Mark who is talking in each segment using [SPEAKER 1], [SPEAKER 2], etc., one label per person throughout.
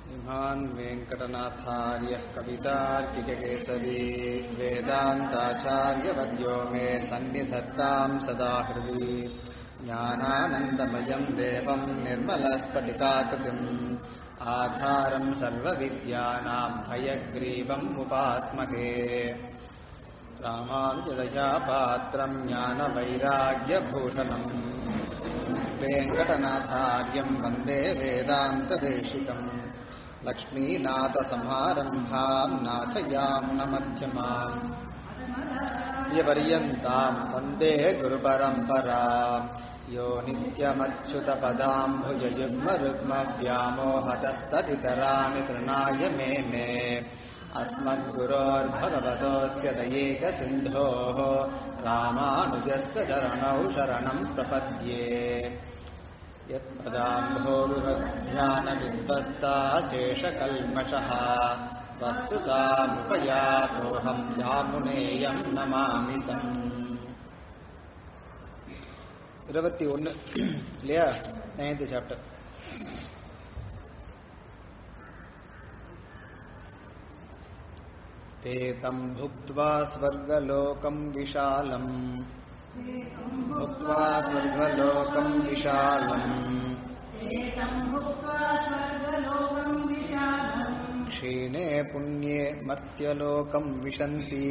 [SPEAKER 1] श्रीमान् वेङ्कटनाथार्यः कवितार्किककेसरी वेदान्ताचार्यवर्यो मे सन्निधत्ताम् सदा हृदि ज्ञानानन्दमयम् देवम् निर्मलस्फटिकाकृतिम् आधारम् सर्वविद्यानाम् हयग्रीवम् उपास्महे रामानुजदया पात्रम् ज्ञानवैराग्यभूषणम् वेङ्कटनाथार्यम् वन्दे वेदान्तदेशिकम् लक्ष्मीनाथसमारम्भाम् नाथयामुनमध्यमाम् यपर्यन्ताम् वन्दे गुरुपरम्पराम् यो नित्यमच्युतपदाम्भुजयुग्मरुग्मव्यामोहतस्तदितराणि तृणाय मेने अस्मद्गुरोर्भगवतोऽस्य दयेकसिन्धोः रामानुजस्य चरणौ शरणम् प्रपद्ये यत्पदाम्भोरुहध्यानविद्वस्ता शेषकल्मषः वस्तुतामुपयातोऽहम् यामुनेयम् नमामि तम् இருபத்தி ஒன்று இல்லையா நைன்த் சாப்டர் ते तम् भुक्त्वा स्वर्गलोकम् विशालम् भुक्त्वा स्वर्गलोकम् विशालम् क्षीणे पुण्ये मत्यलोकम् विशन्ति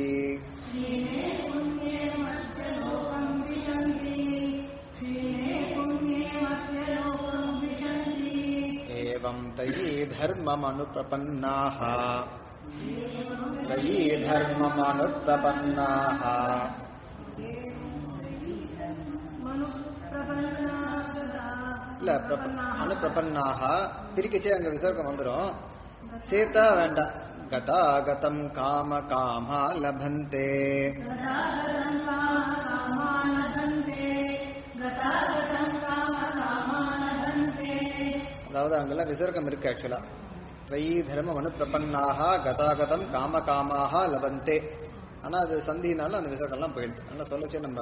[SPEAKER 1] एवम् तयि धर्ममनुप्रपन्नाः त्रयी धर्ममनुप्रपन्नाः இல்ல பிரப- அனுப்பிரபன்னாக பிரிக்கச்சே அங்க விசர்க்கம் வந்துரும் சேத்தா வேண்டாம் கதாகதம் காம காமா லபந்தே அதாவது அங்கெல்லாம் விசர்க்கம் இருக்கு ஆக்சுவலா த்ரயீ தர்மம் அனுப்பிரபன்னாக கதாகதம் காம காமாக லபந்தே ஆனா அது சந்தினால அந்த விசர்க்கம்லாம் போயிடுது அதனால சொல்லச்சே நம்ம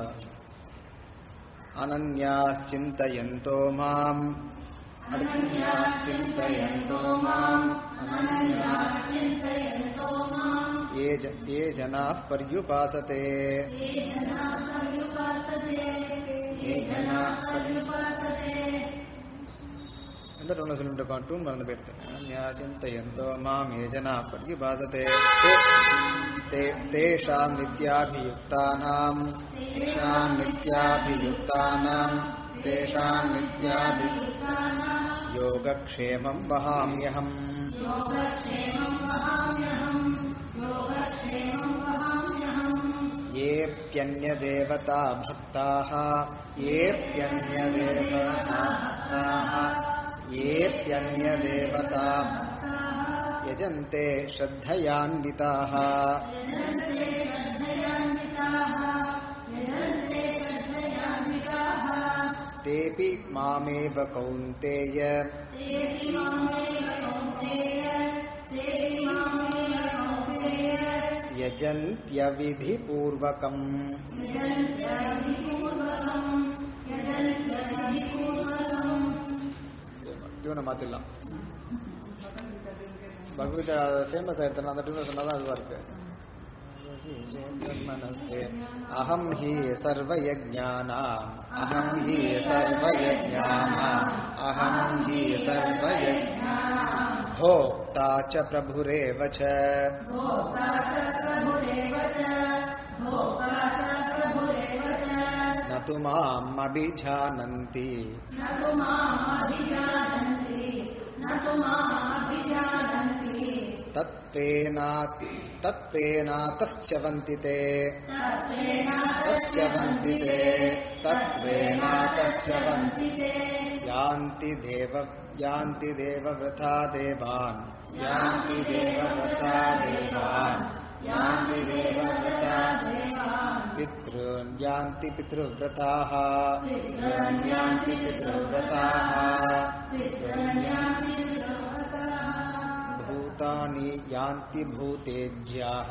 [SPEAKER 1] அனன்யாச்சிந்தயந்தோ மாம் அனன்யாச்சிந்தயந்தோ மாம் அனன்யாச்சிந்தயந்தோ மாம் ये ज- ये जनाः पर्युपासते ये जनाः पर्युपासते எந்த டூன்ல சொல்லிட்டு இருக்கோம் டூன் மறந்து போயிடுது அனன்யா சிந்தயந்தோ மாம் ஏ ஜனா பர்யுபாசதே தே- தே- தேஷாம் நித்யாபியுக்தானாம் தேஷாம் நித்யாபியுக்தானாம் தேஷாம் நித்யாபி யோகக்ஷேமம் வகாம்யஹம் येऽप्यन्यदेवता भक्ताः येऽप्यन्यदेवता भक्ताः येऽप्यन्यदेवता यजन्ते श्रद्धयान्विताः तेऽपि मामेव कौन्तेय यजन्त्यविधिपूर्वकम् டியூனை மாத்திடலாம் பகவத்கீதை ஃபேமஸ் ஆயிடுச்சு அந்த டியூனை சொன்னாதான் அதுவா இருக்கு மனஸ்தே அகம் ஹி சர்வயஜானாம் அகம் ஹி சர்வயஜானாம் அகம் ஹி சர்வயஜ் भोक्ता च प्रभुरेव च न तु माम् अभिजानन्ति तत्त्वेना तत्त्वेनातश्चवन्ति ते तश्चवन्ति ते तत्त्वेनातश्चवन्ति यान्ति देव यान्ति देवव्रथा देवान् यान्ति देवव्रता देवान् यान्ति देवव्रता पितॄन् यान्ति पितृव्रताः पितॄन् यान्ति पितृव्रताः पितॄन् यान्ति भूतानि यान्ति भूतेज्याः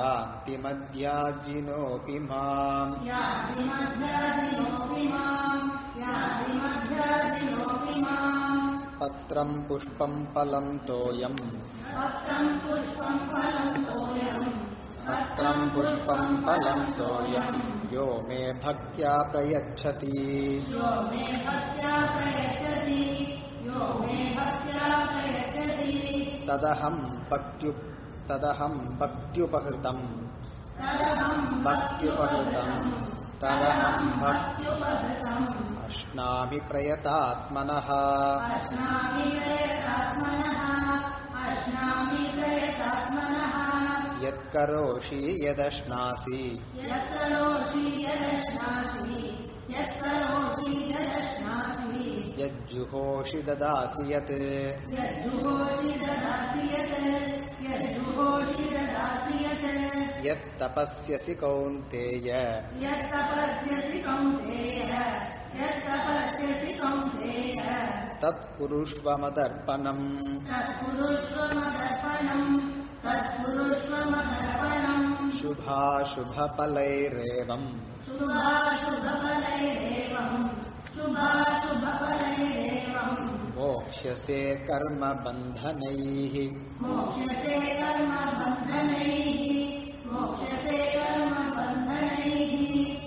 [SPEAKER 1] यान्तिमध्याजिनोऽपि माम्
[SPEAKER 2] यादिमध्यादिनोऽपि माम् यादिमध्यादिनोऽपि माम्
[SPEAKER 1] पत्रम् पुष्पम् फलम् तोयम्
[SPEAKER 2] पत्रम् पुष्पम् फलम् तोयम्
[SPEAKER 1] पत्रम् पुष्पम् फलम् तोयम् यो मे भक्त्या प्रयच्छति
[SPEAKER 2] यो मे भक्त्या प्रयच्छति यो मे भक्त्या प्रयच्छति
[SPEAKER 1] तदहम् भक्त्यु तदहम् भक्त्युपहृतम्
[SPEAKER 2] तदहम्
[SPEAKER 1] भक्त्युपहृतम् तदहम् भक्
[SPEAKER 2] भक्त्युपहृतम्
[SPEAKER 1] अश्नामि प्रयतात्मनः
[SPEAKER 2] अश्नामि प्रयतात्मनः अश्नामि प्रयतात्मनः
[SPEAKER 1] यत्करोषि यदश्नासि
[SPEAKER 2] यत्करोषि यदश्नासि यत्करोषि यदश्नासि
[SPEAKER 1] यज्जुहोषि ददासि यत्
[SPEAKER 2] यज्जुहोषि ददासि यत् यज्जुहोषि ददासि यत्
[SPEAKER 1] यत्तपस्यसि कौन्तेय
[SPEAKER 2] यत्तपस्यसि कौन्तेय यत्तपस्यसि कौन्तेय
[SPEAKER 1] तत्कुरुष्व मदर्पणम्
[SPEAKER 2] तत्पुरुष्वमदर्पणम् तत्पुरुष्वमदर्पणम्
[SPEAKER 1] शुभाशुभफलैरेवम्
[SPEAKER 2] शुभाशुभफलैरेवम् शुभाशुभफलैरेवम्
[SPEAKER 1] मोक्ष्यसे कर्मबन्धनैः
[SPEAKER 2] मोक्ष्यसे कर्मबन्धनैः मोक्ष्यसे कर्मबन्धनैः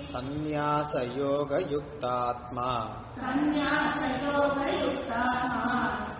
[SPEAKER 1] सन्न्यासयोगयुक्तात्मा
[SPEAKER 2] सन्न्यासयोगयुक्तात्मा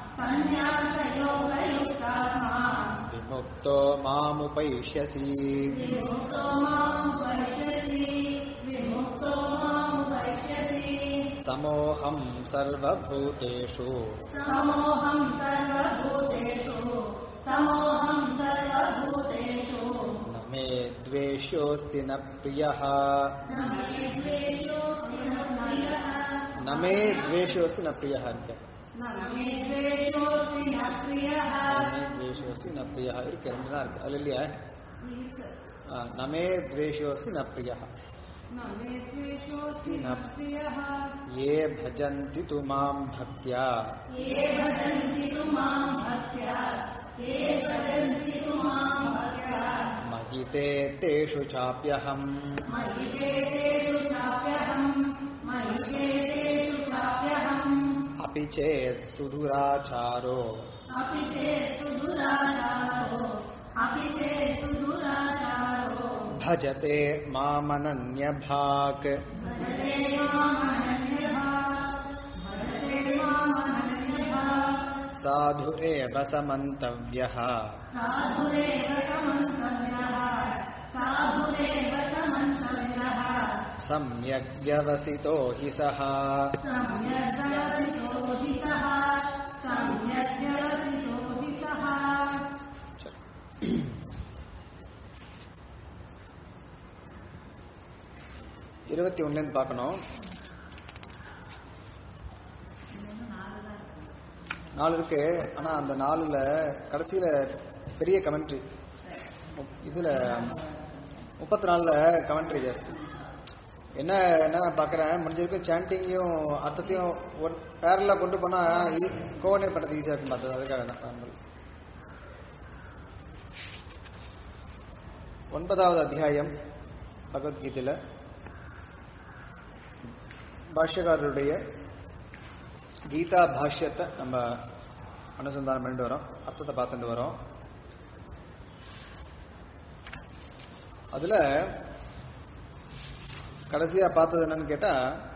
[SPEAKER 2] सन्न्यासयोगयुक्तात्मा
[SPEAKER 1] विमुक्तो मामुपैष्यसि
[SPEAKER 2] विमुक्तो मामुपैष्यति विमुक्तो मामुपैष्यति
[SPEAKER 1] समोऽहम् सर्वभूतेषु
[SPEAKER 2] समोऽहं सर्वभूतेषु समोऽहं सर्वभूतेषु
[SPEAKER 1] न मे द्वेष्योऽस्ति न प्रियः
[SPEAKER 2] न मे द्वेषोऽस्ति न प्रियः
[SPEAKER 1] न मे द्वेषोऽस्ति न प्रियः இருக்கு
[SPEAKER 2] न मे द्वेषोऽस्ति न प्रियः
[SPEAKER 1] न मे द्वेषोऽस्ति न प्रियः இருக்கு ரெண்டு தான் இருக்கு அது இல்லையா ஆ, न मे द्वेषोऽस्ति न प्रियः
[SPEAKER 2] न मे द्वेषोऽस्ति न प्रियः
[SPEAKER 1] ये भजन्ति तु मां भक्त्या
[SPEAKER 2] ये भजन्ति तु मां भक्त्या ये भजन्ति तु मां भक्त्या
[SPEAKER 1] मयि ते तेषु चाप्यहम्
[SPEAKER 2] मयि ते तेषु चाप्यहम् मयि ते तेषु चाप्यहम्
[SPEAKER 1] अपि चेत् सुदुराचारो
[SPEAKER 2] अपि चेत् सुदुराचारो अपि चेत् सुदुराचारो
[SPEAKER 1] भजते मामनन्यभाक्
[SPEAKER 2] भजते मामनन्यभाक् भजते मामनन्यभाक्
[SPEAKER 1] साधुरेव समन्तव्यः
[SPEAKER 2] साधुरेव समन्तव्यः साधुरेव समन्तव्यः
[SPEAKER 1] सम्यग् व्यवसितो हि सः
[SPEAKER 2] सम्यग् व्यवसितो हि सः सम्यग् व्यवसितो हि सः
[SPEAKER 1] இருபத்தி ஒன்னுலேருந்து பார்க்கணும் நாலு இருக்கு ஆனா அந்த நாலுல கடைசியில பெரிய கமெண்ட்ரி இதுல முப்பத்தி நாலுல கமெண்ட்ரி ஜாஸ்தி என்ன என்ன நான் பார்க்குறேன் முடிஞ்சிருக்கு சாண்டிங்கையும் அர்த்தத்தையும் ஒரு பேரலா கொண்டு போனா கோவனே பண்ணுறது ஈஸியாக இருக்கும் பார்த்தது அதுக்காக தான் நார்மல். ஒன்பதாவது அத்தியாயம் பகவத்கீதையில பாஷ்யக்காரருடைய கீதா பாஷ்யத்தை நம்ம அனுசந்தானம் பண்ணிட்டு வரோம் அர்த்தத்தை பார்த்துட்டு வரோம் அதுல கடைசியா பார்த்தது என்னன்னு கேட்டா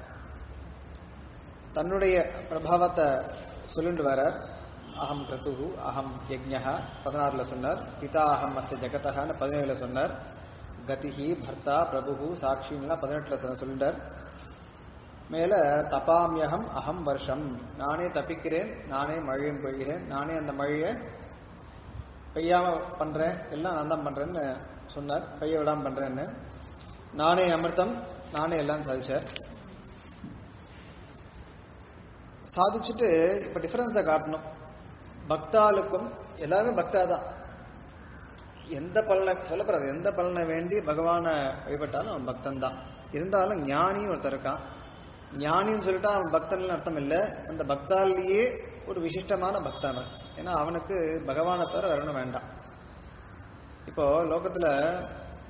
[SPEAKER 1] தன்னுடைய பிரபாவத்தை சொல்லிட்டு வரார் அகம் கிரதுகு அகம் யஜ்ஞா பதினாறுல சொன்னார் பிதா அகம் அஸ்ய ஜெகதஹன்னு பதினேழுல சொன்னார் கதிஹி பர்த்தா பிரபு சாட்சின்லாம் பதினெட்டுல சொன்ன- சொல்லிட்டார் மேல தபாமியகம் அகம் வருஷம் நானே தப்பிக்கிறேன் நானே மழையும் பெய்கிறேன் நானே அந்த மழையை பெய்யாம பண்றேன் எல்லாம் நான் தான் பண்றேன்னு சொன்னார் பெய்ய விடாம பண்றேன்னு நானே அமிர்தம் நானே எல்லாம் சாதிச்சார் சாதிச்சுட்டு இப்ப டிஃபரன்ஸை காட்டணும் பக்தாளுக்கும் எல்லாருமே பக்தா தான் எந்த பலனை சொல்லப்படுறது எந்த பலனை வேண்டி பகவானை வழிபட்டாலும் அவன் பக்தன் தான் இருந்தாலும் ஞானின்னு ஒருத்தர் இருக்கான் ஞானின்னு சொல்லிட்டா அவன் பக்தன் அர்த்தம் இல்லை அந்த பக்தாலேயே ஒரு விசிஷ்டமான பக்தன் அவன். ஏன்னா அவனுக்கு பகவானை தவிர வரணும் வேண்டாம் இப்போ லோகத்துல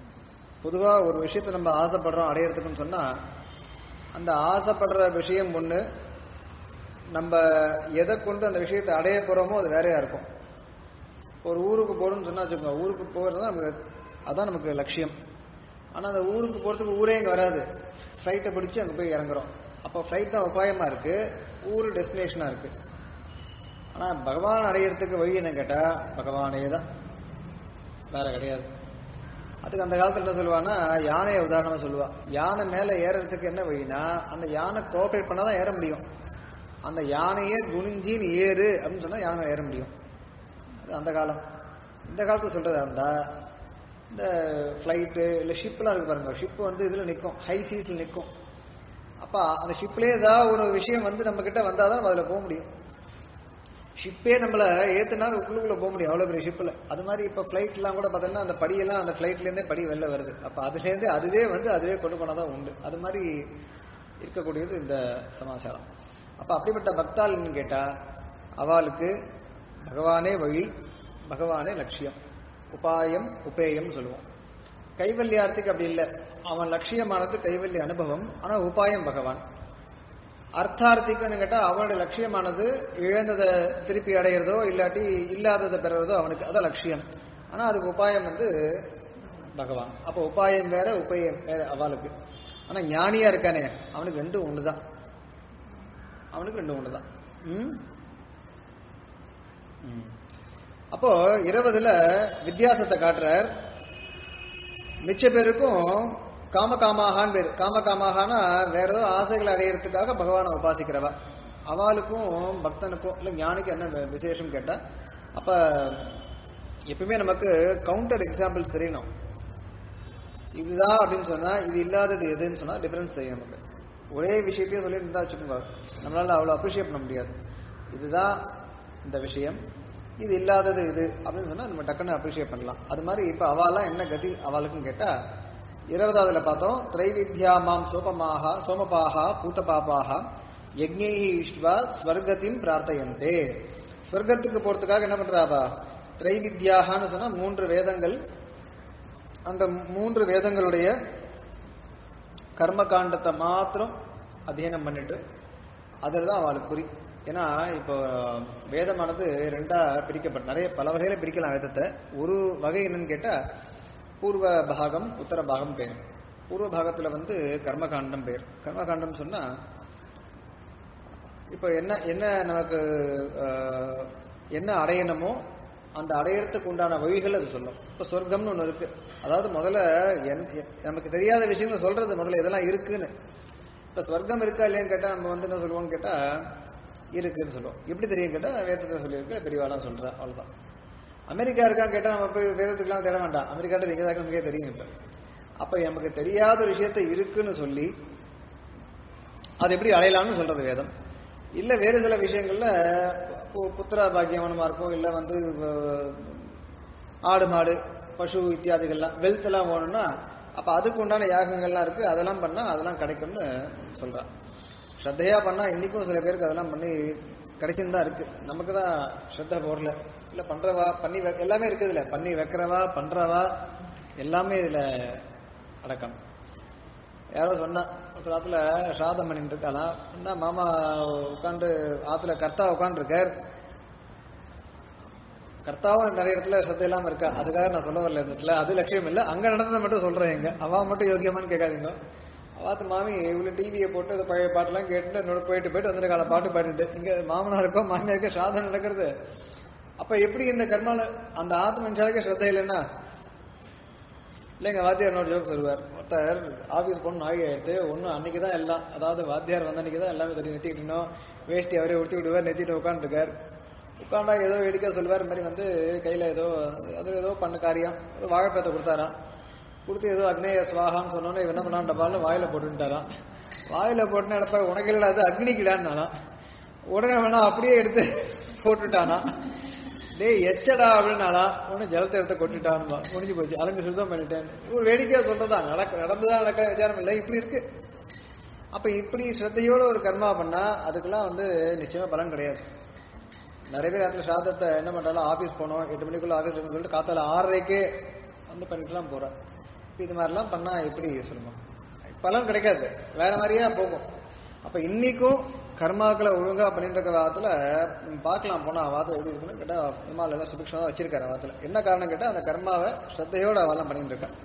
[SPEAKER 1] பொதுவா ஒரு விஷயத்தை நம்ம ஆசைப்படுறோம் அடையறதுக்குன்னு சொன்னா அந்த ஆசைப்படுற விஷயம் ஒண்ணு நம்ம எதை கொண்டு அந்த விஷயத்தை அடைய போறோமோ அது வேறையா இருக்கும் ஒரு ஊருக்கு போறோம்னு சொன்னா வச்சுக்கோங்க ஊருக்கு போகிறது தான் நமக்கு அதான் நமக்கு லட்சியம் ஆனா அந்த ஊருக்கு போறதுக்கு ஊரே இங்க வராது ஃப்ளைட்டை பிடிச்சி அங்க போய் இறங்குறோம் அப்போ ஃப்ளைட் தான் உபாயமா இருக்கு ஊரு டெஸ்டினேஷனா இருக்கு ஆனா பகவான் அடையிறதுக்கு வழி என்ன கேட்டா பகவானே தான் வேற கிடையாது அதுக்கு அந்த காலத்துல என்ன சொல்லுவான்னா யானையை உதாரணமா சொல்லுவா யானை மேல ஏறுறதுக்கு என்ன வழினா அந்த யானை கோஆபரேட் பண்ணாதான் ஏற முடியும் அந்த யானையே குனிஞ்சி நீ ஏறு அப்படின்னு சொன்னா யானை ஏற முடியும் அது அந்த காலம் இந்த காலத்துல சொல்றதா இருந்தா இந்த ஃப்ளைட்டு இல்லை ஷிப்லாம் இருக்கு பாருங்க ஷிப் வந்து இதுல நிற்கும் ஹை சீஸ்ல நிற்கும் அப்ப அந்த ஷிப்லேயே ஏதாவது ஒரு விஷயம் வந்து நம்ம கிட்ட வந்தாதான் நம்ம அதுல போக முடியும் ஷிப்பே நம்மள ஏத்துனா உள்ளுக்குள்ள போக முடியும் அவ்வளவு பெரிய ஷிப்ல அது மாதிரி இப்ப ஃபிளைட் எல்லாம் கூட பார்த்தோம்னா அந்த படியெல்லாம் அந்த ஃபிளைட்ல இருந்தே படி வெளில வருது அப்ப அதுல இருந்து அதுவே வந்து அதுவே கொண்டு போனாதான் உண்டு அது மாதிரி இருக்கக்கூடியது இந்த சமாச்சாரம் அப்ப அப்படிப்பட்ட பக்தாள்னு கேட்டா அவளுக்கு பகவானே வழி பகவானே லட்சியம் உபாயம் உபேயம் சொல்லுவோம் கைவல்யார்த்திக்கு அப்படி இல்லை அவன் லட்சியமானது கைவல்ய அனுபவம் ஆனா உபாயம் பகவான் அர்த்தார்த்திக்குன்னு கேட்டா அவனுடைய லட்சியமானது இழந்ததை திருப்பி அடையிறதோ இல்லாட்டி இல்லாததை பெறுறதோ அவனுக்கு அதான் லட்சியம் ஆனா அதுக்கு உபாயம் வந்து பகவான் அப்போ உபாயம் வேற உபயம் வேற அவளுக்கு ஆனா ஞானியா இருக்கானே அவனுக்கு ரெண்டும் ஒண்ணுதான் அவனுக்கு ரெண்டும் ஒண்ணுதான் ம்? ம். அப்போ இருபதுல வித்தியாசத்தை காட்டுறார் மிச்ச பேருக்கும் காம காமாகான்னு பேர் காம காமாகானா வேற ஏதோ ஆசைகளை அடையிறதுக்காக பகவானை உபாசிக்கிறவா அவளுக்கும் பக்தனுக்கும் இல்ல ஞானிக்கு என்ன வி- விசேஷம் கேட்டா அப்ப எப்பவுமே நமக்கு கவுண்டர் எக்ஸாம்பிள்ஸ் தெரியணும் இதுதான் அப்படின்னு சொன்னா இது இல்லாதது எதுன்னு சொன்னா டிஃபரன்ஸ் தெரியும் நமக்கு ஒரே விஷயத்தையே சொல்லி இருந்தா வச்சுக்கோங்க நம்மளால அவ்வளவு அப்ரிஷியேட் பண்ண முடியாது இதுதான் இந்த விஷயம் இது இல்லாதது இது அப்படின்னு சொன்னா நம்ம டக்குன்னு அப்ரிஷியேட் பண்ணலாம் அது மாதிரி இப்ப அவாலாம் என்ன கதி அவளுக்குன்னு கேட்டா இருபதாவதுல பார்த்தோம் திரைவித்யா மாம் சோபமாக சோமபாகா பூத்தபாபாக யஜ்ஞைஹி இஷ்வா ஸ்வர்கத்தின் பிரார்த்தையந்தே ஸ்வர்க்கத்துக்கு போறதுக்காக என்ன பண்றாவா திரைவித்யாகான்னு சொன்னா மூன்று வேதங்கள் அந்த மூன்று வேதங்களுடைய கர்ம காண்டத்தை மாத்திரம் அத்தியனம் பண்ணிட்டு அதில் தான் அவளுக்கு குறி ஏன்னா இப்போ வேதமானது ரெண்டா பிரிக்கப்பட்ட நிறைய பல வகையில பிரிக்கலாம் வேதத்தை ஒரு வகை என்னன்னு கேட்டா பூர்வ பாகம் உத்தர பாகம் பேர் பூர்வ பாகத்துல வந்து கர்மகாண்டம் பேர் கர்மகாண்டம் சொன்னா இப்போ என்ன என்ன நமக்கு அஹ், என்ன அடையணுமோ அந்த அடையறதுக்கு உண்டான வழிகள் அது சொல்லும் இப்போ சொர்க்கம்னு ஒன்று இருக்கு அதாவது முதல்ல என்- எ- நமக்கு தெரியாத விஷயங்கள் சொல்றது முதல்ல இதெல்லாம் இருக்குன்னு இப்போ சொர்க்கம் இருக்கா இல்லையான்னு கேட்டால் நம்ம வந்து என்ன சொல்லுவோம்னு கேட்டால் இருக்குன்னு சொல்லுவோம் எப்படி தெரியும் கேட்டால் வேதத்தை சொல்லியிருக்கு பெரியவாலாம் சொல்கிறா அவ்வளோதான் அமெரிக்கா இருக்கான்னு கேட்டால் நம்ம போய் வேதத்துக்குலாம் தேட வேண்டாம் அமெரிக்காட்ட எங்கே தான் நமக்கே தெரியும் இப்போ அப்போ நமக்கு தெரியாத ஒரு விஷயத்தை இருக்குன்னு சொல்லி அது எப்படி அடையலாம்னு சொல்றது வேதம் இல்ல வேறு சில விஷயங்கள்ல பு- புத்திர பாக்கியவனமா இருக்கும் இல்ல வந்து அஹ், ஆடு மாடு பசு இத்தியாதிகள்லாம் வெல்த் எல்லாம் வேணும்னா அப்ப அதுக்கு உண்டான யாகங்கள்லாம் இருக்கு அதெல்லாம் பண்ணா அதெல்லாம் கிடைக்கும்னு சொல்றான் ஸ்ரத்தையா பண்ணா இன்னைக்கும் சில பேருக்கு அதெல்லாம் பண்ணி கிடைக்கும் தான் இருக்கு நமக்கு தான் ஸ்ரத்த போடல இல்ல பண்றவா பண்ணி வை- எல்லாமே இருக்குது இல்ல பண்ணி வைக்கிறவா பண்றவா எல்லாமே இதுல அடக்கம் யாரோ சொன்னா ஒருத்தர் ஆத்துல சாதம் பண்ணிட்டு இருக்காளாம் என்ன மாமா உட்காந்து ஆத்துல கர்த்தா உட்காந்துருக்கார் கர்த்தாவும் நிறைய இடத்துல சத்த இல்லாம இருக்கா அதுக்காக நான் சொல்ல வரல இந்த இடத்துல அது லட்சியம் இல்ல அங்க நடந்ததை மட்டும் சொல்றேன் எங்க அவ மட்டும் யோக்கியமான்னு கேட்காதீங்க அவாத்து மாமி இவ்வளவு டிவியை போட்டு இந்த பழைய பாட்டெல்லாம் கேட்டு என்னோட போயிட்டு போயிட்டு வந்துருக்காள பாட்டு பாடிட்டு இங்க மாமனாருக்கோ மாமியாருக்கோ சாதம் நடக்கிறது அப்ப எப்படி இந்த கர்மால அந்த ஆத்ம மனுஷாலுக்கு ஸ்ரத்த இல்லைன்னா இல்லைங்க வாத்தியார் இன்னொரு ஜோக் சொல்லுவார் ஒருத்தர் ஆஃபீஸ் போகணும் ஆகி ஆயிடுத்து ஒன்றும் அன்னைக்கு தான் எல்லாம் அதாவது வாத்தியார் வந்த அன்னைக்கு தான் எல்லாமே தெரியும் நெத்திக்கிட்டணும் வேஷ்டி அவரே உடுத்தி விடுவார் நெத்திட்டு உட்காந்துருக்கார் உட்காண்டா ஏதோ வேடிக்கை சொல்லுவார் இந்த மாதிரி வந்து கையில் ஏதோ அது ஏதோ பண்ண காரியம் ஒரு வாழைப்பழத்தை கொடுத்தாராம் கொடுத்து ஏதோ அக்னேய சுவாகான்னு சொன்னோன்னே இவன் என்ன பண்ணான் டப்பாலும் வாயில போட்டுட்டாராம் வாயில போட்டுன்னு எடுப்பா உனக்கு இல்லடா அது அக்னிக்கிடான்னாலாம் உடனே வேணா அப்படியே எடுத்து போட்டுட்டானா டேய் எச்சடா அப்படின்னாலா ஒன்னும் ஜலத்தை எடுத்து கொட்டிட்டானுமா முடிஞ்சு போச்சு அலங்கு சுத்தம் பண்ணிட்டேன் ஒரு வேடிக்கையா சொல்றதா நடக்க நடந்துதான் நடக்க விசாரம் இல்லை இப்படி இருக்கு அப்ப இப்படி ஸ்ரத்தையோட ஒரு கர்மா பண்ணா அதுக்கெல்லாம் வந்து நிச்சயமா பலன் கிடையாது நிறைய பேர் இடத்துல சாதத்தை என்ன பண்றாலும் ஆபீஸ் போனோம் எட்டு மணிக்குள்ள ஆபீஸ் சொல்லிட்டு காத்தால ஆறரைக்கே வந்து பண்ணிட்டுலாம் போறேன் இப்ப இது மாதிரிலாம் பண்ணா எப்படி சொல்லுமா பலன் கிடைக்காது வேற மாதிரியா போகும் அப்ப இன்னைக்கும் கர்மாக்களை ஒழுங்கா பண்ணிட்டு இருக்க வாரத்துல ம், பார்க்கலாம் போனா வாதம் எப்படி இருக்குன்னு கேட்டா பெருமாள் எல்லாம் சுபிக்ஷமா வச்சிருக்காரு வாரத்துல என்ன காரணம் கேட்டா அந்த கர்மாவை ஸ்ரத்தையோட அவெல்லாம் பண்ணிட்டு இருக்கா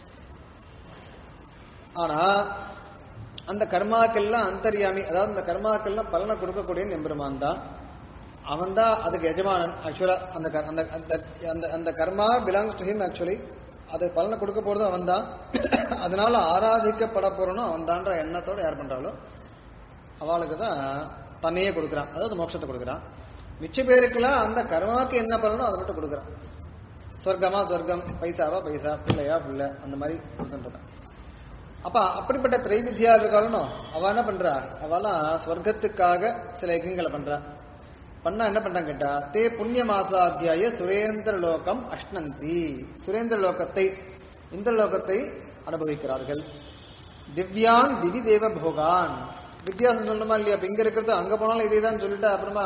[SPEAKER 1] ஆனா அந்த கர்மாக்கெல்லாம் அந்தர்யாமி அதாவது அந்த கர்மாக்கெல்லாம் பலனை கொடுக்கக்கூடிய எம்பெருமான் தான் அவன் தான் அதுக்கு எஜமானன் ஆக்சுவலா அந்த கர்- அந்த அந்த- அந்த அந்த karma belongs to him actually அது பலனை கொடுக்க போறது அவன் தான் அதனால ஆராதிக்கப்பட போறனும் அவன் தான்ற எண்ணத்தோட யார் பண்றாளோ அவளுக்கு தான் தன்னையே கொடுக்குறான் அதாவது மோட்சத்தை கொடுக்குறான் மிச்ச பேருக்கெல்லாம் அந்த கர்மாக்கு என்ன பலனோ அதை மட்டும் கொடுக்குறான் சொர்க்கமா சொர்க்கம் பைசாவா பைசா பிள்ளையா பிள்ளை அந்த மாதிரி கொடுத்துருக்கான் அப்ப அப்படிப்பட்ட திரைவித்யா இருக்காளோ அவ என்ன பண்றா அவெல்லாம் ஸ்வர்க்கத்துக்காக சில யஜ்யங்களை பண்றா பண்ணா என்ன பண்றாங்க கேட்டா தே புண்ணிய மாசாத்தியாய சுரேந்திர லோகம் அஷ்ணந்தி சுரேந்திர லோகத்தை இந்திர லோகத்தை அனுபவிக்கிறார்கள் திவ்யான் திவி தேவ போகான் வித்தியாசம் சொல்லணுமா இல்லையா இப்ப இங்க இருக்கிறது அங்க போனாலும் இதே தான் சொல்லிட்டு அப்புறமா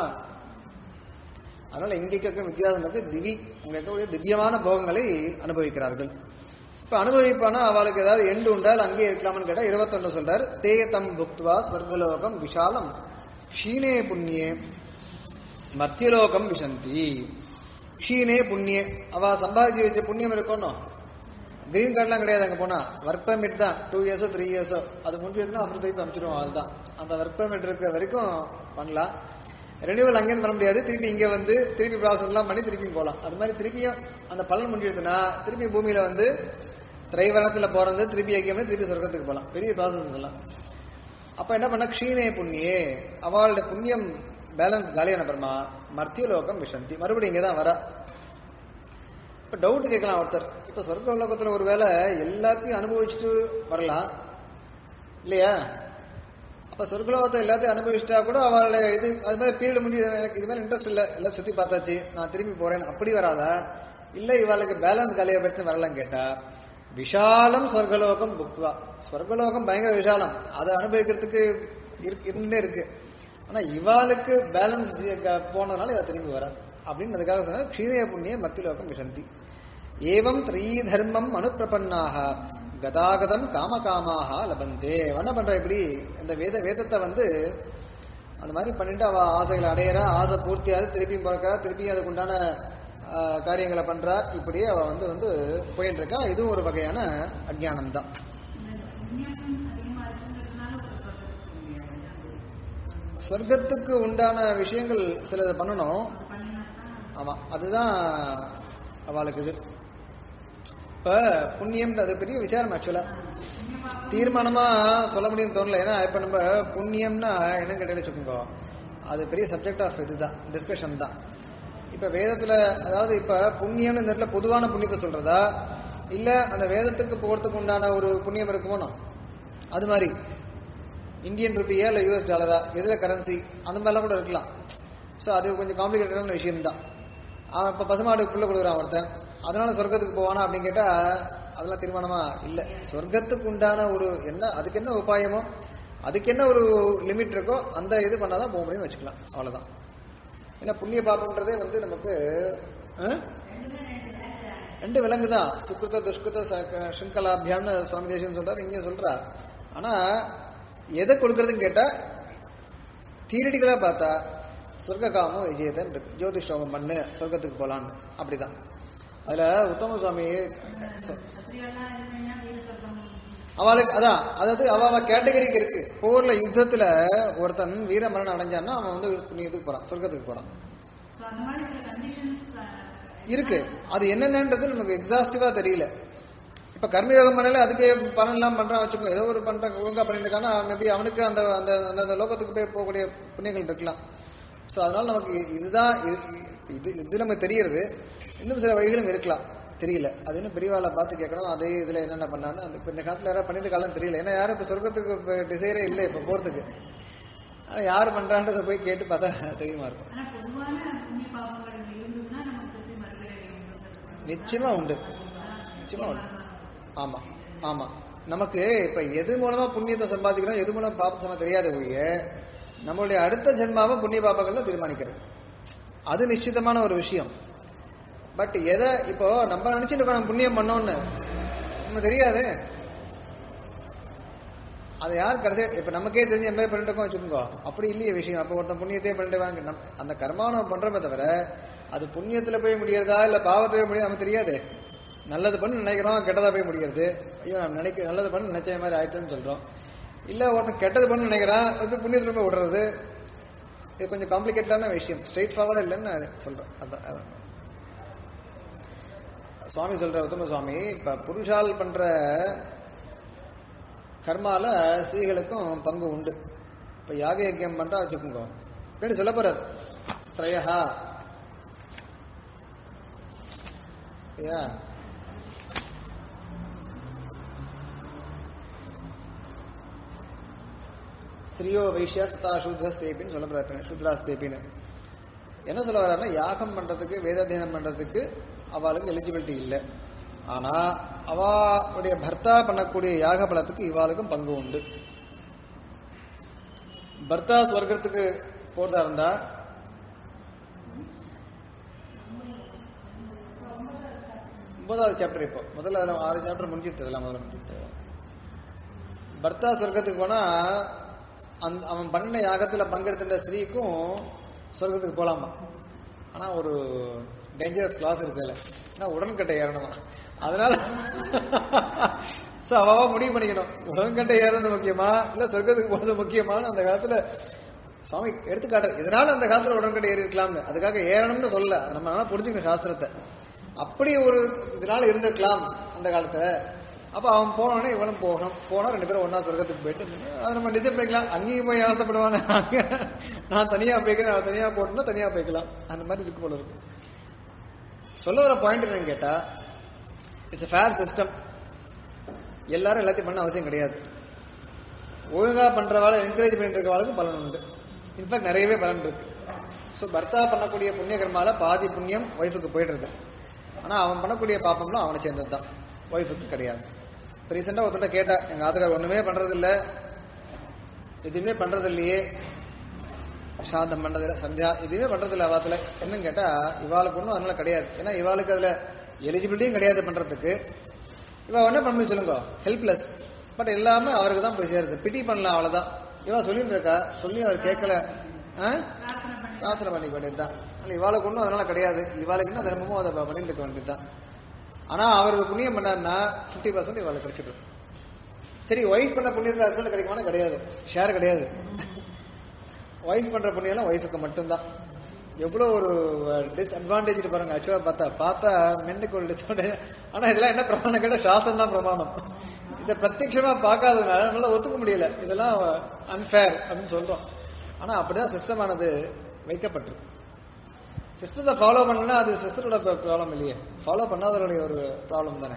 [SPEAKER 1] அதனால இங்க இருக்க வித்தியாசம் இருக்கு திவி அங்க இருக்கக்கூடிய திவ்யமான போகங்களை அனுபவிக்கிறார்கள் இப்ப அனுபவிப்பானா அவளுக்கு ஏதாவது எண்டு உண்டா இல்ல அங்கேயே இருக்கலாம்னு கேட்டா இருபத்தொன்னு சொல்றார் தே தம் புக்துவா ஸ்வர்கலோகம் விஷாலம் க்ஷீணே புண்ணியே மத்தியலோகம் விஷந்தி க்ஷீணே புண்ணியே அவ சம்பாதிச்சு வச்ச புண்ணியம் இருக்கணும் கிரீன் கார்டுலாம் கிடையாது அங்க போனா ஒர்க் பெர்மிட் தான் டூ இயர்ஸோ த்ரீ இயர்ஸோ அது முடிஞ்சதுன்னா அப்புறம் திருப்பி அனுப்பிச்சிடுவோம் அதுதான் அந்த ஒர்க் பெர்மிட் இருக்கிற வரைக்கும் பண்ணலாம் ரெனியூவல் அங்கேயும் பண்ண முடியாது திருப்பி இங்க வந்து திருப்பி ப்ராசஸ் எல்லாம் பண்ணி திருப்பி போகலாம் அது மாதிரி திருப்பியும் அந்த பலன் முடிஞ்சதுன்னா திருப்பி பூமியில வந்து திரைவனத்துல போறது திருப்பி ஐக்கியம் பண்ணி திருப்பி சொர்க்கத்துக்கு போகலாம் பெரிய ப்ராசஸ் இதெல்லாம் அப்ப என்ன பண்ண க்ஷீணே புண்ணியே அவளுடைய புண்ணியம் பேலன்ஸ் காலியான அப்புறமா மர்த்திய லோகம் விஷந்தி மறுபடியும் இங்க தான் வர இப்ப டவுட் கேட்கலாம் ஒருத்தர் இப்ப சொர்க்க லோகத்துல ஒருவேளை எல்லாத்தையும் அனுபவிச்சுட்டு வரலாம் இல்லையா அப்ப சொர்க்கலோகத்தை எல்லாத்தையும் அனுபவிச்சிட்டா கூட அவளுடைய இது அது மாதிரி பீரியட் முடிய எனக்கு இது மேல இன்ட்ரெஸ்ட் இல்ல எல்லாம் சுத்தி பார்த்தாச்சு நான் திரும்பி போறேன் அப்படி வராதா இல்ல இவளுக்கு பேலன்ஸ் காலியா படுத்து வரலாம் கேட்டா விஷாலம் சொர்க்கலோகம் புக்வா சொர்க்கலோகம் பயங்கர விஷாலம் அதை அனுபவிக்கிறதுக்கு இருக்கு இருந்தே இருக்கு ஆனா இவாளுக்கு பேலன்ஸ் போனதுனால இவ திரும்பி வர அப்படின்னு அதுக்காக சொன்னா க்ஷீணய புண்ணிய மத்திலோகம் விஷந்தி ஏவம் த்ரீ தர்மம் அனுப்பிரபன்னாக கதாகதம் காமகாமாக லபந்தே என்ன பண்ற இப்படி இந்த வேத வேதத்தை வந்து அந்த மாதிரி பண்ணிட்டு அவ ஆசைகளை அடையிறா ஆசை பூர்த்தியாவது திருப்பியும் பிறக்கிறா திருப்பியும் அதுக்கு உண்டான ஆஹ், காரியங்களை பண்றா இப்படியே அவ வந்து வந்து போயிட்டு இருக்கா இதுவும் ஒரு வகையான அஜ்ஞானம் தான் சொர்க்கத்துக்கு உண்டான விஷயங்கள் சிலது பண்ணணும் ஆமா அதுதான் அவளுக்கு இது இப்ப புண்ணியம் அது பெரிய விசாரம் ஆக்சுவலா தீர்மானமா சொல்ல முடியும் தோணல ஏன்னா இப்ப நம்ம புண்ணியம்னா என்ன கேட்டேன்னு வச்சுக்கோங்க அது பெரிய சப்ஜெக்ட் ஆஃப் இதுதான் டிஸ்கஷன் தான் இப்ப வேதத்துல அதாவது இப்ப புண்ணியம்னு இந்த இடத்துல பொதுவான புண்ணியத்தை சொல்றதா இல்ல அந்த வேதத்துக்கு போறதுக்கு உண்டான ஒரு புண்ணியம் இருக்குமோ அது மாதிரி இந்தியன் ருபியா இல்ல யூஎஸ் டாலரா எதுல கரன்சி அந்த மாதிரிலாம் கூட இருக்கலாம் ஸோ அது கொஞ்சம் காம்ப்ளிகேட்டடான விஷயம் தான் அவன் இப்ப பசுமாடு புள்ள கொடுக்குறான் ஒருத்தன் அதனால சொர்க்கத்துக்கு போவானா அப்படின்னு கேட்டா அதெல்லாம் தீர்மானமா இல்ல சொர்க்கத்துக்கு உண்டான ஒரு என்ன அதுக்கு என்ன உபாயமோ அதுக்கு என்ன ஒரு லிமிட் இருக்கோ அந்த இது பண்ணாதான் போக முடியும்னு வச்சுக்கலாம் அவ்வளவுதான் ஏன்னா புண்ணிய பாபம்ன்றதே வந்து நமக்கு ஆ? ரெண்டு விலங்கு தான் சுக்கிருத துஷ்கிருத ச- சிங்கலாபியாம்னு சுவாமி தேசியம் சொல்றாரு இங்கே சொல்றார் ஆனா எதை கொடுக்கறதுன்னு கேட்டா தியரிட்டிக்கலா பார்த்தா சொர்க்க காமம் விஜயதன் இருக்கு ஜோதிஷோகம் பண்ணு சொர்க்கத்துக்கு போலான்னு அப்படிதான் அதுல உத்தம சுவாமி சொ- அவளுக்கு அதான் அதாவது அவ அவ கேட்டகரிக்கு இருக்கு போர்ல யுத்தத்துல ஒருத்தன் வீர மரணம் அடைஞ்சான்னா அவன் வந்து புண்ணியத்துக்கு போறான் சொர்க்கத்துக்கு போறான் இருக்கு அது என்னென்னன்றது நமக்கு எக்ஸாஸ்டிவா தெரியல இப்ப கர்மயோகம் பண்ணல அதுக்கு பலன் எல்லாம் பண்றான் வச்சுக்கோ ஏதோ ஒரு பண்ற ஒழுங்கா பண்ணிட்டு இருக்கானா மேபி அவனுக்கு அந்த அந்த அந்த- அந்த லோகத்துக்கு போய் போகக்கூடிய புண்ணியங்கள் இருக்கலாம் ஸோ அதனால நமக்கு இதுதான் இது- இது இது நமக்கு தெரியறது இன்னும் சில வழிகளும் இருக்கலாம் தெரியல அது இன்னும் பெரியவாளை பார்த்து கேட்கணும் அதே இதுல என்னென்ன பண்ணான்னு அந்த இப்ப இந்த காலத்துல யாராவது பண்ணிட்டு இருக்காலும் தெரியல ஏன்னா யாரும் இப்ப சொர்க்கத்துக்கு டிசைரே இல்லை இப்ப போறதுக்கு ஆனா யார் பண்றான்றதை போய் கேட்டு பார்த்தா தெரியுமா இருக்கும்
[SPEAKER 2] ஆனா பொதுவான புண்ணிய பாவங்கள் இருந்ததுன்னா நமக்கு திருப்பி மறுபிறவி உண்டு.
[SPEAKER 1] நிச்சயமா உண்டு நிச்சயமா உண்டு ஆமா ஆமா நமக்கு இப்ப எது மூலமா புண்ணியத்தை சம்பாதிக்கிறோம் எது மூலம் பாபத்தை சம்பா தெரியாத ஒழிய நம்மளுடைய அடுத்த ஜென்மாவை புண்ணிய பாபங்கள்ல தீர்மானிக்கிறது அது நிச்சயமான ஒரு விஷயம் பட் எதை இப்போ நம்ம நினைச்சிட்டு இருக்கோம் நம்ம புண்ணியம் பண்ணோம்னு நமக்கு தெரியாது அது யார் கடைசி இப்ப நமக்கே தெரிஞ்சு எம்ஏ பண்ணிட்டு இருக்கோம் வச்சுக்கோங்க அப்படி இல்லையே விஷயம் அப்ப ஒருத்தன் புண்ணியத்தையே பண்ணிட்டு வாங்க நம்- அந்த கர்மாவை நம்ம பண்றோமே தவிர அது புண்ணியத்துல போய் முடியறதா இல்ல பாவத்துல போய் முடியாது நமக்கு தெரியாது நல்லது பண்ணு நினைக்கிறோம் கெட்டதா போய் முடிகிறது ஐயோ நம்ம நினைக்க நல்லது பண்ணு நினைச்ச மாதிரி ஆயிடுச்சுன்னு சொல்றோம் இல்ல ஒருத்தன் கெட்டது பண்ணு நினைக்கிறான் வந்து புண்ணியத்துல போய் விடுறது இது கொஞ்சம் காம்ப்ளிகேட்டான விஷயம் ஸ்ட்ரெயிட் ஃபார்வர்டா இல்லைன்னு நான் சொல்றேன் அதான் அதான். சுவாமி சொல்ற உத்தம சுவாமி இப்ப புருஷால் பண்ற கர்மால ஸ்திரீகளுக்கும் பங்கு உண்டு இப்ப யாக யஜ்யம் பண்றா வச்சுக்கோங்க கேட்டு சொல்ல போறார் ஸ்திரயா ஐயா ஸ்திரியோ வைஷ்யா ததா சூத்ரஸ்தேபின்னு சொல்ல போறாரு சூத்ராஸ்தேபின்னு என்ன சொல்ல வர்றாருன்னா யாகம் பண்றதுக்கு வேதாத்தியனம் பண்றதுக்கு அவளுக்கு எலிஜிபிலிட்டி இல்லை ஆனா அவளுடைய பர்த்தா பண்ணக்கூடிய யாக பலத்துக்கு இவாளுக்கும் பங்கு உண்டு பர்த்தா சொர்க்கத்துக்கு போறதா இருந்தா ஒன்பதாவது சாப்டர் இப்போ முதல்ல அதுல ஆறு சாப்டர் முடிஞ்சிட்டு அதெல்லாம் முதல்ல முடிஞ்சிட்டு பர்த்தா சொர்க்கத்துக்கு போனா அந்த அவன் பண்ண யாகத்துல பங்கெடுத்த ஸ்திரீக்கும் சொர்க்கத்துக்கு போலாமா ஆனா ஒரு டேஞ்சரஸ் கிளாஸ் இருக்குல்ல ஏன்னா உடன்கட்டை ஏறணுமா அதனால சோ அவ முடிவு பண்ணிக்கணும் உடன்கட்டை ஏறது முக்கியமா இல்ல சொர்க்கத்துக்கு போறது முக்கியமான்னு அந்த காலத்துல சுவாமி எடுத்துக்காட்டு இதனால அந்த காலத்துல உடன்கட்டை ஏறி இருக்கலாம்னு அதுக்காக ஏறணும்னு சொல்ல நம்ம ஆனா புரிஞ்சுக்கணும் சாஸ்திரத்தை அப்படி ஒரு இதனால இருந்திருக்கலாம் அந்த காலத்துல அப்ப அவன் போனோடனே இவனும் போகணும் போனா ரெண்டு பேரும் ஒன்னா சொர்க்கத்துக்கு போயிட்டு அதை நம்ம டிசைட் பண்ணிக்கலாம் அங்கேயும் போய் ஆசைப்படுவாங்க நான் தனியா போய்க்கிறேன் அவன் தனியா போட்டோம்னா தனியா போய்க்கலாம் அந்த மாதிரி இருக்கு போல இருக்கு சொல்ல வர பாயிண்ட் என்னன்னு கேட்டா இட்ஸ் ஃபேர் சிஸ்டம் எல்லாரும் எல்லாத்தையும் பண்ண அவசியம் கிடையாது ஒழுங்கா பண்றவாளை என்கரேஜ் பண்ணிட்டு இருக்கவாளுக்கு பலன் உண்டு இன்ஃபேக்ட் நிறையவே பலன் இருக்கு ஸோ பர்த்தா பண்ணக்கூடிய புண்ணிய கர்மால பாதி புண்ணியம் ஒய்ஃபுக்கு போயிடுறது ஆனா அவன் பண்ணக்கூடிய பாப்பம்லாம் அவனை சேர்ந்தது தான் ஒய்ஃபுக்கு கிடையாது இப்போ ரீசெண்டாக ஒருத்தட்ட கேட்டா எங்க ஆத்துக்கார் ஒண்ணுமே பண்றது இல்ல எதுவுமே பண்றது இல்லையே சாந்தம் பண்றது இல்ல சந்தியா எதுவுமே பண்றது இல்ல அவாத்துல என்னன்னு கேட்டா இவாளுக்கு ஒன்றும் அதனால கிடையாது ஏன்னா இவாளுக்கு அதுல எலிஜிபிலிட்டியும் கிடையாது பண்றதுக்கு இவ என்ன பண்ண சொல்லுங்க ஹெல்ப்லெஸ் பட் எல்லாமே அவருக்கு தான் போய் சேருது பிடி பண்ணலாம் அவ்வளவுதான் இவ சொல்லிட்டு இருக்கா சொல்லி அவர் கேட்கல ஆ? பிரார்த்தனை பண்ணிக்க வேண்டியதுதான் இல்ல இவாளுக்கு ஒன்றும் அதனால கிடையாது இவாளுக்கு என்ன தினமும் அதை பண்ணிட்டு இருக்க வேண்டியதுதான் ஆனா அவருக்கு புண்ணியம் பண்ணாருன்னா ஃபிஃப்டி பர்சன்ட் இவாளுக்கு கிடைச்சிடுது சரி ஒய்ஃப் பண்ண புண்ணியத்துல ஹஸ்பண்ட் கிடைக்குமானா கிடையாது ஷேர் கிடையாது ஒய்ஃப் பண்ற புண்ணியம் ஒய்ஃபுக்கு மட்டும்தான் எவ்வளவு ஒரு டிஸ்அட்வான்டேஜ் பாருங்க ஆக்சுவலா பார்த்தா பார்த்தா மென்னுக்கு ஒரு டிஸ்அட்வான்டேஜ் ஆனா இதெல்லாம் என்ன பிரமாணம் கேட்டா சாஸ்திரம் தான் பிரமாணம் இதை பிரத்யட்சமா பார்க்காததுனால நம்மளால ஒத்துக்க முடியல இதெல்லாம் அன்ஃபேர் அப்படின்னு சொல்றோம் ஆனா அப்படிதான் சிஸ்டம் ஆனது வைக்கப்பட்டிருக்கு சிஸ்டத்தை ஃபாலோ பண்ணா அது சிஸ்டரோட ப்ராப்ளம் இல்லையே ஃபாலோ பண்ணாதவருடைய ஒரு ப்ராப்ளம் தானே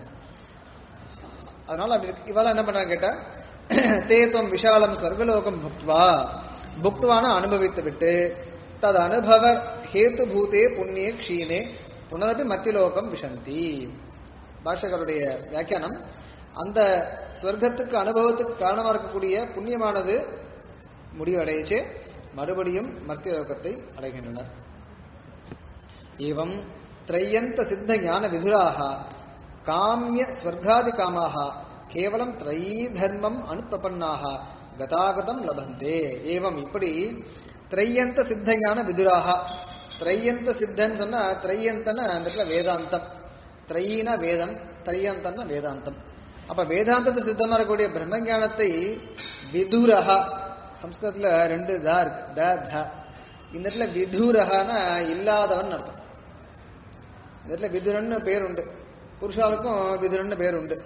[SPEAKER 1] அதனால அப்படி இருக்கு. இவெல்லாம் என்ன பண்றாங்க கேட்டா தேத்துவம் விஷாலம் சர்வலோகம் புக்வா புக்துவான அனுபவித்து விட்டு தது அனுபவ ஹேத்து பூதே புண்ணிய க்ஷீணே புனரபி மத்தியலோகம் விஷந்தி பாஷகருடைய வியாக்கியானம் அந்த சொர்க்கத்துக்கு அனுபவத்துக்கு காரணமா இருக்கக்கூடிய புண்ணியமானது முடிவடைச்சு மறுபடியும் மத்தியலோகத்தை அடைகின்றனர் एवं त्रय्यंत सिद्ध ज्ञान विधुराः काम्य स्वर्गादि कामाः केवलं त्रयी धर्मम अनुप्रपन्नाः गतागतम लभन्ते एवं இப்படி த்ரையந்த சித்த ஞான விதுராக த்ரையந்த சித்தன் சொன்னா த்ரையந்தன அந்த இடத்துல வேதாந்தம் த்ரையின வேதம் த்ரையந்தன வேதாந்தம் அப்ப வேதாந்தத்தை சித்தமா இருக்கக்கூடிய பிரம்ம ஞானத்தை விதுரஹ சம்ஸ்கிருதத்துல ரெண்டு தா இருக்கு த த இந்த இடத்துல விதுரஹனா இல்லாதவன் அர்த்தம் இந்த இடத்துல விதுரன்னு பேர் உண்டு புருஷாளுக்கும் விதுரன்னு பேர் உண்டு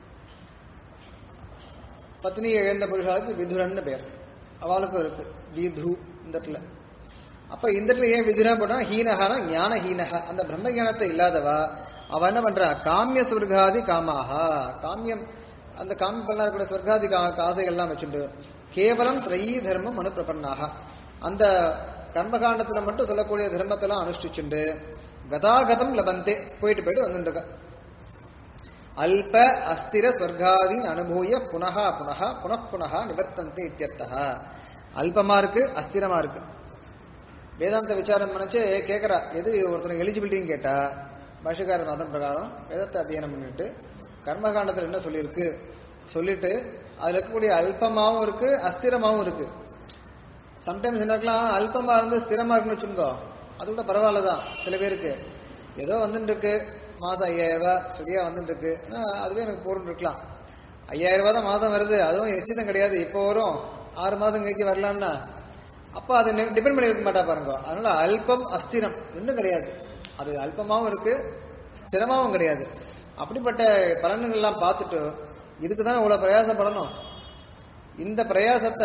[SPEAKER 1] பத்னியை இழந்த புருஷாளுக்கு விதுரன்னு பேர் அவளுக்கும் இருக்கு விது இந்த இடத்துல அப்ப இந்த இடத்துல ஏன் விதுரா போட்டா ஹீனஹானா ஞான ஹீனஹ அந்த பிரம்ம ஞானத்தை இல்லாதவா அவ என்ன பண்றா காமிய சொர்க்காதி காமாஹா காமியம் அந்த காமி பண்ணா இருக்கக்கூடிய சொர்க்காதி கா- ஆசைகள்லாம் வச்சுட்டு கேவலம் திரையீ தர்மம் அனுப்பிரபன்னாக அந்த கர்மகாண்டத்துல மட்டும் சொல்லக்கூடிய தர்மத்தெல்லாம் அனுஷ்டிச்சுண்டு கதாகதம் லபந்தே போயிட்டு போயிட்டு வந்துட்டு இருக்கா அல்ப அஸ்திர ஸ்வர்காதீன் அனுபூய புனக புனக புனః புனக நிவர்த்தந்தே இத்தியர்த்தா அல்பமா இருக்கு அஸ்திரமா இருக்கு வேதாந்த விசாரம் நினைச்சு கேட்கறா எது ஒருத்தனுக்கு எலிஜிபிலிட்டின்னு கேட்டா பாஷக்காரன் அதன் பிரகாரம் வேதத்தை அத்தியனம் பண்ணிட்டு கர்மகாண்டத்தில் என்ன சொல்லியிருக்கு சொல்லிட்டு அதுல இருக்கக்கூடிய அல்பமாவும் இருக்கு அஸ்திரமாவும் இருக்கு சம்டைம்ஸ் என்ன இருக்கலாம் அல்பமா இருந்து ஸ்திரமா இருக்குன்னு வச்சுக்கோ அது கூட பரவாயில்லதான் சில பேருக்கு ஏதோ வந்துட்டு இருக்கு மாதம் ஐயாயிரம் ரூபாய் சரியா வந்துட்டு இருக்கு ஆ, அதுவே எனக்கு போர்னு இருக்கலாம் ஐயாயிரம் ரூபாய் தான் மாதம் வருது அதுவும் நிச்சயம் கிடையாது இப்போ வரும் ஆறு மாதம் கழிச்சு வரலாம்னா அப்போ அது டிபெண்ட் பண்ணி இருக்க மாட்டா பாருங்க அதனால அல்பம் அஸ்திரம் ரெண்டும் கிடையாது அது அல்பமாவும் இருக்கு ஸ்திரமாவும் கிடையாது அப்படிப்பட்ட பலன்கள் எல்லாம் பார்த்துட்டு இதுக்கு தான் இவ்வளவு பிரயாசப்படணும் இந்த பிரயாசத்தை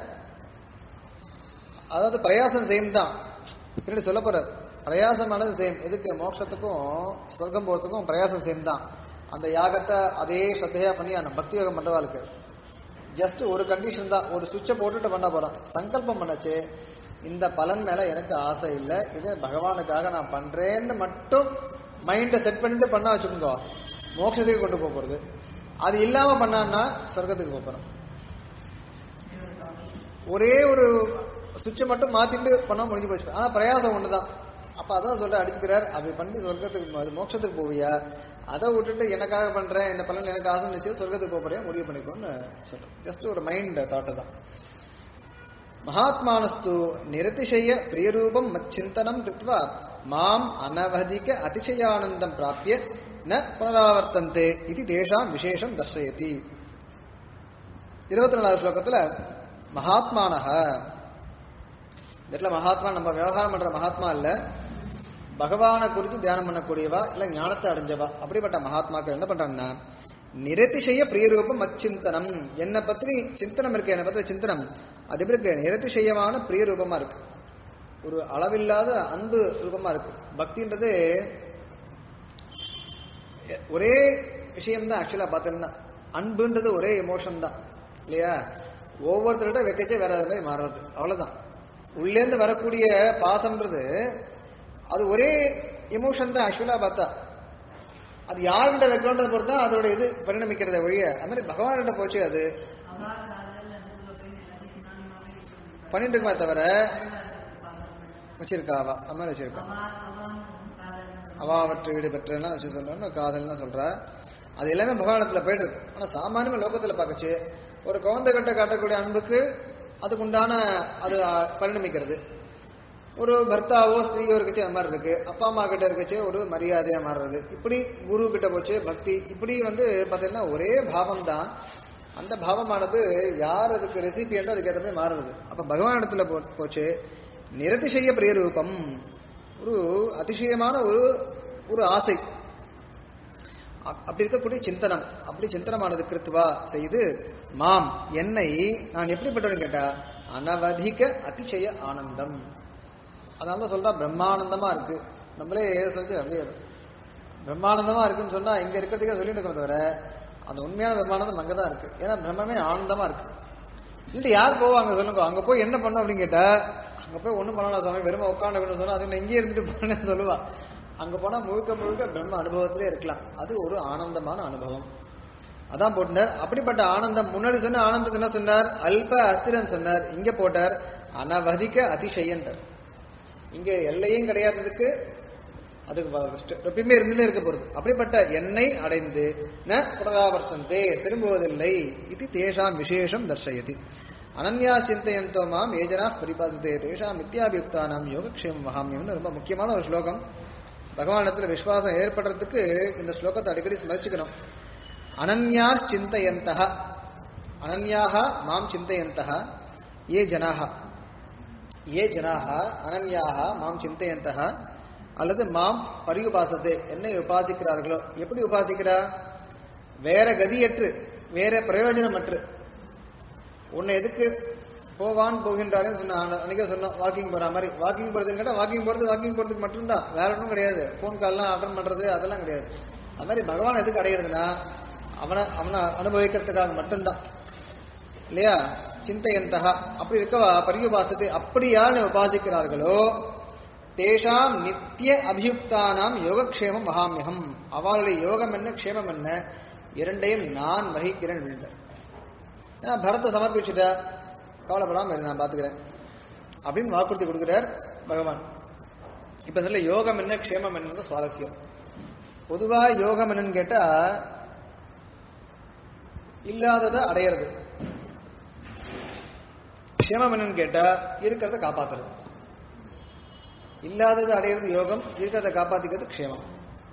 [SPEAKER 1] அதாவது பிரயாசம் சேம் தான் பின்னாடி சொல்ல போறார் பிரயாசமானது சேம் எதுக்கு மோட்சத்துக்கும் சொர்க்கம் போறதுக்கும் பிரயாசம் சேம் தான் அந்த யாகத்தை அதே ஸ்ரத்தையா பண்ணி அந்த பக்தி யோகம் பண்றவாளுக்கு ஜஸ்ட் ஒரு கண்டிஷன் தான் ஒரு சுவிட்சை போட்டுட்டு பண்ண போறோம் சங்கல்பம் பண்ணச்சு இந்த பலன் மேல எனக்கு ஆசை இல்லை இது பகவானுக்காக நான் பண்றேன்னு மட்டும் மைண்டை செட் பண்ணிட்டு பண்ண வச்சுக்கோங்க மோட்சத்துக்கு கொண்டு போக போறது அது இல்லாம பண்ணான்னா சொர்க்கத்துக்கு போக போறோம் ஒரே ஒரு சுவிட்சை மட்டும் மாத்திட்டு பண்ணா முடிஞ்சு போச்சு ஆனா பிரயாசம் ஒண்ணுதான் அப்ப அதான் சொல்ற அடிச்சுக்கிறார் அப்படி பண்ணி சொர்க்கத்துக்கு அது மோட்சத்துக்கு போவியா அதை விட்டுட்டு எனக்காக பண்றேன் இந்த பலன் எனக்கு ஆசை நிச்சயம் சொர்க்கத்துக்கு போறேன் முடிவு பண்ணிக்கோன்னு சொல்றேன் ஜஸ்ட் ஒரு மைண்ட் தாட்டு தான் மகாத்மானஸ்து நிரதிசய பிரியரூபம் மச்சிந்தனம் கிருத்வா மாம் அனவதிக அதிசயானந்தம் பிராப்பிய ந புனராவர்த்தந்தே இது தேஷாம் விசேஷம் தர்சயதி இருபத்தி நாலாவது ஸ்லோகத்துல மகாத்மானக இந்த இடத்துல மகாத்மா நம்ம விவகாரம் பண்ற மகாத்மா இல்ல பகவானை குறித்து தியானம் பண்ணக்கூடியவா இல்ல ஞானத்தை அடைஞ்சவா அப்படிப்பட்ட மகாத்மாக்கள் என்ன பண்றாங்கன்னா நிரதிசய பிரியரூபம் அச்சிந்தனம் என்னை பத்தி சிந்தனம் இருக்கு என்னை பத்தி சிந்தனம் அது எப்படி இருக்கு நிரதிசயமான பிரியரூபமா இருக்கு ஒரு அளவில்லாத அன்பு ரூபமா இருக்கு பக்தின்றது ஒரே விஷயம் தான் ஆக்சுவலா பார்த்தீங்கன்னா அன்புன்றது ஒரே எமோஷன் தான் இல்லையா ஒவ்வொருத்தர்கிட்ட வைக்கச்சே வேற வேற மாதிரி மாறுறது அவ்வளவுதான் உள்ளேந்து வரக்கூடிய பாசம்ன்றது அது ஒரே எமோஷன் தான் ஆக்சுவலா பார்த்தா அது யார்கிட்ட வைக்கணுன்றத பொறுத்து தான் அதோட இது பரிணமிக்கிறத ஒழிய அது மாதிரி பகவான்கிட்ட போச்சு அது பண்ணிட்டு இருக்குமே தவிர வச்சிருக்கா அவ அது மாதிரி வச்சிருக்கா அவாவற்றை வீடு பெற்றெல்லாம் வச்சு சொல்றோம்னு காதல்னு சொல்றா அது எல்லாமே பகவானத்துல போயிட்டு இருக்கு ஆனா சாமானியமா லோகத்துல பார்க்கச்சு ஒரு குழந்தை கிட்ட காட்டக்கூடிய அன்புக்கு அதுக்குண்டான அது அஹ், பரிணமிக்கிறது ஒரு பர்த்தாவோ ஸ்திரீயோ இருக்கச்சு அந்த மாதிரி இருக்கு அப்பா அம்மா கிட்ட இருக்கச்சு ஒரு மரியாதையா மாறுறது இப்படி குரு கிட்ட போச்சு பக்தி இப்படி வந்து பாத்தீங்கன்னா ஒரே பாவம் தான் அந்த பாவமானது யார் அதுக்கு ரெசிபியன்ட் அதுக்கு ஏற்ற மாதிரி மாறுறது அப்ப பகவான் இடத்துல போ- போச்சு நிரதிசய பிரியரூபம் ஒரு அதிசயமான ஒரு ஒரு ஆசை அப்- அப்படி இருக்கக்கூடிய சிந்தனம் அப்படி சிந்தனமானது கிருத்துவா செய்து மாம் என்னை நான் எப்படிப்பட்டவன் கேட்டா அனவதிக அதிசய ஆனந்தம் அதனால தான் சொல்றா பிரம்மானந்தமா இருக்கு நம்மளே சொல்லி அப்படியே பிரம்மானந்தமா இருக்குன்னு சொன்னா இங்க இருக்கிறதுக்கே சொல்லிட்டு இருக்கோம் தவிர அந்த உண்மையான பிரம்மானந்தம் அங்கதான் இருக்கு ஏன்னா பிரம்மமே ஆனந்தமா இருக்கு இல்ல யார் போவாங்க சொல்லுங்க அங்க போய் என்ன பண்ண அப்படின்னு கேட்டா அங்க போய் ஒண்ணும் பண்ணலாம் சுவாமி வெறுமை உட்காந்து சொன்னா அது நான் இங்கேயே இருந்துட்டு போனேன்னு சொல்லுவா அங்க போனா முழுக்க முழுக்க பிரம்ம அனுபவத்திலே இருக்கலாம் அது ஒரு ஆனந்தமான அனுபவம் அதான் போட்டார் அப்படிப்பட்ட ஆனந்தம் முன்னாடி சொன்ன ஆனந்தத்தை என்ன சொன்னார் அல்ப அஸ்திரன் சொன்னார் இங்க போட்டார் அனவதிக்க அதிசயன்றார் இங்க எல்லையும் கிடையாததுக்கு அதுக்கு first எப்பயுமே இருந்துட்டே இருக்க போறது அப்படிப்பட்ட எண்ணெய் அடைந்து ந புனராவர்த்தந்தே திரும்புவதில்லை இது தேஷாம் விசேஷம் தர்ஷயதி அனன்யா சிந்தையந்தோ மாம் ஏஜனா பரிபாசத்தே தேஷாம் மித்யாபியுக்தானாம் யோகக்ஷேம மகாமியம்னு ரொம்ப முக்கியமான ஒரு ஸ்லோகம் பகவானிடத்துல விசுவாசம் ஏற்படுறதுக்கு இந்த ஸ்லோகத்தை அடிக்கடி ஸ்மரிச்சுக்கணும் அனன்யா சிந்தையந்தः அனன்யாக மாம் சிந்தையந்தः ये ஜனாக ஏ ஜனாக அனன்யாக மாம் சிந்தையந்தः அல்லது மாம் பரியுபாசத்தை என்னை உபாசிக்கிறார்களோ எப்படி உபாசிக்கிறா வேற கதியற்று வேற பிரயோஜனமற்று உன்னை எதுக்கு போவான் போகின்றாருன்னு சொன்ன அன்னைக்கே சொன்னோம் வாக்கிங் போற மாதிரி வாக்கிங் போறதுன்னு கேட்டா வாக்கிங் போறது வாக்கிங் போறதுக்கு மட்டும்தான் வேற ஒன்றும் கிடையாது ஃபோன் கால்லாம் அட்டன் பண்றது அதெல்லாம் கிடையாது அது மாதிரி பகவான் எதுக்கு அடையிறதுன்னா அவனை அவனை அனுபவிக்கிறதுக்காக மட்டும்தான் இல்லையா சிந்தையந்தகா அப்படி இருக்கவா பரியுபாசத்தை அப்படி யார் உபாசிக்கிறார்களோ தேஷாம் நித்திய அபியுக்தானாம் யோகக்ஷேமம் மகாமியகம் அவளுடைய யோகம் என்ன க்ஷேமம் என்ன இரண்டையும் நான் வகிக்கிறேன் அப்படின்றார் ஏன்னா பரத்தை சமர்ப்பிச்சுட்டா கவலைப்படாம இரு, நான் பாத்துக்கிறேன் அப்படின்னு வாக்குறுதி கொடுக்கிறார் பகவான் இப்ப இதுல யோகம் என்ன க்ஷேமம் என்னன்னு சுவாரஸ்யம் பொதுவா யோகம் என்னன்னு கேட்டா இல்லாததை அடையிறது க்ஷேமம் என்னன்னு கேட்டா இருக்கிறத காப்பாத்துறது இல்லாததை அடையிறது யோகம் இருக்கிறத காப்பாத்திக்கிறது க்ஷேமம்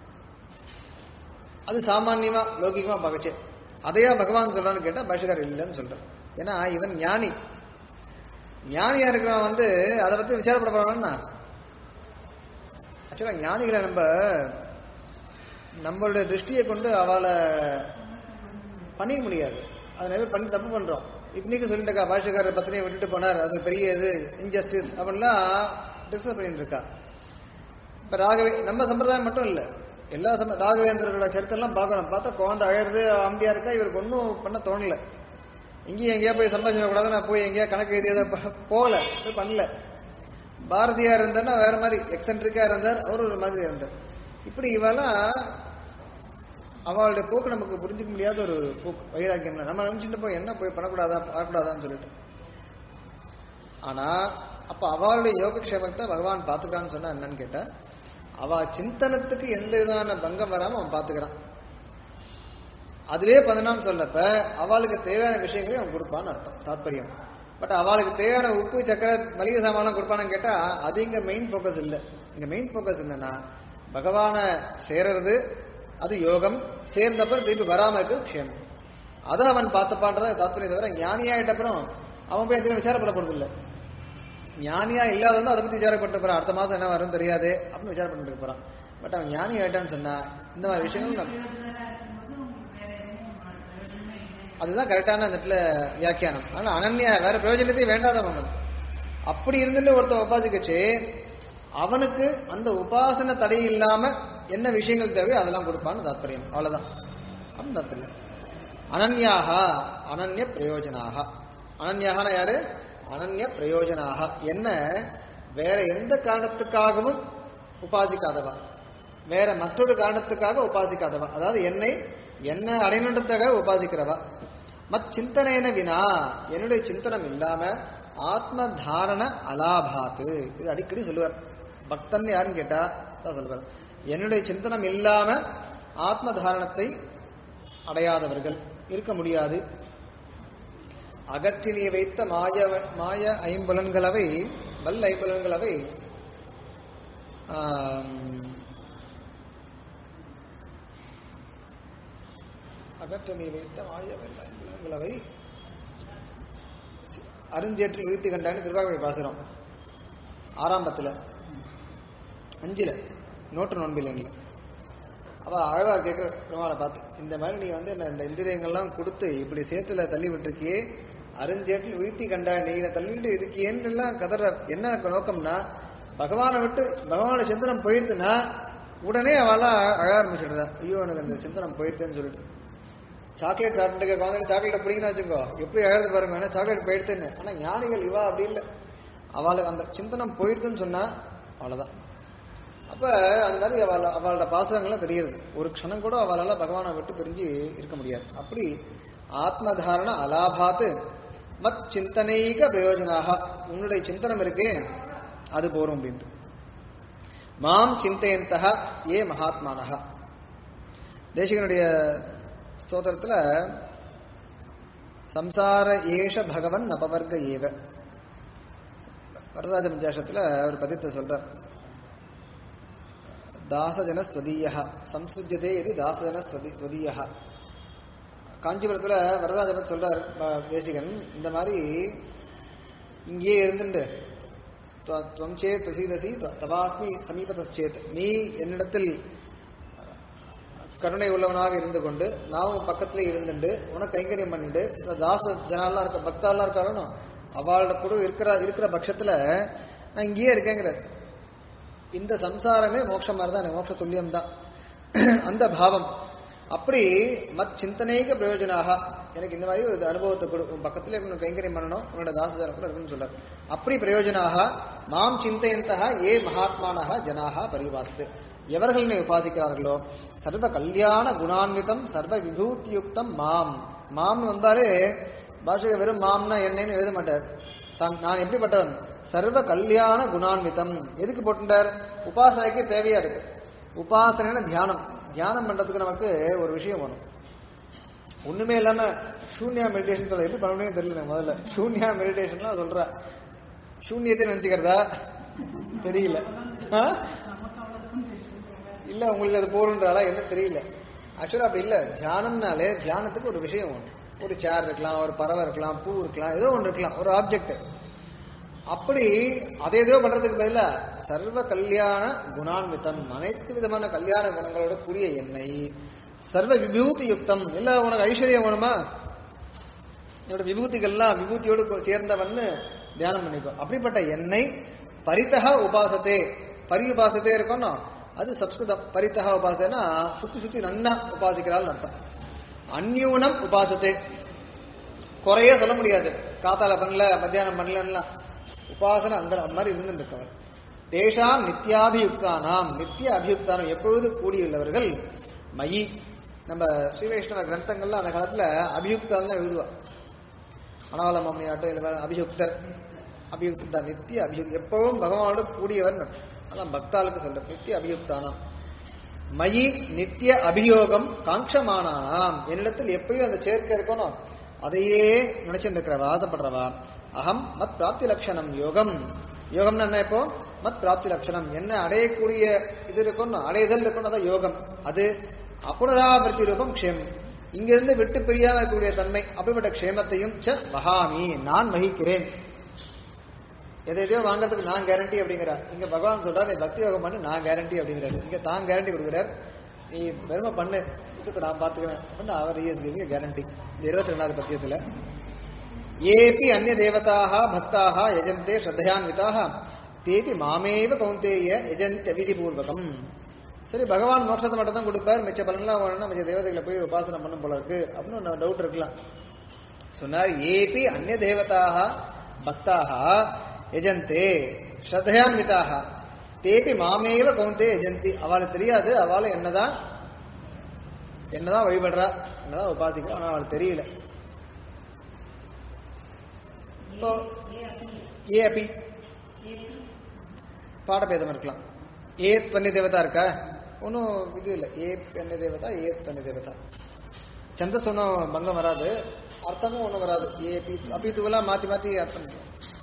[SPEAKER 1] அது சாமான்யமா லௌகிகமா பகச்சே அதையா பகவான் சொல்றான்னு கேட்டா பாஷகார் இல்லைன்னு சொல்றான் ஏன்னா இவன் ஞானி ஞானியா இருக்கிறவன் வந்து அதை பத்தி விசாரப்பட போறான்னா ஆக்சுவலா ஞானிகளை நம்ம நம்மளுடைய திருஷ்டியை கொண்டு அவளை பண்ணிக்க முடியாது அதை நிறைய பேர் பண்ணி தப்பு பண்றோம் இன்னைக்கு சொல்லிட்டுக்கா பாஷக்காரர் பத்தினியை விட்டுட்டு போனார் அது பெரிய இது இன்ஜஸ்டிஸ் அப்படின்லாம் டிஸ்கஸ் பண்ணிட்டு இருக்கா இப்ப ராகவே நம்ம சம்பிரதாயம் மட்டும் இல்ல எல்லா சம ராகவேந்திரரோட சரித்திரம்லாம் பார்க்கணும் பார்த்தா குழந்தை அழறது அம்பியா இருக்கா இவருக்கு ஒன்றும் பண்ண தோணல இங்கேயும் எங்கேயா போய் சம்பாஷணை கூடாது நான் போய் எங்கேயா கணக்கு எழுதியதை ப- போகல போய் பண்ணல பாரதியார் இருந்தார்னா வேற மாதிரி எக்ஸென்ட்ரிக்கா இருந்தார் அவர் ஒரு மாதிரி இருந்தார் இப்படி இவெல்லாம் அவளுடைய போக்கு நமக்கு புரிஞ்சுக்க முடியாத ஒரு போக்கு வைராக்கியம் நம்ம நினைச்சுட்டு போய் என்ன போய் பண்ணக்கூடாதா பார்க்கக்கூடாதான்னு சொல்லிட்டு ஆனா அப்ப அவளுடைய யோகக்ஷேமத்தை பகவான் பாத்துக்கிறான்னு சொன்னா என்னன்னு கேட்டா அவ சிந்தனத்துக்கு எந்த விதமான பங்கம் வராம அவன் பாத்துக்கிறான் அதுலயே பதினாம் சொல்லப்ப அவளுக்கு தேவையான விஷயங்களையும் அவன் கொடுப்பான்னு அர்த்தம் தாத்பரியம் பட் அவளுக்கு தேவையான உப்பு சக்கரை மளிகை சாமான்லாம் கொடுப்பான்னு கேட்டா அது இங்க மெயின் ஃபோக்கஸ் இல்ல இங்க மெயின் ஃபோக்கஸ் என்னன்னா பகவான சேரறது அது யோகம் சேர்ந்தப்பறம் திருப்பி வராம இருக்கு க்ஷேமம் அதை அவன் பார்த்துப்பான்றத தாத்பரியம் தவிர ஞானியாயிட்ட அப்புறம் அவன் போய் எதுவும் விசாரப்பட போறது இல்ல ஞானியா இல்லாதவன் அதை பத்தி விசாரப்பட்டு போறான் அடுத்த மாசம் என்ன வரும் தெரியாது அப்படின்னு விசாரம் பண்ணிட்டு போறான் பட் அவன் ஞானி ஆயிட்டான்னு சொன்னா இந்த மாதிரி விஷயங்கள் நம்ம அதுதான் கரெக்டான அந்த இடத்துல வியாக்கியானம் ஆனா அனன்யா வேற பிரயோஜனத்தையும் வேண்டாதவங்க அப்படி இருந்துட்டு ஒருத்தன் உபாசிக்கச்சு அவனுக்கு அந்த உபாசன தடை இல்லாம என்ன விஷயங்கள் தேவையோ அதெல்லாம் கொடுப்பான்னு தாத்பரியம் அவ்வளவுதான் அப்படின்னு தாத்பரியம் அனன்யாக அனன்ய பிரயோஜனாக அனன்யாகனா யாரு அனன்ய பிரயோஜனாக என்ன வேற எந்த காரணத்துக்காகவும் உபாசிக்காதவா வேற மற்றொரு காரணத்துக்காக உபாசிக்காதவா அதாவது என்னை என்ன அடையணுன்றதுக்காக உபாசிக்கிறவா மத் சிந்தனைன வினா என்னுடைய சிந்தனம் இல்லாம ஆத்ம தாரண அலாபாத்து இது அடிக்கடி சொல்லுவார் பக்தன் யாருன்னு கேட்டா தான் சொல்லுவார் என்னுடைய சிந்தனம் இல்லாம ஆத்ம தாரணத்தை அடையாதவர்கள் இருக்க முடியாது அகற்றி நீ வைத்த மாய மாய ஐம்புலன்களவை வல் ஐம்புலன்களவை ஆம், அகற்ற நீ வைத்த மாய வல் ஐம்புலன்களவை அருஞ்சேற்றில் உயிர்த்து கண்டான்னு திருவாகவை பாசுறோம் ஆரம்பத்துல அஞ்சுல நோட்டு நோன்பில்லைங்களா அவ அழகா கேட்கிற பெருமாளை பார்த்து இந்த மாதிரி நீ வந்து என்ன இந்த இந்திரியங்கள்லாம் கொடுத்து இப்படி சேத்துல தள்ளி விட்டுருக்கியே அருஞ்சேட்டில் உயிர்த்தி கண்டா நீ என்னை தள்ளிட்டு இருக்கியேன்னு எல்லாம் கதற என்ன எனக்கு நோக்கம்னா பகவானை விட்டு பகவானோட சிந்தனம் போயிடுதுன்னா உடனே அவெல்லாம் அழ ஆரம்பிச்சிடுறா ஐயோ எனக்கு அந்த சிந்தனம் போயிடுதுன்னு சொல்லிட்டு சாக்லேட் சாப்பிட்டு குழந்தைங்க சாக்லேட் பிடிங்கன்னு வச்சுக்கோ எப்படி அழகு பாருங்க ஏன்னா சாக்லேட் போயிடுதுன்னு ஆனா ஞானிகள் இவா அப்படி இல்லை அவளுக்கு அந்த சிந்தனம் போயிடுதுன்னு சொன்னா அவ்வளவுதான் அப்ப அந்த மாதிரி அவள் அவளோட பாசகங்கள்லாம் தெரியுது ஒரு க்ஷணம் கூட அவளால பகவானை விட்டு பிரிஞ்சு இருக்க முடியாது அப்படி ஆத்மதாரண அலாபாத்து மத் சிந்தனைக பிரயோஜனாக உன்னுடைய சிந்தனம் இருக்கே அது போரும் அப்படின்ட்டு மாம் சிந்தையந்தக ஏ மகாத்மானக தேசிகனுடைய ஸ்தோத்திரத்துல சம்சார ஏஷ பகவன் அபவர்க ஏவ வரராஜ பஞ்சாசத்துல அவர் பதித்தை சொல்றார் தாசஜன ஸ்வதீய சம்சுஜதே இது தாசஜன ஸ்வதீய காஞ்சிபுரத்துல வரதாஜபத் சொல்றார் ப- தேசிகன் இந்த மாதிரி இங்கேயே இருந்துட்டு துவ- துவம் சேத் பிரசீதசி த- தவாஸ்மி சமீபதச்சேத் நீ என்னிடத்தில் கருணை உள்ளவனாக இருந்து கொண்டு நாமும் பக்கத்துல இருந்துட்டு உனக்கு கைங்கரியம் பண்ணிட்டு இந்த தாச ஜனாலாம் இருக்க பக்தாலாம் இருக்காலும் அவளோட கூட இருக்கிற இருக்கிற பட்சத்துல நான் இங்கேயே இருக்கேங்கிறார் இந்த சம்சாரமே மோட்சம் மாதிரி தான் மோட்ச துல்லியம் தான் அந்த பாவம் அப்படி மத் சிந்தனைக பிரயோஜனாக எனக்கு இந்த மாதிரி ஒரு அனுபவத்தை கொடு உன் பக்கத்துல இருக்கணும் கைங்கரியம் பண்ணணும் உன்னோட தாசஜன கூட இருக்குன்னு சொல்றார் அப்படி பிரயோஜனாக மாம் சிந்தையந்தக ஏ மகாத்மானக ஜனாக பரிவாஸ்து எவர்கள் என்னை உபாசிக்கிறார்களோ சர்வ கல்யாண குணான்விதம் சர்வ விபூதியுக்தம் மாம் மாம் வந்தாலே பாஷக வெறும் மாம்னா என்னன்னு எழுத மாட்டார் தான் நான் எப்படிப்பட்டவன் சர்வ கல்யாண குணான்விதம் எதுக்கு போட்டுட்டார் உபாசனைக்கு தேவையா இருக்கு உபாசனைனா தியானம் தியானம் பண்றதுக்கு நமக்கு ஒரு விஷயம் வேணும் ஒண்ணுமே இல்லாம சூன்யா மெடிடேஷன் சொல்ல எப்படி பண்ண முடியும் தெரியல எனக்கு முதல்ல சூன்யா மெடிடேஷன்லாம் சொல்ற சூன்யத்தை நினைச்சுக்கிறதா தெரியல ஆ? இல்ல உங்களுக்கு அது போருன்றாலா என்ன தெரியல ஆக்சுவலா அப்படி இல்ல தியானம்னாலே தியானத்துக்கு ஒரு விஷயம் ஒன்று ஒரு சேர் இருக்கலாம் ஒரு பறவை இருக்கலாம் பூ இருக்கலாம் ஏதோ ஒன்று இருக்கலாம் ஒரு ஆப்ஜெக்ட் அப்படி அதை ஏதோ பண்றதுக்கு பதிலா சர்வ கல்யாண குணான்விதம் அனைத்து விதமான கல்யாண குணங்களோட கூடிய எண்ணெய் சர்வ விபூதி யுக்தம் இல்ல உனக்கு ஐஸ்வர்யம் வேணுமா என்னோட விபூதிகள்லாம் விபூதியோடு கொ- சேர்ந்தவன்னு தியானம் பண்ணிக்கோ அப்படிப்பட்ட எண்ணெய் பரிதக உபாசத்தே பரி உபாசத்தே இருக்கோம்னா அது சப்ஸ்கிருதம் பரிதக உபாசனா சுத்தி சுத்தி நன்னா உபாசிக்கிறாள் அர்த்தம் அந்யூனம் உபாசத்தே குறைய சொல்ல முடியாது காத்தால பண்ணல மத்தியானம் பண்ணலன்னா உபாசனை அந்த மாதிரி இருந்துட்டு இருக்கவன் தேஷாம் நித்யாபியுக்தானாம் நித்திய அபியுக்தானம் எப்பொழுது கூடியுள்ளவர்கள் மயி நம்ம ஸ்ரீ வைஷ்ணவ கிரந்தங்கள்ல அந்த காலத்துல அபியுக்தான் தான் எழுதுவா மணவாள மாமனியாட்டம் இல்லை வேற அபியுக்தர் அபியுக்தா நித்திய அபியுக் எப்பவும் பகவானோட கூடியவர் அதான் பக்தாளுக்கு சொல்ற நித்திய அபியுக்தானாம் மயி நித்திய அபியோகம் காங்ஷமானாம் என்னிடத்தில் எப்பயும் அந்த சேர்க்கை இருக்கணும் அதையே நினைச்சுட்டு இருக்கிறவா ஆசைப்படுறவா அகம் மத் பிராப்தி லட்சணம் யோகம் யோகம்னா என்ன இப்போ மத் பிராப்தி லட்சணம் என்ன அடையக்கூடிய இது இருக்கணும் அடையுதல் இருக்கணும் அதான் யோகம் அது அப்புனராவர்த்தி ரூபம் க்ஷேம் இங்கிருந்து விட்டு பிரியாம இருக்கக்கூடிய தன்மை அப்படிப்பட்ட க்ஷேமத்தையும் ச வகாமி நான் வகிக்கிறேன் எதை எதையோ வாங்குறதுக்கு நான் கேரண்டி அப்படிங்கிறார் இங்க பகவான் சொல்றாரு நீ பக்தி யோகம் பண்ணு நான் கேரண்டி அப்படிங்கிறாரு இங்க தான் கேரண்டி கொடுக்குறார் நீ பெருமை பண்ணு மிச்சத்தை நான் பாத்துக்கிறேன் அப்படின்னு அவர் இஸ் கிவிங் கேரண்டி இந்த இருபத்தி ரெண்டாவது பத்தியத்துல ஏபி அந்நிய தேவதாக பக்தாக யஜந்தே ஸ்ரத்தையான்விதாக தேபி மாமேவ கௌந்தேய யஜந்தி விதிபூர்வகம் சரி பகவான் மோட்சத்தை மட்டும் தான் கொடுப்பார் மிச்ச பலன்லாம் வேணும்னா மிச்ச தேவதைகளை போய் உபாசனை பண்ணும் போல இருக்கு அப்படின்னு ஒரு டவுட் இருக்கலாம் சொன்னார் ஏபி அந்நிய தேவதாக பக்தாக யஜந்தே ஸ்ரத்தையான்விதாக தேபி மாமேவ கௌந்தே யஜந்தி அவளுக்கு தெரியாது அவளை என்னதான் என்னதான் வழிபடுறா என்னதான் உபாசிக்கிறா ஆனா அவளுக்கு தெரியல இப்போ ஏ அப்பி பாடபேதம் இருக்கலாம் ஏத் பன்னி தேவதா இருக்கா ஒன்றும் இது இல்லை ஏ பன்னி தேவதா ஏத் பன்னி தேவதா சந்தஸ் ஒன்றும் பங்கம் வராது அர்த்தமும் ஒன்றும் வராது ஏ பி அப்பி தூவெல்லாம் மாற்றி மாற்றி அர்த்தம் பண்ணும்.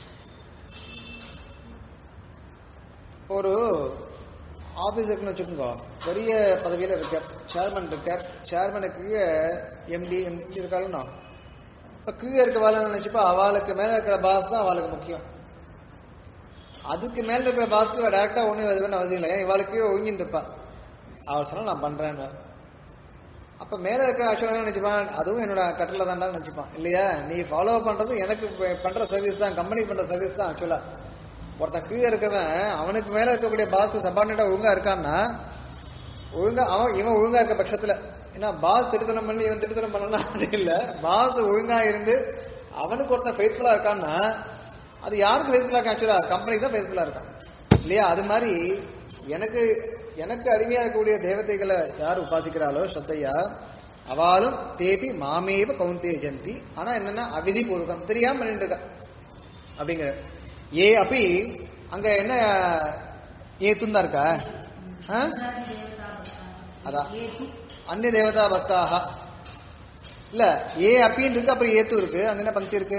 [SPEAKER 1] ஒரு ஆபீஸ் இருக்குன்னு வச்சுக்கோங்க பெரிய பதவியில இருக்கார் சேர்மன் இருக்கார் சேர்மனுக்கு எம்டி எம்டி இருக்காளுன்னா இப்ப கீழே இருக்க வேலை நினைச்சுப்பா அவளுக்கு மேல இருக்கிற பாஸ் தான் அவளுக்கு முக்கியம் அதுக்கு மேல இருக்கிற பாஸ்க்கு டேரக்டா ஒண்ணும் இது பண்ண அவசியம் இல்லை ஏன் இவளுக்கு ஒழுங்கின்னு இருப்பா அவள் சொன்னா நான் பண்றேன்னு அப்ப மேல இருக்கிற ஆக்சுவலா நினைச்சுப்பான் அதுவும் என்னோட கட்டளை தான்டா நினைச்சுப்பான் இல்லையா நீ ஃபாலோ பண்றதும் எனக்கு ப- பண்ற சர்வீஸ் தான் கம்பெனி பண்ற சர்வீஸ் தான் ஆக்சுவலா ஒருத்தன் கீழே இருக்கிறவன் அவனுக்கு மேல இருக்கக்கூடிய பாஸ் சபார்டினேட்டா ஒழுங்கா இருக்கான்னா ஒழுங்கா அவன் இவன் ஒழுங்கா இருக்க பட்சத்துல ஏன்னா பாஸ் திருத்தனம் பண்ணி இவன் திருத்தனம் பண்ணலாம் அது இல்ல பாஸ் ஒழுங்கா இருந்து அவனுக்கு ஒருத்தன் ஃபெய்த்ஃபுல்லா இருக்கான்னா அது யாருக்கு ஃபெய்த்ஃபுல்லா இருக்கான் ஆக்சுவலா கம்பெனி தான் ஃபெய்த்ஃபுல்லா இருக்கான் இல்லையா அது மாதிரி எனக்கு எனக்கு அடிமையா இருக்கக்கூடிய தேவதைகளை யார் உபாசிக்கிறாளோ ஸ்ரத்தையா அவாலும் தேபி மாமேவ கவுந்தே ஜந்தி ஆனா என்னன்னா அவிதி பூர்வகம் தெரியாம பண்ணிட்டு இருக்கா அப்படிங்கிற ஏ அப்பி அங்க என்ன ஏத்துன்னு தான் இருக்கா ஆ? அதான் அந்நிய தேவதா பக்தாக இல்ல ஏ அப்பின்னு இருக்கு அப்புறம் ஏத்து இருக்கு அங்க என்ன பக்தி இருக்கு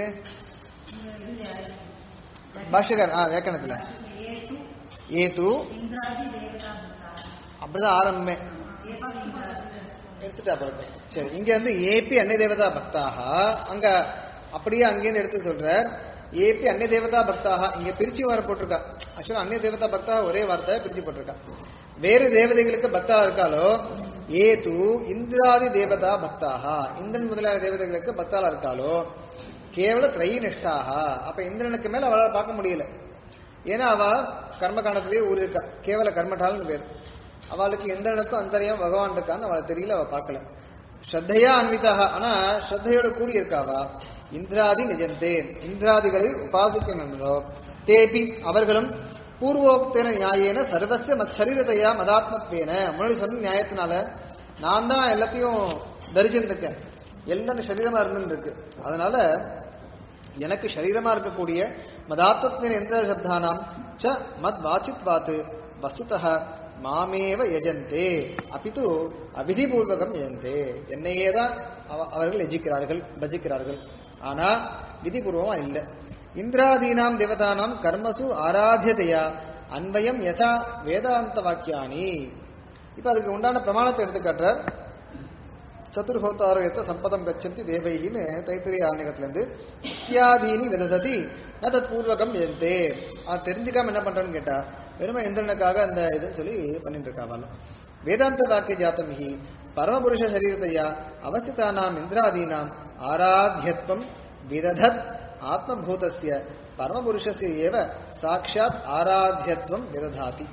[SPEAKER 1] பாஷ்யகர் ஆ வேக்கணத்துல ஏத்து அப்படிதான் ஆரம்பமே எடுத்துட்டா பிறகு சரி இங்க வந்து ஏபி அன்னிய தேவதா பக்தாக அங்க அப்படியே அங்கேருந்து எடுத்து சொல்றார் ஏபி அன்னிய தேவதா பக்தாக இங்க பிரிச்சு வர போட்டிருக்கா ஆக்சுவலா அன்னிய தேவதா பக்தாக ஒரே வார்த்தை பிரிச்சு போட்டிருக்கா வேறு தேவதைகளுக்கு பக்தா இருக்காலோ ஏது இந்திராதி தேவதா பக்தாக இந்திரன் முதலான தேவதைகளுக்கு பக்தாலா இருக்காலோ கேவல திரை நிஷ்டாக அப்ப இந்திரனுக்கு மேல அவளால் பார்க்க முடியல ஏன்னா அவ கர்ம காண்டத்திலேயே ஊர் இருக்கா கேவல கர்மட்டால்னு பேர் அவளுக்கு இந்திரனுக்கும் அந்தரியம் பகவான் இருக்கான்னு அவளை தெரியல அவ பார்க்கல ஸ்ரத்தையா அன்விதாக ஆனா ஸ்ரத்தையோட கூடி இருக்காவா இந்திராதி நிஜந்தே இந்திராதிகளை உபாசிக்கின்றனரோ தேபி அவர்களும் பூர்வோக்தேன நியாயேன சர்வசிய மத் சரீரத்தையா மதாத்மத்வேன முன்னாடி சொன்ன நியாயத்தினால நான் தான் எல்லாத்தையும் தரிச்சுட்டு இருக்கேன் எல்லாம் சரீரமா இருந்துட்டு இருக்கு அதனால எனக்கு சரீரமா இருக்கக்கூடிய மதாத்மத்வேன எந்த சப்தானாம் ச மத் வாச்சித்வாத்து வஸ்துதः மாமேவ யஜந்தே அபிது அவிதிபூர்வகம் யஜந்தே என்னையே தான் அவ- அவர்கள் எஜிக்கிறார்கள் பஜிக்கிறார்கள் ஆனா விதிபூர்வமா இல்ல இந்திராதீனாம் தேவதானாம் கர்மசு ஆராத்தியதையா அன்வயம் யதா வேதாந்த வாக்கியானி இப்ப அதுக்கு உண்டான பிரமாணத்தை எடுத்து காட்டுறார் சதுர்ஹோத்தாரோ எத்த சம்பதம் கச்சந்தி தேவைகின்னு தைத்திரிய ஆன்மீகத்திலிருந்து இத்தியாதீனி விதததி ந தத் பூர்வகம் எந்தே அது தெரிஞ்சுக்காம என்ன பண்றேன்னு கேட்டா வெறுமை இந்திரனுக்காக அந்த இதுன்னு சொல்லி பண்ணிட்டு இருக்காவாலும் வேதாந்த வாக்கிய ஜாத்தம் ஹி பரமபுருஷ சரீரத்தையா அவஸ்திதானாம் இந்திராதீனாம் ஆராத்தியத்வம் விததத் ஆத்மபூதஸ்ய பரமபுருஷஸ்ய ஏவ சாட்சாத் ஆராத்தியத்வம் விததாதி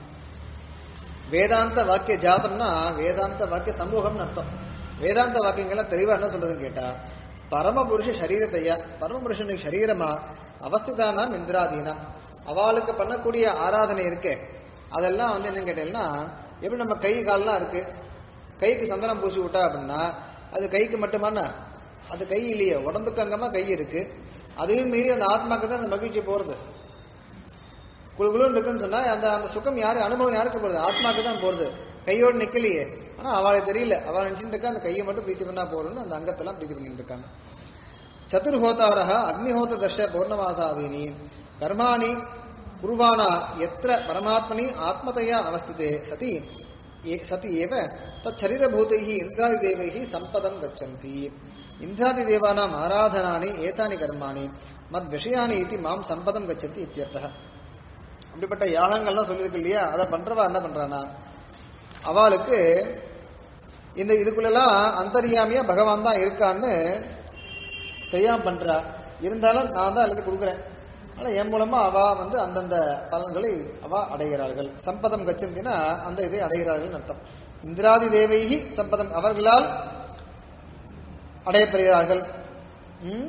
[SPEAKER 1] வேதாந்த வாக்கிய ஜாதம்னா வேதாந்த வாக்கிய சமூகம்னு அர்த்தம் வேதாந்த வாக்கியங்கள்லாம் தெளிவா என்ன சொல்றதுன்னு கேட்டா பரமபுருஷ சரீரத்தையா பரமபுருஷனுக்கு சரீரமா அவஸ்திதானாம் இந்திராதீனா அவளுக்கு பண்ணக்கூடிய ஆராதனை இருக்கே அதெல்லாம் வந்து என்னன்னு கேட்டீங்கன்னா எப்படி நம்ம கை கால்லாம் இருக்கு கைக்கு சந்தனம் பூசி விட்டா அப்படின்னா அது கைக்கு மட்டுமானா அது கை இல்லையே உடம்புக்கு அங்கமா கை இருக்கு அதையும் மீறி அந்த ஆத்மாக்கு தான் அந்த மகிழ்ச்சி போறது குழுகுலுன்னு இருக்குன்னு சொன்னா அந்த அந்த சுகம் யாரு அனுபவம் யாருக்கு போறது ஆத்மாக்கு தான் போறது கையோடு நிக்கலையே ஆனா அவளுக்கு தெரியல அவள் நினைச்சுட்டு இருக்கா அந்த கையை மட்டும் பிரீத்தி பண்ணா போறோம்னு அந்த அங்கத்தெல்லாம் பிரீத்தி பண்ணிட்டு இருக்காங்க சதுர்ஹோதாரः அக்னிஹோத தர்ஷ பௌர்ணமாசாதீனி கர்மாணி குருவானா எத்திர பரமாத்மனி ஆத்மதையா அவஸ்திதே சதி ஏ- சதி ஏவ தச்சரீரபூதைः இந்திராதிதேவைः சம்பதம் கச்சந்தி இந்திராதிதேவானாம் ஆராதனானி ஏதானி கர்மாணி மத் விஷயானி இது மாம் சம்பதம் கச்சந்தி இத்தியர்த்தः அப்படிப்பட்ட யாகங்கள்லாம் சொல்லியிருக்கு இல்லையா அதை பண்றவா என்ன பண்றானா அவளுக்கு இந்த இதுக்குள்ளெல்லாம் அந்தரியாமியா பகவான் தான் இருக்கான்னு தெரியாம பண்றா இருந்தாலும் நான் தான் எழுதி கொடுக்குறேன் ஆனா என் மூலமா அவ வந்து அந்தந்த பலன்களை அவ அடைகிறார்கள் சம்பதம் கச்சந்தினா அந்த இதை அடைகிறார்கள் அர்த்தம் இந்திராதி தேவைகி சம்பதம் அவர்களால் அடையப்படுகிறார்கள் ம்?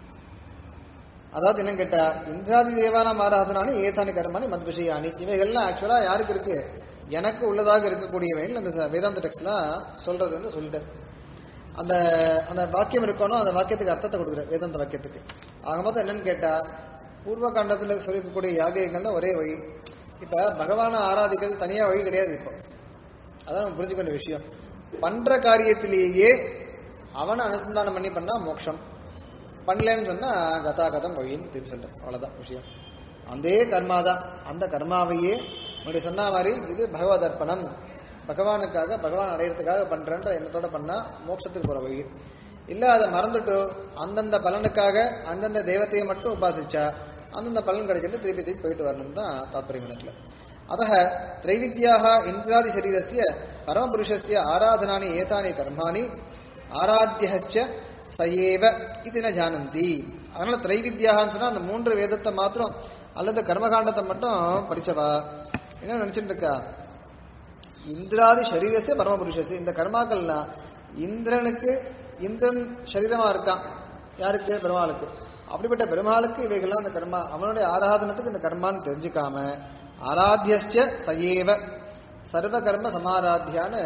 [SPEAKER 1] அதாவது என்ன கேட்டா இந்திராதி தேவானாம் ஆராதனானி ஏதானி கர்மானி மத் விஷயானி இவைகள்லாம் ஆக்சுவலா யாருக்கு இருக்கு எனக்கு உள்ளதாக இருக்கக்கூடியவை அந்த வேதாந்த டெக்ஸ்ட்லாம் சொல்றது வந்து சொல்லிட்டேன் அந்த அந்த வாக்கியம் இருக்கணும் அந்த வாக்கியத்துக்கு அர்த்தத்தை கொடுக்குற வேதாந்த வாக்கியத்துக்கு ஆக மொத்தம் என்னன்னு கேட்டா பூர்வ காண்டத்துல சொல்லிருக்கக்கூடிய யாகங்கள் தான் ஒரே வழி இப்ப பகவானை ஆராதிக்கிறது தனியா வழி கிடையாது இப்போ அதான் நம்ம புரிஞ்சுக்க வேண்டிய விஷயம் பண்ற காரியத்திலேயே அவனை அனுசந்தானம் பண்ணி பண்ணா மோட்சம் பண்ணலன்னு சொன்னா கதாகதம் வழின்னு திருப்பி சொல்றேன் அவ்வளவுதான் விஷயம் அதே கர்மா தான் அந்த கர்மாவையே முன்னாடி சொன்ன மாதிரி இது பகவத் அர்ப்பணம் பகவானுக்காக பகவான் அடையறதுக்காக பண்றேன்ற எண்ணத்தோட பண்ணா மோட்சத்துக்கு போற வழி இல்ல அதை மறந்துட்டு அந்தந்த பலனுக்காக அந்தந்த தெய்வத்தையை மட்டும் உபாசிச்சா அந்தந்த பலன் கிடைச்சிட்டு திருப்பி திருப்பி போயிட்டு வரணும் தான் தாத்பரியம் இடத்துல अतः त्रैविद्याः इन्द्रादिशरीरस्य परमपुरुषस्य आराधनानि एतानि कर्माणि ஆராத்தியச்ச சயேவ இது ந ஜானந்தி அதனால திரைவித்யான்னு சொன்னா அந்த மூன்று வேதத்தை மாத்திரம் அல்லது கர்மகாண்டத்தை மட்டும் படிச்சவா என்ன நினைச்சிட்டு இருக்கா இந்திராதி சரீரசே பரமபுருஷசு இந்த கர்மாக்கள்லாம் இந்திரனுக்கு இந்திரன் சரீரமா இருக்கான் யாருக்கு பெருமாளுக்கு அப்படிப்பட்ட பெருமாளுக்கு இவைகள்லாம் அந்த கர்மா அவனுடைய ஆராதனத்துக்கு இந்த கர்மான்னு தெரிஞ்சுக்காம ஆராத்தியச்ச சயேவ சர்வ கர்ம சமாராத்தியான்னு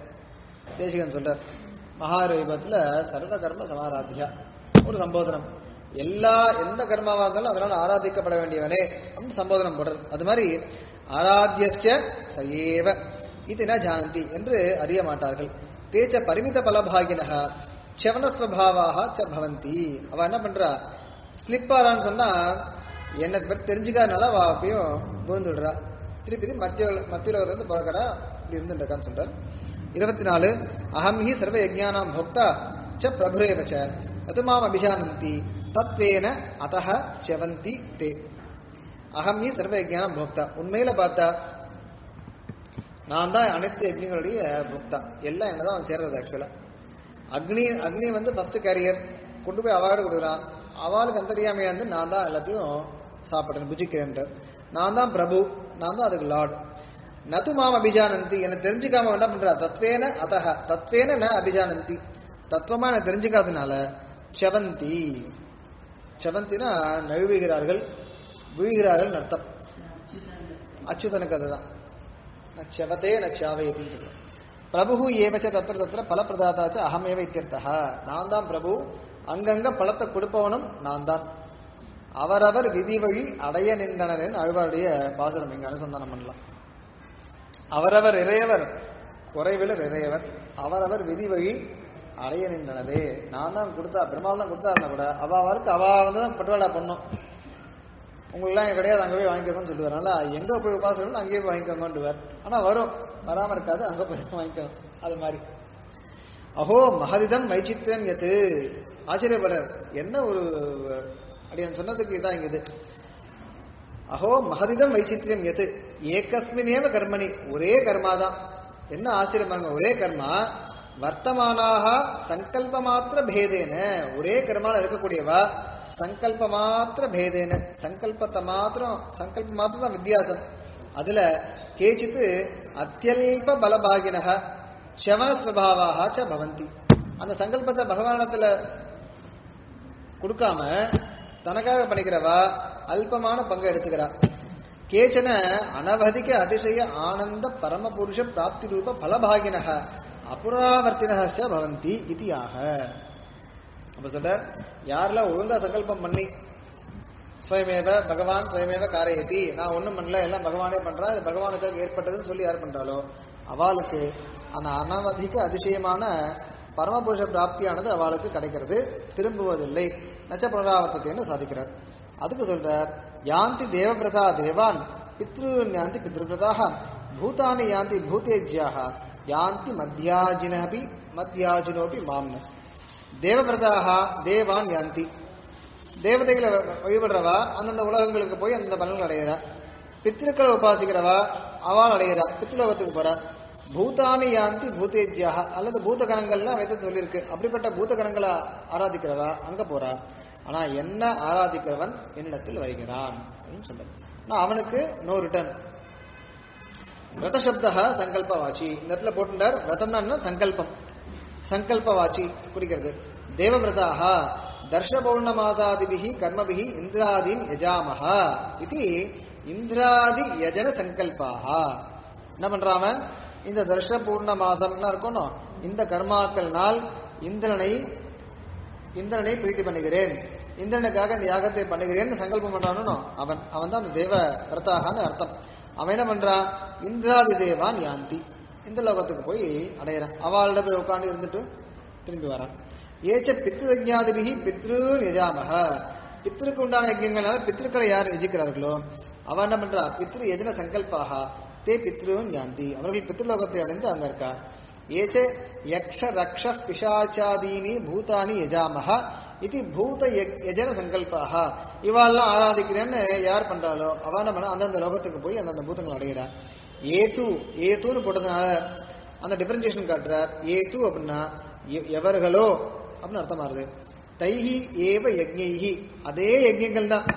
[SPEAKER 1] தேசிகன் சொல்றார் மகாரூபத்துல சர்வ கர்ம சமாராத்தியா ஒரு சம்போதனம் எல்லா எந்த கர்மாவா இருந்தாலும் அதனால ஆராதிக்கப்பட வேண்டியவனே அப்படின்னு சம்போதனம் போடுறது அது மாதிரி ஆராத்தியச்ச சயேவ இது ந ஜானந்தி என்று அறிய மாட்டார்கள் தேச்ச பரிமித பலபாகினக செவனஸ்வபாவாக ச பவந்தி அவ என்ன பண்றா ஸ்லிப் ஆறான்னு சொன்னா என்னை பத்தி தெரிஞ்சுக்காதனால அவ அப்பயும் விழுந்துடுறா திருப்பி மத்திய மத்திய லோகத்திலிருந்து பிறக்கிறா இப்படி இருந்துட்டு இருக்கான்னு சொல்றார் இருபத்தி நாலு அகம் ஹி சர்வ யஜ்ஞானாம் போக்தா ச பிரபுரேவ ச அது மாம் அபிஜானந்தி தத்வேன அதஹ செவந்தி தே அகம் ஹி சர்வ யஜ்ஞானம் போக்தா உண்மையில பார்த்தா நான் தான் அனைத்து யஜ்ஞங்களுடைய போக்தா எல்லாம் என்னதான் அவன் சேர்றது ஆக்சுவலா அக்னி அக்னி வந்து ஃபர்ஸ்ட் கேரியர் கொண்டு போய் அவார்டு கொடுக்குறான் அவளுக்கு அந்தரியாமையா இருந்து நான் தான் எல்லாத்தையும் சாப்பிட்றேன் புஜிக்கிறேன் நான் தான் பிரபு நான் தான் அதுக்கு லார்டு நது மாம் அபிஜானந்தி என்னை தெரிஞ்சுக்காம என்ன பண்றா தத்வேன அதஹ தத்வேன ந அபிஜானந்தி தத்துவமா என்னை தெரிஞ்சுக்காதனால செவந்தி செவந்தினா நழுவுகிறார்கள் வீழ்கிறார்கள் அர்த்தம் அச்சுதனுக்கு அதுதான் நச்சவதே நச்சாவயத்தின்னு சொல்லுவோம் பிரபு ஏவச்ச தத்திர தத்திர பலப்பிரதாதாச்ச அகமேவ இத்தியர்த்தா நான் தான் பிரபு அங்கங்க பழத்தை கொடுப்பவனும் நான் தான் அவரவர் விதி வழி அடைய நின்றனர் அழ்வாருடைய பாசனம் இங்க அனுசந்தானம் பண்ணலாம் அவரவர் இறையவர் குறைவில் இறையவர் அவரவர் விதி வழி அடைய நின்றனவே நான் தான் கொடுத்தா பெருமாள் தான் கொடுத்தாருன்னா கூட அவ அவருக்கு அவ வந்து தான் பட்டுவாடா பண்ணும் உங்களுக்குலாம் இங்க கிடையாது அங்கே போய் வாங்கிக்கோங்கன்னு சொல்லுவார் அதனால எங்க போய் உபாசனம் அங்கேயே போய் வாங்கிக்கோங்கன்னுவார் ஆனா வரும் வராம இருக்காது அங்க போய் வாங்கிக்கோ அது மாதிரி அஹோ மகதிதம் வைச்சித்திரன் எது ஆச்சரியப்படுறார் என்ன ஒரு அப்படின்னு சொன்னதுக்கு இதான் இங்க இது அஹோ மகதிதம் வைச்சித்திரம் எது ஏகஸ்மினேவ கர்மணி ஒரே கர்மா தான் என்ன ஆச்சரியம் பாருங்க ஒரே கர்மா வர்த்தமானாக சங்கல்ப மாத்திர பேதேன ஒரே கர்மால இருக்கக்கூடியவா சங்கல்ப மாத்திர பேதேன சங்கல்பத்தை மாத்திரம் சங்கல்ப மாத்திரம் தான் வித்தியாசம் அதுல கேச்சித்து அத்தியல்ப பலபாகினக சவன ஸ்வபாவாக ச பவந்தி அந்த சங்கல்பத்தை பகவானத்துல கொடுக்காம தனக்காக பண்ணிக்கிறவா அல்பமான பங்கு எடுத்துக்கிறா கேச்சன அனவதிக அதிசய ஆனந்த பரமபுருஷ பிராப்தி ரூப பலபாகினக அபுராவர்த்தினக பவந்தி இதியாக அப்ப சொல்ற யாரெல்லாம் ஒழுங்கா சங்கல்பம் பண்ணி ஸ்வயமேவ பகவான் ஸ்வயமேவ காரயதி நான் ஒண்ணும் பண்ணல எல்லாம் பகவானே பண்றா இது பகவானுக்காக ஏற்பட்டதுன்னு சொல்லி யார் பண்றாளோ அவளுக்கு அந்த அனவதிக அதிசயமான பரமபுருஷ பிராப்தியானது அவளுக்கு கிடைக்கிறது திரும்புவதில்லை நச்ச புனராவர்த்தத்தைன்னு சாதிக்கிறார் அதுக்கு சொல்றார் யாந்தி தேவபிரதா தேவான் பித்ரு யாந்தி பித்ருபிரதாக பூதானி யாந்தி பூதேஜ்யாக யாந்தி மத்தியாஜினபி மத்தியாஜினோபி மாம்ன தேவபிரதாக தேவான் யாந்தி தேவதைகளை வழிபடுறவா அந்தந்த உலகங்களுக்கு போய் அந்தந்த பலன்கள் அடைகிறா பித்திருக்களை உபாசிக்கிறவா அவள் அடைகிறா பித்ருலோகத்துக்கு போறா பூதானி யாந்தி பூதேஜ்யாக அல்லது பூத கணங்கள்லாம் வேதத்தை சொல்லியிருக்கு அப்படிப்பட்ட பூத கணங்களை ஆராதிக்கிறவா அங்க போறா ஆனா என்ன ஆராதிக்கிறவன் என்னிடத்தில் வருகிறான் அப்படின்னு சொல்றார் ஆனா அவனுக்கு நோ ரிட்டர்ன் ரதசப்தா சங்கல்பவாச்சி இந்த இடத்துல போட்டுட்டார் ரதம்னா என்ன சங்கல்பம் சங்கல்பவாச்சி குறிக்கிறது தேவவிரதாக தர்ஷ பௌர்ணமாதாதிபிகி கர்மபிகி இந்திராதீன் யஜாமஹ இது இந்திராதி யஜன சங்கல்பாக என்ன பண்றாம இந்த தர்ஷ பூர்ண மாதம்னா இருக்கணும் இந்த கர்மாக்கள்னால் இந்திரனை இந்திரனை பிரீத்தி பண்ணுகிறேன் இந்திரனுக்காக இந்த யாகத்தை பண்ணுகிறேன்னு சங்கல்பம் பண்றானோ அவன் அவன் தான் அந்த தேவ கர்த்தாகான்னு அர்த்தம் அவன் என்ன பண்றான் இந்திராதி தேவான் யாந்தி இந்த லோகத்துக்கு போய் அடையிறான் அவள்கிட்ட போய் உட்காந்து இருந்துட்டு திரும்பி வரான் ஏச்ச பித்ருஜாதிபிகி பித்ரு யஜாமக பித்திருக்கு உண்டான யஜ்யங்களால பித்திருக்களை யார் யஜிக்கிறார்களோ அவன் என்ன பண்றா பித்ரு யஜன சங்கல்பாக தே பித்ருன் யாந்தி அவர்கள் பித்ருலோகத்தை அடைந்து அங்க இருக்கா ஏச்ச யக்ஷ ரக்ஷ பிசாச்சாதீனி பூதானி யஜாமஹ இது பூத யக்- யஜன சங்கல்பாக இவாள்லாம் ஆராதிக்கிறேன்னு யார் பண்றாளோ அவ என்ன பண்ண அந்தந்த லோகத்துக்கு போய் அந்தந்த பூதங்கள் அடைகிறார் ஏது ஏதுன்னு போட்டதுனால அந்த டிஃபரன்சியேஷன் காட்டுறார் ஏது அப்படின்னா எ- எவர்களோ அப்படின்னு அர்த்தமா வருது தைஹி ஏவ யஜ்ஞைஹி அதே யஜ்ஞங்கள் தான்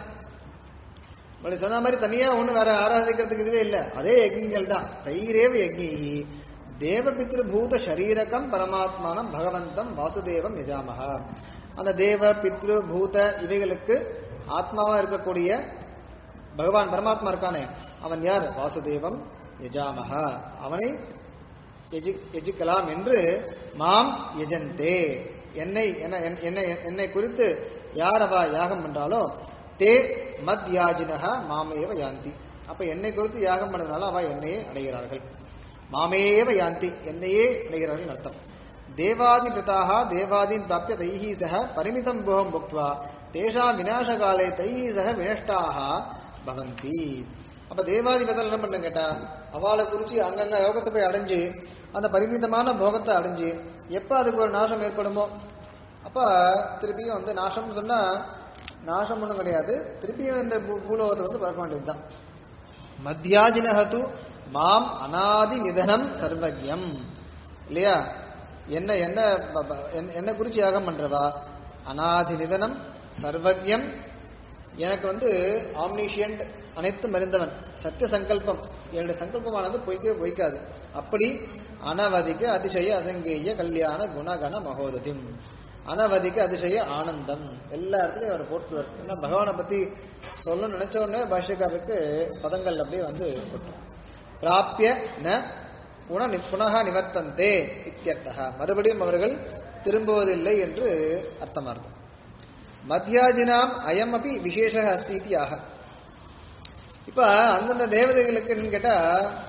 [SPEAKER 1] இப்படி சொன்ன மாதிரி தனியா ஒண்ணு வேற ஆராதிக்கிறதுக்கு இதுவே இல்ல அதே யஜ்ஞங்கள் தான் தைரேவ யஜ்ஞி தேவபித்ரு பூத சரீரகம் பரமாத்மானம் பகவந்தம் வாசுதேவம் யஜாமஹ அந்த தேவ பித்ரு பூத இவைகளுக்கு ஆத்மாவா இருக்கக்கூடிய பகவான் பரமாத்மா இருக்கானே அவன் யார் வாசுதேவம் யஜாமஹ அவனை எஜி- எஜிக்கலாம் என்று மாம் எஜந்தே என்னை என்ன- என்- என்னை என்னை குறித்து யார் அவ யாகம் பண்றாலோ தே மத் யாஜினக மாமேவ யாந்தி அப்ப என்னை குறித்து யாகம் பண்ணதுனால அவ என்னையே அடைகிறார்கள் மாமேவ யாந்தி என்னையே அடைகிறார்கள் அர்த்தம் தேவாதி பிரதாக தேவாதீன் பிராப்பிய தைஹி சக பரிமிதம் போகம் புக்வா தேஷா விநாசகாலே தைஹி சக வினஷ்டாக பவந்தி அப்ப தேவாதி பிரதல் என்ன பண்ண கேட்டா அவளை குறிச்சு அங்கங்க யோகத்தை போய் அடைஞ்சு அந்த பரிமிதமான போகத்தை அடைஞ்சு எப்ப அதுக்கு ஒரு நாசம் ஏற்படுமோ அப்ப திருப்பியும் வந்து நாசம்னு சொன்னா நாசம் ஒன்றும் கிடையாது திருப்பியும் இந்த பூ- பூலோகத்தை வந்து பார்க்க வேண்டியதுதான் மத்தியாஜினஹது மாம் அனாதி நிதனம் சர்வஜம் இல்லையா என்ன என்ன ப- ப- என்ன- என்ன குறிச்சு யாகம் பண்றவா அனாதி நிதனம் சர்வஜம் எனக்கு வந்து ஆம்னிஷியன்ட் அனைத்தும் அறிந்தவன் சத்திய சங்கல்பம் என்னுடைய சங்கல்பமானது பொய்க்கவே பொய்க்காது அப்படி அனவதிக்க அதிசய அசங்கேய கல்யாண குணகண மகோததிம் அனவதிக்க அதிசய ஆனந்தம் எல்லா இடத்துலயும் அவர் போட்டுவார் ஏன்னா பகவானை பத்தி சொல்லணும்னு நினைச்ச உடனே பாஷ்யக்காரருக்கு பதங்கள் அப்படியே வந்து கொட்டும் பிராப்பிய ந குண நி- புனக நிவர்த்தந்தே இத்தியர்த்தக மறுபடியும் அவர்கள் திரும்புவதில்லை என்று அர்த்தமாகும் மத்தியாஜினாம் அயம் அப்படி விசேஷ அஸ்தி இது ஆக இப்ப அந்தந்த தேவதைகளுக்குன்னு கேட்டா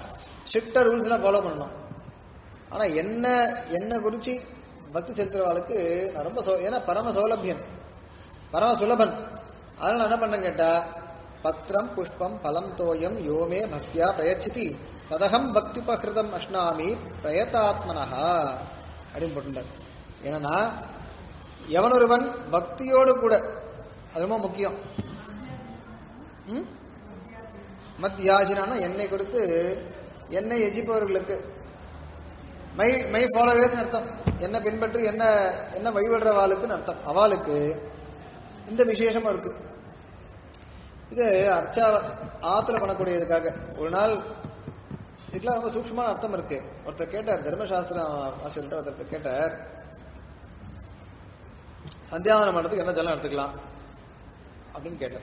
[SPEAKER 1] ஸ்ட்ரிக்டா ரூல்ஸ் எல்லாம் ஃபாலோ பண்ணணும் ஆனா என்ன என்ன குறிச்சு பக்தி செலுத்துறவாளுக்கு நான் ரொம்ப சௌ- ஏன்னா பரம சௌலபியன் பரம சுலபன் அதனால நான் என்ன பண்ணேன் கேட்டா பத்திரம் புஷ்பம் பலம் தோயம் யோமே பக்தியா பிரயச்சிதி ததகம் பக்தி பகிருதம் அஷ்னாமி பிரயதாத்மனஹா அப்படின்னு போட்டுட்டார் ஏன்னா எவனொருவன் பக்தியோடு கூட அது ரொம்ப முக்கியம் ம்? மத்யாஜினான என்னை குறித்து என்னை எஜிப்பவர்களுக்கு மை மை ஃபாலோவர்ஸ் அர்த்தம் என்ன பின்பற்றி என்ன என்ன வழிபடுறவாளுக்குன்னு அர்த்தம் அவளுக்கு இந்த விசேஷமும் இருக்கு இது அர்ச்சா ஆத்துல பண்ணக்கூடியதுக்காக ஒரு நாள் இதுக்கெல்லாம் ரொம்ப சூக்ஷ்மமான அர்த்தம் இருக்கு ஒருத்தர் கேட்டார் தர்மசாஸ்திரம் ஆசிரியர் ஒருத்தர் கேட்டார் சந்தியாவனம் பண்றதுக்கு என்ன ஜலம் எடுத்துக்கலாம் அப்படின்னு கேட்டார்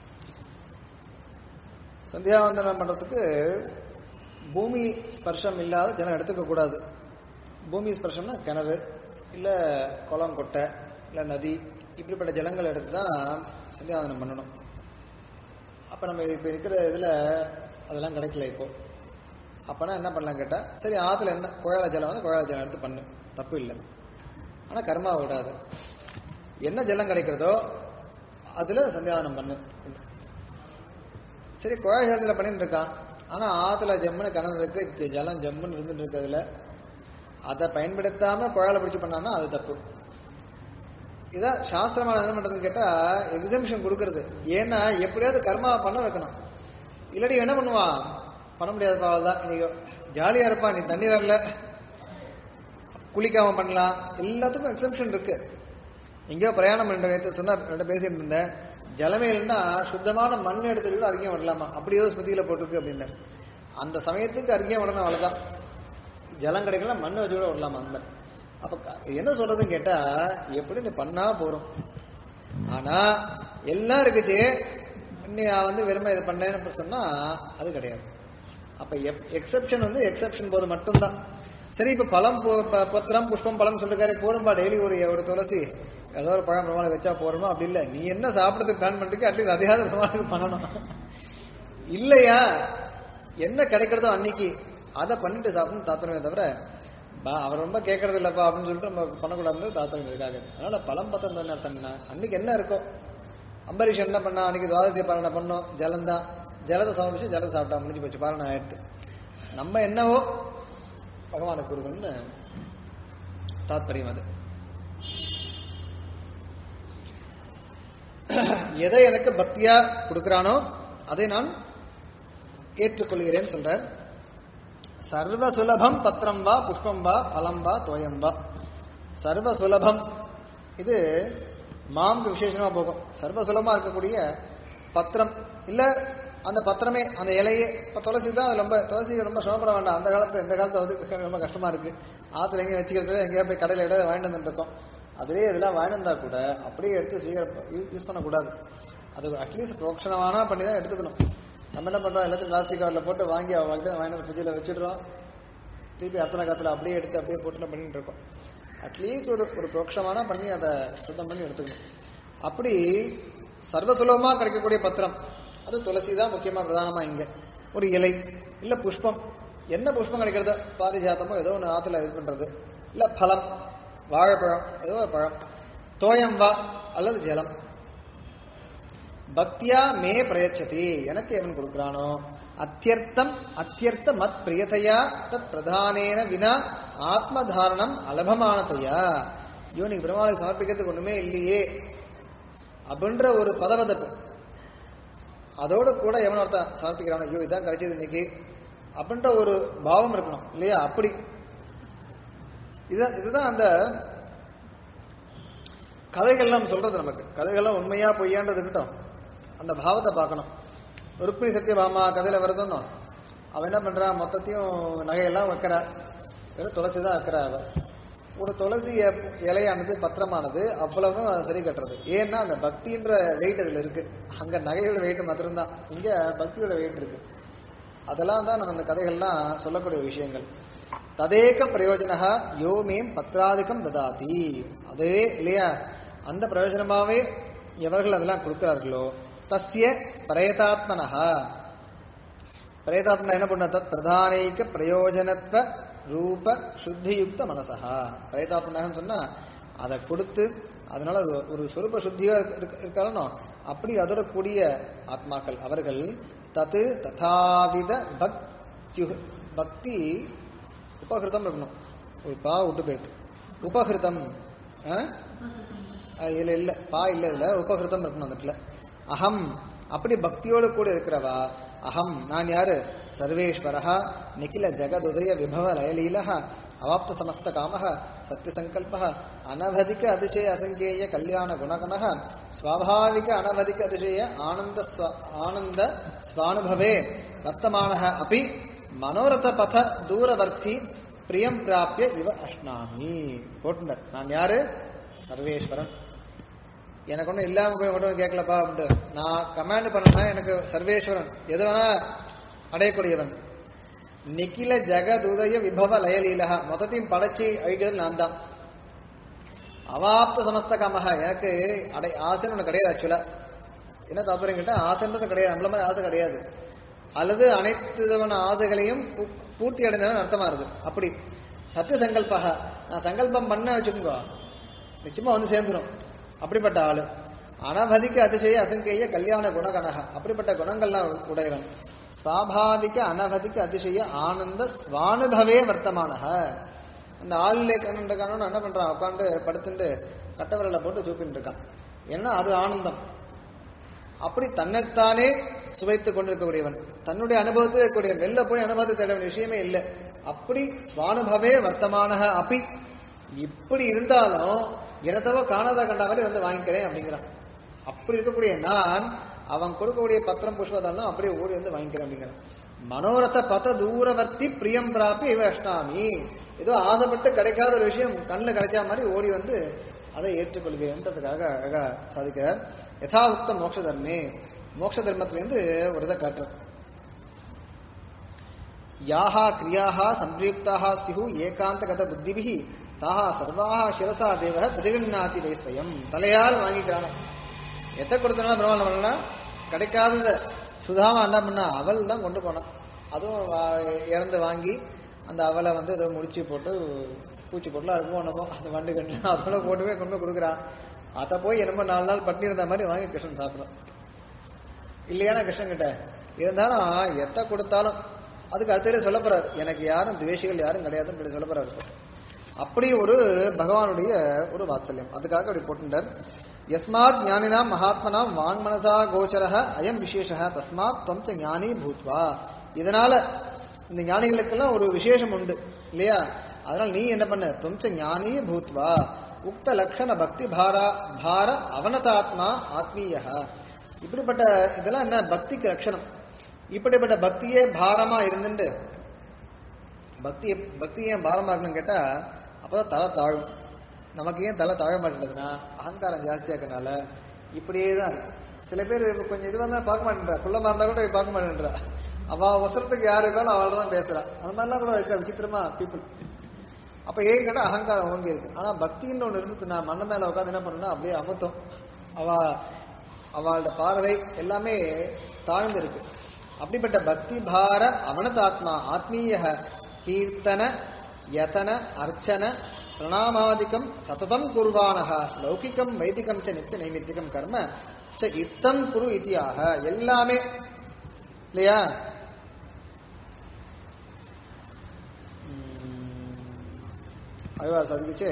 [SPEAKER 1] சந்தியாவந்தனம் பண்றதுக்கு பூமி ஸ்பர்ஷம் இல்லாத ஜலம் எடுத்துக்க கூடாது பூமி ஸ்பர்ஷம்னா கிணறு இல்ல குளம் கொட்டை இல்ல நதி இப்படிப்பட்ட ஜலங்கள் எடுத்து தான் சந்தியாவந்தனம் பண்ணணும் அப்ப நம்ம இப்ப இருக்கிற இதுல அதெல்லாம் கிடைக்கல இப்போ அப்பனா என்ன பண்ணலாம் கேட்டா சரி ஆத்துல என்ன குழால ஜலம் வந்து குழால ஜலம் எடுத்து பண்ணு தப்பு இல்லை ஆனா கர்மா விடாது என்ன ஜலம் கிடைக்கிறதோ அதுல சந்தியாவனம் பண்ணு சரி குழாய் ஜலத்துல பண்ணிட்டு இருக்கான் ஆனா ஆத்துல ஜம்முன்னு கிணறு இருக்கு ஜலம் ஜம்முன்னு இருந்துட்டு இருக்கிறதுல அதை பயன்படுத்தாம குழால பிடிச்சு பண்ணான்னா அது தப்பு இதான் சாஸ்திரமான என்ன பண்றதுன்னு கேட்டா எக்ஸம்ஷன் கொடுக்கறது ஏன்னா எப்படியாவது கர்மா பண்ண வைக்கணும் இல்லாட்டி என்ன பண்ணுவான் பண்ண முடியாது தான் இன்னைக்கு ஜாலியா இருப்பான் நீ தண்ணி வரல குளிக்காம பண்ணலாம் எல்லாத்துக்கும் எக்ஸம்ஷன் இருக்கு எங்கேயோ பிரயாணம் பண்ற நேற்று சொன்னா என்கிட்ட பேசிட்டு இருந்தேன் ஜலமே இல்லைன்னா சுத்தமான மண் எடுத்துட்டு கூட அருகியம் விடலாமா அப்படி ஏதோ ஸ்மிருதியில போட்டிருக்கு அப்படின்னு அந்த சமயத்துக்கு அருகியம் விடணும் அவ்வளவுதான் ஜலம் கிடைக்கலாம் மண் வச்சு கூட விடலாமா அந்த மாதிரி அப்ப க- என்ன சொல்றதுன்னு கேட்டா எப்படி நீ பண்ணா போறோம் ஆனா எல்லாம் இருக்குச்சு நீ வந்து வெறுமை இது பண்ணேன்னு சொன்னா அது கிடையாது அப்ப எக்ஸெப்ஷன் வந்து எக்ஸெப்ஷன் போது மட்டும்தான் சரி இப்ப பழம் பு- ப- பத்திரம் புஷ்பம் பழம் சொல்லிருக்காரு போரும்பா டெய்லி ஒரு ஒரு துளசி ஏதோ ஒரு பழம் பிரமாணம் வச்சா போறோமா அப்படி இல்ல நீ என்ன சாப்பிடறதுக்கு பிளான் பண்ணிருக்க அட்லீஸ்ட் அதையாவது பிரமாணம் பண்ணணும் இல்லையா என்ன கிடைக்கிறதோ அன்னைக்கு அதை பண்ணிட்டு சாப்பிடணும் தாத்தனமே தவிர பா அவர் ரொம்ப கேட்கறது இல்லப்பா அப்படின்னு சொல்லிட்டு நம்ம பண்ணக்கூடாது தாத்தனம் இதுக்காக அதனால பழம் பத்திரம் தானே அர்த்தம் என்ன அன்னைக்கு என்ன இருக்கும் அம்பரீஷ் என்ன பண்ணா அன்னைக்கு துவாதசி பாரணை பண்ணோம் ஜலந்தான் ஜலத்தை சமர்ப்பிச்சு ஜலத்தை சாப்பிட்டா முடிஞ்சு போச்சு பாரணை ஆயிட்டு நம்ம என்னவோ பகவானுக்கு கொடுக்கணும்னு தாத்பரியம் அது எதை எனக்கு பக்தியா கொடுக்கிறானோ அதை நான் ஏற்றுக்கொள்கிறேன் சொல்றார் சர்வ சுலபம் பத்திரம் வா புஷ்பம் வா பலம் வா தோயம் வா சர்வ சுலபம் இது மாம்க்கு விசேஷமா போகும் சர்வ சுலபமா இருக்கக்கூடிய பத்திரம் இல்ல அந்த பத்திரமே அந்த இலையே இப்ப துளசி தான் அது ரொம்ப துளசி ரொம்ப சிரமப்பட வேண்டாம் அந்த காலத்து இந்த காலத்துல வந்து ரொம்ப கஷ்டமா இருக்கு ஆத்துல எங்கேயும் வச்சுக்கிறது எங்கேயா போய் கடையில இட வாங்கிட்டு வந்துட்டு இருக்கோம் அதுலயே இதெல்லாம் வாங்கிட்டு வந்தா கூட அப்படியே எடுத்து சீக்கிரம் யூஸ் பண்ணக்கூடாது அது அட்லீஸ்ட் புரோக்ஷணமானா பண்ணி தான் எடுத்துக்கணும் நம்ம என்ன பண்றோம் எல்லாத்தையும் பிளாஸ்டிக் கவர்ல போட்டு வாங்கி வாங்கிட்டு வாங்கிட்டு ஃப்ரிட்ஜில் வச்சுடுறோம் திருப்பி அத்தனை காலத்துல அப்படியே எடுத்து அப்படியே போட்டு நம்ம பண்ணிட்டு இருக்கோம் அட்லீஸ்ட் ஒரு ஒரு புரோக்ஷமான பண்ணி அதை சுத்தம் பண்ணி எடுத்துக்கணும் அப்படி சர்வ சுலபமா கிடைக்கக்கூடிய பத்திரம் அது துளசி தான் முக்கியமா பிரதானமா இங்க ஒரு இலை இல்ல புஷ்பம் என்ன புஷ்பம் கிடைக்கிறதோ பாரிஜாத்தமோ ஏதோ ஒன்று ஆத்துல இது பண்றது இல்ல பழம் வாழைப்பழம் ஏதோ ஒரு பழம் தோயம் வா அல்லது ஜலம் பக்தியா மே பிரயச்சதி எனக்கு எவன் கொடுக்கிறானோ அத்தியர்த்தம் அத்தியர்த்த மத் பிரியதையா தத் பிரதானேன வினா ஆத்மதாரணம் அலபமானதையா ஐயோ நீ பெருமாளுக்கு சமர்ப்பிக்கிறதுக்கு ஒண்ணுமே இல்லையே அப்படின்ற ஒரு பதவதப்பு அதோட கூட எவன் ஒருத்தன் சமர்ப்பிக்கிறானோ ஐயோ இதான் கிடைச்சது இன்னைக்கு அப்படின்ற ஒரு பாவம் இருக்கணும் இல்லையா அப்படி இதுதான் இதுதான் அந்த கதைகள்லாம் சொல்றது நமக்கு கதைகள்லாம் உண்மையா பொய்யான்றது இருக்கட்டும் அந்த பாவத்தை பார்க்கணும் ருக்மிணி சத்யபாமா கதையில வருதுன்னோ அவன் என்ன பண்றான் மொத்தத்தையும் நகையெல்லாம் வைக்கிறா வெறும் துளசி தான் வைக்கிறா அவ ஒரு துளசி இ- இலையானது பத்திரமானது அவ்வளவும் அது சரி கட்டுறது ஏன்னா அந்த பக்தின்ற வெயிட் அதுல இருக்கு அங்க நகையோட வெயிட் மாத்திரம்தான் இங்க பக்தியோட வெயிட் இருக்கு அதெல்லாம் தான் நம்ம இந்த கதைகள்லாம் சொல்லக்கூடிய விஷயங்கள் ததேக பிரயோஜனக யோமேம் பத்ராதிகம் ததாதி அதே இல்லையா அந்த பிரயோஜனமாவே எவர்கள் அதெல்லாம் கொடுக்கிறார்களோ தஸ்ய பிரயதாத்மனஹ பிரேதாத்மா என்ன பண்ண தத் பிரதானைக்க பிரயோஜனத்துவ ரூப சுத்தியுக்த மனசா பிரேதாத்மனாகன்னு சொன்னா அதை கொடுத்து அதனால ஒரு- ஒரு சொரூப சுத்தியா இருக்காலும் அப்படி அதோட கூடிய ஆத்மாக்கள் அவர்கள் தத்து ததாவித பக்தி பக்தி உபகிருதம் இருக்கணும் ஒரு பா விட்டு போயிடுது உபகிருதம் ஆ? அஹ் இல்ல இல்ல பா இல்ல இதுல உபகிருதம் இருக்கணும் அந்த இடத்துல அகம் அப்படி பக்தியோடு கூட இருக்கிறவா அகம் நான் யாரு சர்வேஸ்வரः நிகில ஜெகதுதய விபவ லயலீலः அவாப்த சமஸ்த காமः சத்திய சங்கல்பः அனவதிக அதிசய அசங்கேய கல்யாண குணகணः ஸ்வாபாவிக அனவதிக அதிசய ஆனந்த ஸ்வ- ஆனந்த ஸ்வானுபவே வர்த்தமானः अपि மனோரத பத தூரவர்த்தி பிரியம் பிராப்பிய இவ அஷ்னாமி போட்டுனர் நான் யாரு சர்வேஸ்வரன் எனக்கு ஒன்றும் இல்லாம போய் கொண்டு வந்து கேட்கலப்பா அப்படின்ட்டு நான் கமாண்ட் பண்ணனா எனக்கு சர்வேஸ்வரன் எது வேணா அடையக்கூடியவன் நிக்கில ஜெகதுதய விபவ லயலீலக மொத்தத்தையும் படைச்சு அழிக்கிறது நான் தான் அவாப்த சமஸ்த காமக எனக்கு அடை ஆசைன்னு ஒன்று கிடையாது ஆக்சுவலா என்ன தாற்பயம் கேட்டா ஆசைன்றது கிடையாது நம்மள மாதிரி ஆசை கிடையாது அல்லது அனைத்து விதமான ஆசைகளையும் பூ- பூர்த்தி அடைந்தவன் அர்த்தமா இருக்கு அப்படி சத்திய சங்கல்பக நான் சங்கல்பம் பண்ண வச்சுக்கோங்க நிச்சயமா வந்து சேர்ந்துரும் அப்படிப்பட்ட ஆளு அனவதிக்க அதிசய அசங்கேய கல்யாண குணகணக அப்படிப்பட்ட குணங்கள்லாம் உடையவன் ஸ்வாபாவிக அனவதிக்க அதிசய ஆனந்த ஸ்வானுபவே வர்த்தமானக அந்த ஆளிலே கண்ணன் இருக்கானு என்ன பண்றான் உட்காந்து படுத்துட்டு கட்டவரலை போட்டு சூப்பின்னு இருக்கான் ஏன்னா அது ஆனந்தம் அப்படி தன்னைத்தானே சுவைத்துக் கொண்டிருக்கக்கூடியவன் தன்னுடைய அனுபவத்தில் இருக்கக்கூடிய வெளில போய் அனுபவத்தை தேட வேண்டிய விஷயமே இல்லை அப்படி ஸ்வானுபவே வர்த்தமானக அப்படி இப்படி இருந்தாலும் எனத்தவோ காணாத கண்ட மாதிரி வந்து வாங்கிக்கிறேன் அப்படிங்கிறான் அப்படி இருக்கக்கூடிய நான் அவன் கொடுக்கக்கூடிய பத்திரம் புஷ்பதெல்லாம் அப்படியே ஓடி வந்து வாங்கிக்கிறேன் அப்படிங்கிறான் மனோரத பத தூரவர்த்தி பிரியம் பிராப்பி இவ அஷ்டாமி ஏதோ ஆசைப்பட்டு கிடைக்காத ஒரு விஷயம் கண்ணில் கிடைச்ச மாதிரி ஓடி வந்து அதை ஏற்றுக்கொள்கிறேன்றதுக்காக அழகா சாதிக்கிறார் யதாவுக்த மோட்ச தர்மே மோட்ச தர்மத்திலேருந்து ஒரு இதை காட்டுறார் யாஹா கிரியாஹ சம்பிரயுக்தாக ஸ்யு ஏகாந்தகத புத்திபிஹி தாஹா சர்வாஹ சிரசா தேவ பிரதிகண்ணாதி வை ஸ்வயம் தலையால் வாங்கிக்கிறான எத்த கொடுத்தனால பிரமாணம் பண்ணலாம் கிடைக்காதத சுதாமா என்ன பண்ணா அவள் தான் கொண்டு போனான் அதுவும் வா- இறந்து வாங்கி அந்த அவலை வந்து ஏதோ முடிச்சு போட்டு பூச்சி போட்டுலாம் இருக்கும் என்னமோ அந்த வண்டு கண்ணு அதெல்லாம் போட்டுவே கொண்டு போய் கொடுக்குறான் அதை போய் என்னமோ நாலு நாள் பட்டி இருந்த மாதிரி வாங்கி கிருஷ்ணன் சாப்பிட்றான் இல்லையானா கிருஷ்ணன் கிட்ட இருந்தாலும் எத்த கொடுத்தாலும் அதுக்கு அடுத்தது சொல்ல போறாரு எனக்கு யாரும் துவேஷிகள் யாரும் கிடையாதுன்னு சொல்லி சொல்ல போறாரு அப்படி ஒரு பகவானுடைய ஒரு வாத்சல்யம் அதுக்காக அப்படி போட்டுட்டார் யஸ்மாத் ஞானினாம் மகாத்மனாம் வாங்மனசா கோச்சரஹ அயம் விசேஷ தஸ்மாத் தொம்ச ஞானி பூத்வா இதனால இந்த ஞானிகளுக்கெல்லாம் ஒரு விசேஷம் உண்டு இல்லையா அதனால நீ என்ன பண்ண தொம்ச ஞானி பூத்வா உக்த லக்ஷண பக்தி பாரா பார அவனதாத்மா ஆத்மீய இப்படிப்பட்ட இதெல்லாம் என்ன பக்திக்கு லட்சணம் இப்படிப்பட்ட பக்தியே பாரமா இருந்துட்டு பக்தி பக்தி ஏன் பாரமா இருக்குன்னு கேட்டா அப்பதான் தலை தாழும் நமக்கு ஏன் தலை தாழ மாட்டேங்குதுன்னா அகங்காரம் ஜாஸ்தியா இருக்கனால இப்படியே தான் இருக்கு சில பேர் இப்ப கொஞ்சம் இதுவா தான் பார்க்க மாட்டேன்றா குள்ளமா இருந்தா கூட பார்க்க மாட்டேன்றா அவ அவசரத்துக்கு யாரு இருக்காலும் அவளை தான் பேசுறா அந்த மாதிரிலாம் கூட இருக்கா விசித்திரமா பீப்புள் அப்ப ஏன் கேட்டா அகங்காரம் ஓங்கி இருக்கு ஆனா பக்தின்னு ஒண்ணு இருந்துட்டு நான் மண்ண மேல உட்காந்து என்ன பண்ணா அப்படியே அமுத்தம் அவ அவளோட பார்வை எல்லாமே தாழ்ந்து இருக்கு அப்படிப்பட்ட பக்தி பார அவனதாத்மா ஆத்மீய கீர்த்தன யதன அர்ச்சன பிரணாமாதிக்கம் சததம் குர்வானக லௌகிகம் வைதிகம் ச நித்திய நைமித்திகம் கர்ம ச இத்தம் குரு இத்தியாக எல்லாமே இல்லையா அழ்வார் சதிச்சு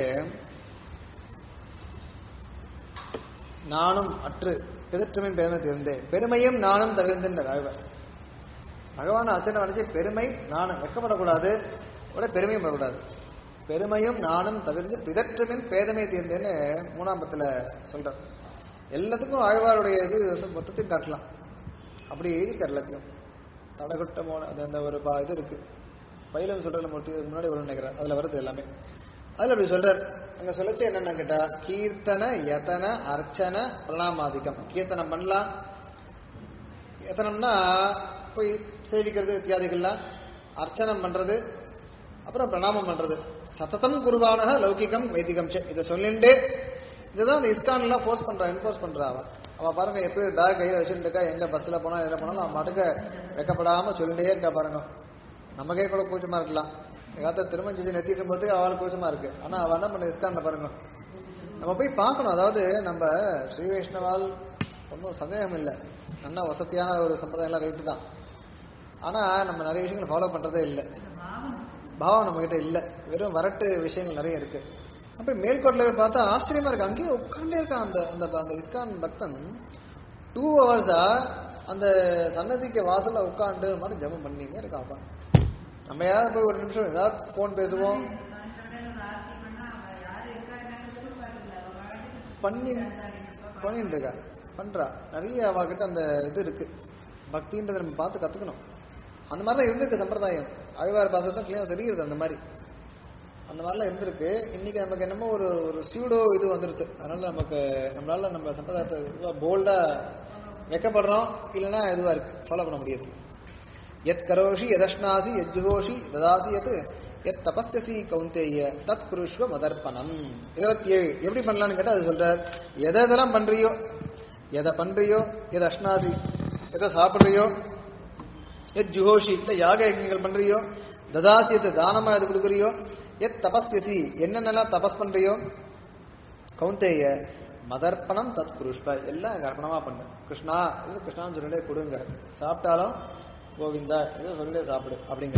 [SPEAKER 1] நானும் அற்று பிதற்றுமின் பெருமை தீர்ந்தேன் பெருமையும் நானும் தவிர்ந்தேன் அழ்வார் பகவான் அர்ச்சனை அடைஞ்சு பெருமை நானும் வெக்கப்படக்கூடாது கூட பெருமையும் படக்கூடாது பெருமையும் நானும் தவிர்த்து பிதற்றுமின் பேதமை தீர்ந்தேன்னு மூணாம் பத்துல சொல்றார் எல்லாத்துக்கும் ஆழ்வாருடைய இது வந்து மொத்தத்தையும் காட்டலாம் அப்படி எழுதிக்கார் எல்லாத்தையும் தடகுட்ட மோன அது அந்த ஒரு பா- இது இருக்கு பயிலம் சொல்றதுல மட்டும் இதுக்கு முன்னாடி வரும்னு நினைக்கிறேன் அதுல வருது எல்லாமே அதுல அப்படி சொல்றார் அங்க சொல்லச்சு என்னன்னு கேட்டா கீர்த்தன யதன அர்ச்சன பிரணாமாதிக்கம் கீர்த்தனம் பண்ணலாம் எத்தனம்னா போய் சேவிக்கிறது இத்தியாதிகள்லாம் அர்ச்சனம் பண்றது அப்புறம் பிரணாமம் பண்றது சத்ததம் குருவானக லௌகிகம் வைதிகம் ச. இதை சொல்லிண்டே இதுதான் இந்த இஸ்கான் எல்லாம் ஃபோர்ஸ் பண்றா என்ஃபோர்ஸ் பண்றா அவன் அவ பாருங்க எப்பயும் பேக் கையில வச்சுட்டு இருக்கா எங்க பஸ்ல போனா எதுல போனாலும் அவன் மாட்டுக்கு வெக்கப்படாம சொல்லிட்டே இருக்கா பாருங்க நமக்கே கூட கூச்சமா இருக்கலாம் ஏதாவது திருமஞ்சு நெத்திட்டு போது அவளுக்கு கூச்சமா இருக்கு ஆனா அவ என்ன பண்ண இஸ்கான்ல பாருங்க நம்ம போய் பார்க்கணும் அதாவது நம்ம ஸ்ரீ வைஷ்ணவால் ஒன்றும் சந்தேகம் இல்லை நல்ல வசதியான ஒரு சம்பிரதாயம் ரைட்டு தான் ஆனா நம்ம நிறைய விஷயங்கள் ஃபாலோ பண்றதே இல்லை பாவம் நம்ம கிட்ட இல்ல வெறும் வரட்டு விஷயங்கள் நிறைய இருக்கு அப்ப மேல்கோட்டில் போய் பார்த்தா ஆச்சரியமா இருக்கு அங்கேயே உட்காண்டே இருக்கான் அந்த அந்த அந்த இஸ்கான் பக்தன் டூ ஹவர்ஸா அந்த சன்னதிக்கு வாசல்ல உட்காந்து மாதிரி ஜெபம் பண்ணிட்டே இருக்கான் அப்பா நம்ம யாராவது போய் ஒரு நிமிஷம் ஏதாவது போன் பேசுவோம் பண்ணி பண்ணிட்டு இருக்கா பண்றா நிறைய அவகிட்ட அந்த இது இருக்கு பக்தின்றதை நம்ம பார்த்து கத்துக்கணும் அந்த மாதிரிலாம் இருந்திருக்கு சம்பிரதாயம் அழிவார் பாசத்தான் கிளியர் தெரியுது அந்த மாதிரி அந்த மாதிரிலாம் இருந்திருக்கு இன்னைக்கு நமக்கு என்னமோ ஒரு ஒரு சியூடோ இது வந்துருது அதனால நமக்கு நம்மளால நம்ம சம்பிரதாயத்தை போல்டா வைக்கப்படுறோம் இல்லைன்னா இதுவா இருக்கு ஃபாலோ பண்ண முடியாது எத் கரோஷி எதஷ்னாசி எத் ஜுகோஷி ததாசி எத் எத் தபஸ்யசி கௌந்தேய தத் குருஷ்வ மதர்ப்பணம் இருபத்தி ஏழு எப்படி பண்ணலாம்னு கேட்டா அது சொல்றார் எதை எதெல்லாம் பண்றியோ எதை பண்றியோ எதை அஷ்னாசி எதை சாப்பிடுறியோ எத் ஜுகோஷி இல்ல யாக யஜ்ஞங்கள் பண்றியோ ததாசி எது தானமா எது கொடுக்குறியோ எத் தபஸ்யசி என்னென்னலாம் தபஸ் பண்றியோ கௌந்தேய மதர்ப்பணம் தத் குருஷ்ப எல்லாம் எங்க அர்ப்பணமா பண்ணு கிருஷ்ணா இது கிருஷ்ணான்னு சொல்லிட்டே கொடுங்க சாப்பிட்டாலும் கோவிந்தா இது சொல்லிட்டே சாப்பிடு அப்படிங்கிற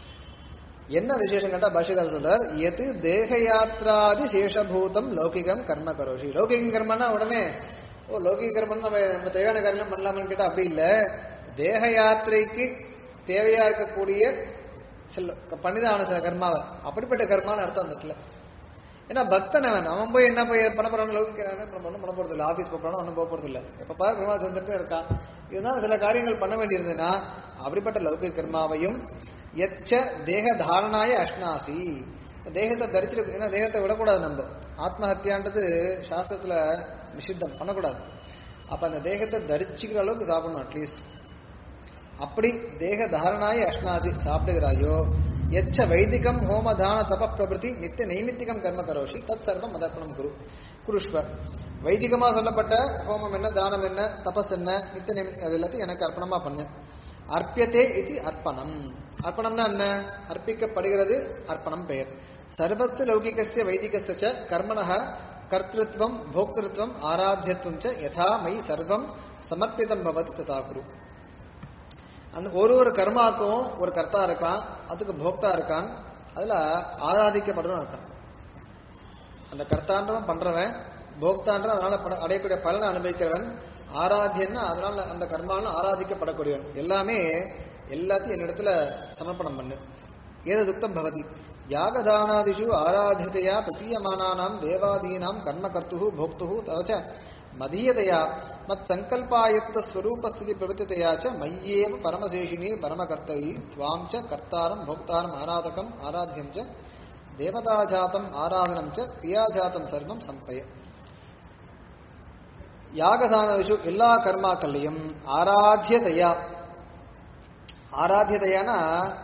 [SPEAKER 1] என்ன விசேஷம் கேட்டா பாஷிகார் சொல்றார் எது தேக யாத்ராதி சேஷபூதம் லௌகிகம் கர்ம கரோஷி லௌகிக கர்மனா உடனே ஓ லௌகிக கர்மம் நம்ம நம்ம தேவையான காரியம் பண்ணலாமான்னு கேட்டா அப்படி இல்ல தேக யாத்திரைக்கு தேவையா இருக்கக்கூடிய சில பண்ணிதான் ஆன சில கர்மாவை அப்படிப்பட்ட கர்மான்னு அர்த்தம் அந்த இடத்துல ஏன்னா பக்தன் அவன் அவன் போய் என்ன போய் பண்ண போறான்னு லௌகிக்கிறாங்க அப்புறம் ஒன்றும் பண்ண போறது இல்லை ஆஃபீஸ் போறானோ ஒன்றும் போக போறது இல்லை எப்ப பாரு பெருமாள் செஞ்சுட்டே இருக்கான் இதுதான் சில காரியங்கள் பண்ண வேண்டியிருந்ததுன்னா அப்படிப்பட்ட லௌகிக கர்மாவையும் எச்ச தேக தாரணாய அஷ்னாசி தேகத்தை தரிச்சிரு ஏன்னா தேகத்தை விடக்கூடாது நம்ம ஆத்மஹத்தியான்றது சாஸ்திரத்துல நிஷித்தம் பண்ணக்கூடாது அப்ப அந்த தேகத்தை தரிச்சுக்கிற அளவுக்கு சாப்பிடணும் அட்லீஸ்ட் அப்படி தேக தாரணாய அஷ்னாசி சாப்பிடுகிறாயோ எச்ச வைதிகம் ஹோம தான தப பிரபிருதி நித்திய நைமித்திகம் கர்ம கரோஷி தத் சர்வம் மதர்ப்பணம் குரு குருஷ்வ வைதிகமா சொல்லப்பட்ட ஹோமம் என்ன தானம் என்ன தபஸ் என்ன நித்திய நைமித்தியம் அது எல்லாத்தையும் எனக்கு அர்ப்பணமா பண்ணு அர்ப்பியத்தே இது அர்ப்பணம் அர்ப்பணம்னா என்ன அர்ப்பிக்கப்படுகிறது அர்ப்பணம் பெயர் சர்வஸ்ய லௌகிகஸ்ய வைதிகஸ்ய ச கர்மணः கர்த்திருவம் போக்திருத்வம் ஆராத்தியத்துவம் ச யதா மயி சர்வம் சமர்ப்பிதம் பவதி ததா குரு அந்த ஒரு ஒரு கர்மாக்கும் ஒரு கர்த்தா இருக்கான் அதுக்கு போக்தா இருக்கான் அதுல ஆராதிக்கப்படுறவன் இருக்கான் அந்த கர்த்தான்றவன் பண்றவன் போக்தான்றவன் அதனால பட- அடையக்கூடிய பலனை அனுபவிக்கிறவன் ஆராத்தியன்னா அதனால அந்த கர்மாலும் ஆராதிக்கப்படக்கூடியவன் எல்லாமே எல்லாத்தையும் என்னிடத்துல சமர்ப்பணம் பண்ணு ஏது துக்தம் பவதி யாகதானாதிஷு ஆராத்தியதையா பிரதீயமானானாம் தேவாதீனாம் கர்ம கர்த்துஹு போக்துஹு ததச்ச மதீயதையா மத் சங்கல்பாயத்த ஸ்வரூபஸ்திதி பிரவృத்திதையா ச மய்யேவ பரமசேஷினி பரமகர்த்தயி துவாம் ச கர்த்தாரம் போக்தாரம் ஆராதகம் ஆராத்தியம் ச தேவதாஜாத்தம் ஆராதனம் ச கிரியாஜாத்தம் சர்வம் சம்பய யாகதானதிஷு எல்லா கர்மாக்கள்லையும் ஆராத்தியதையா ஆராத்தியதையானா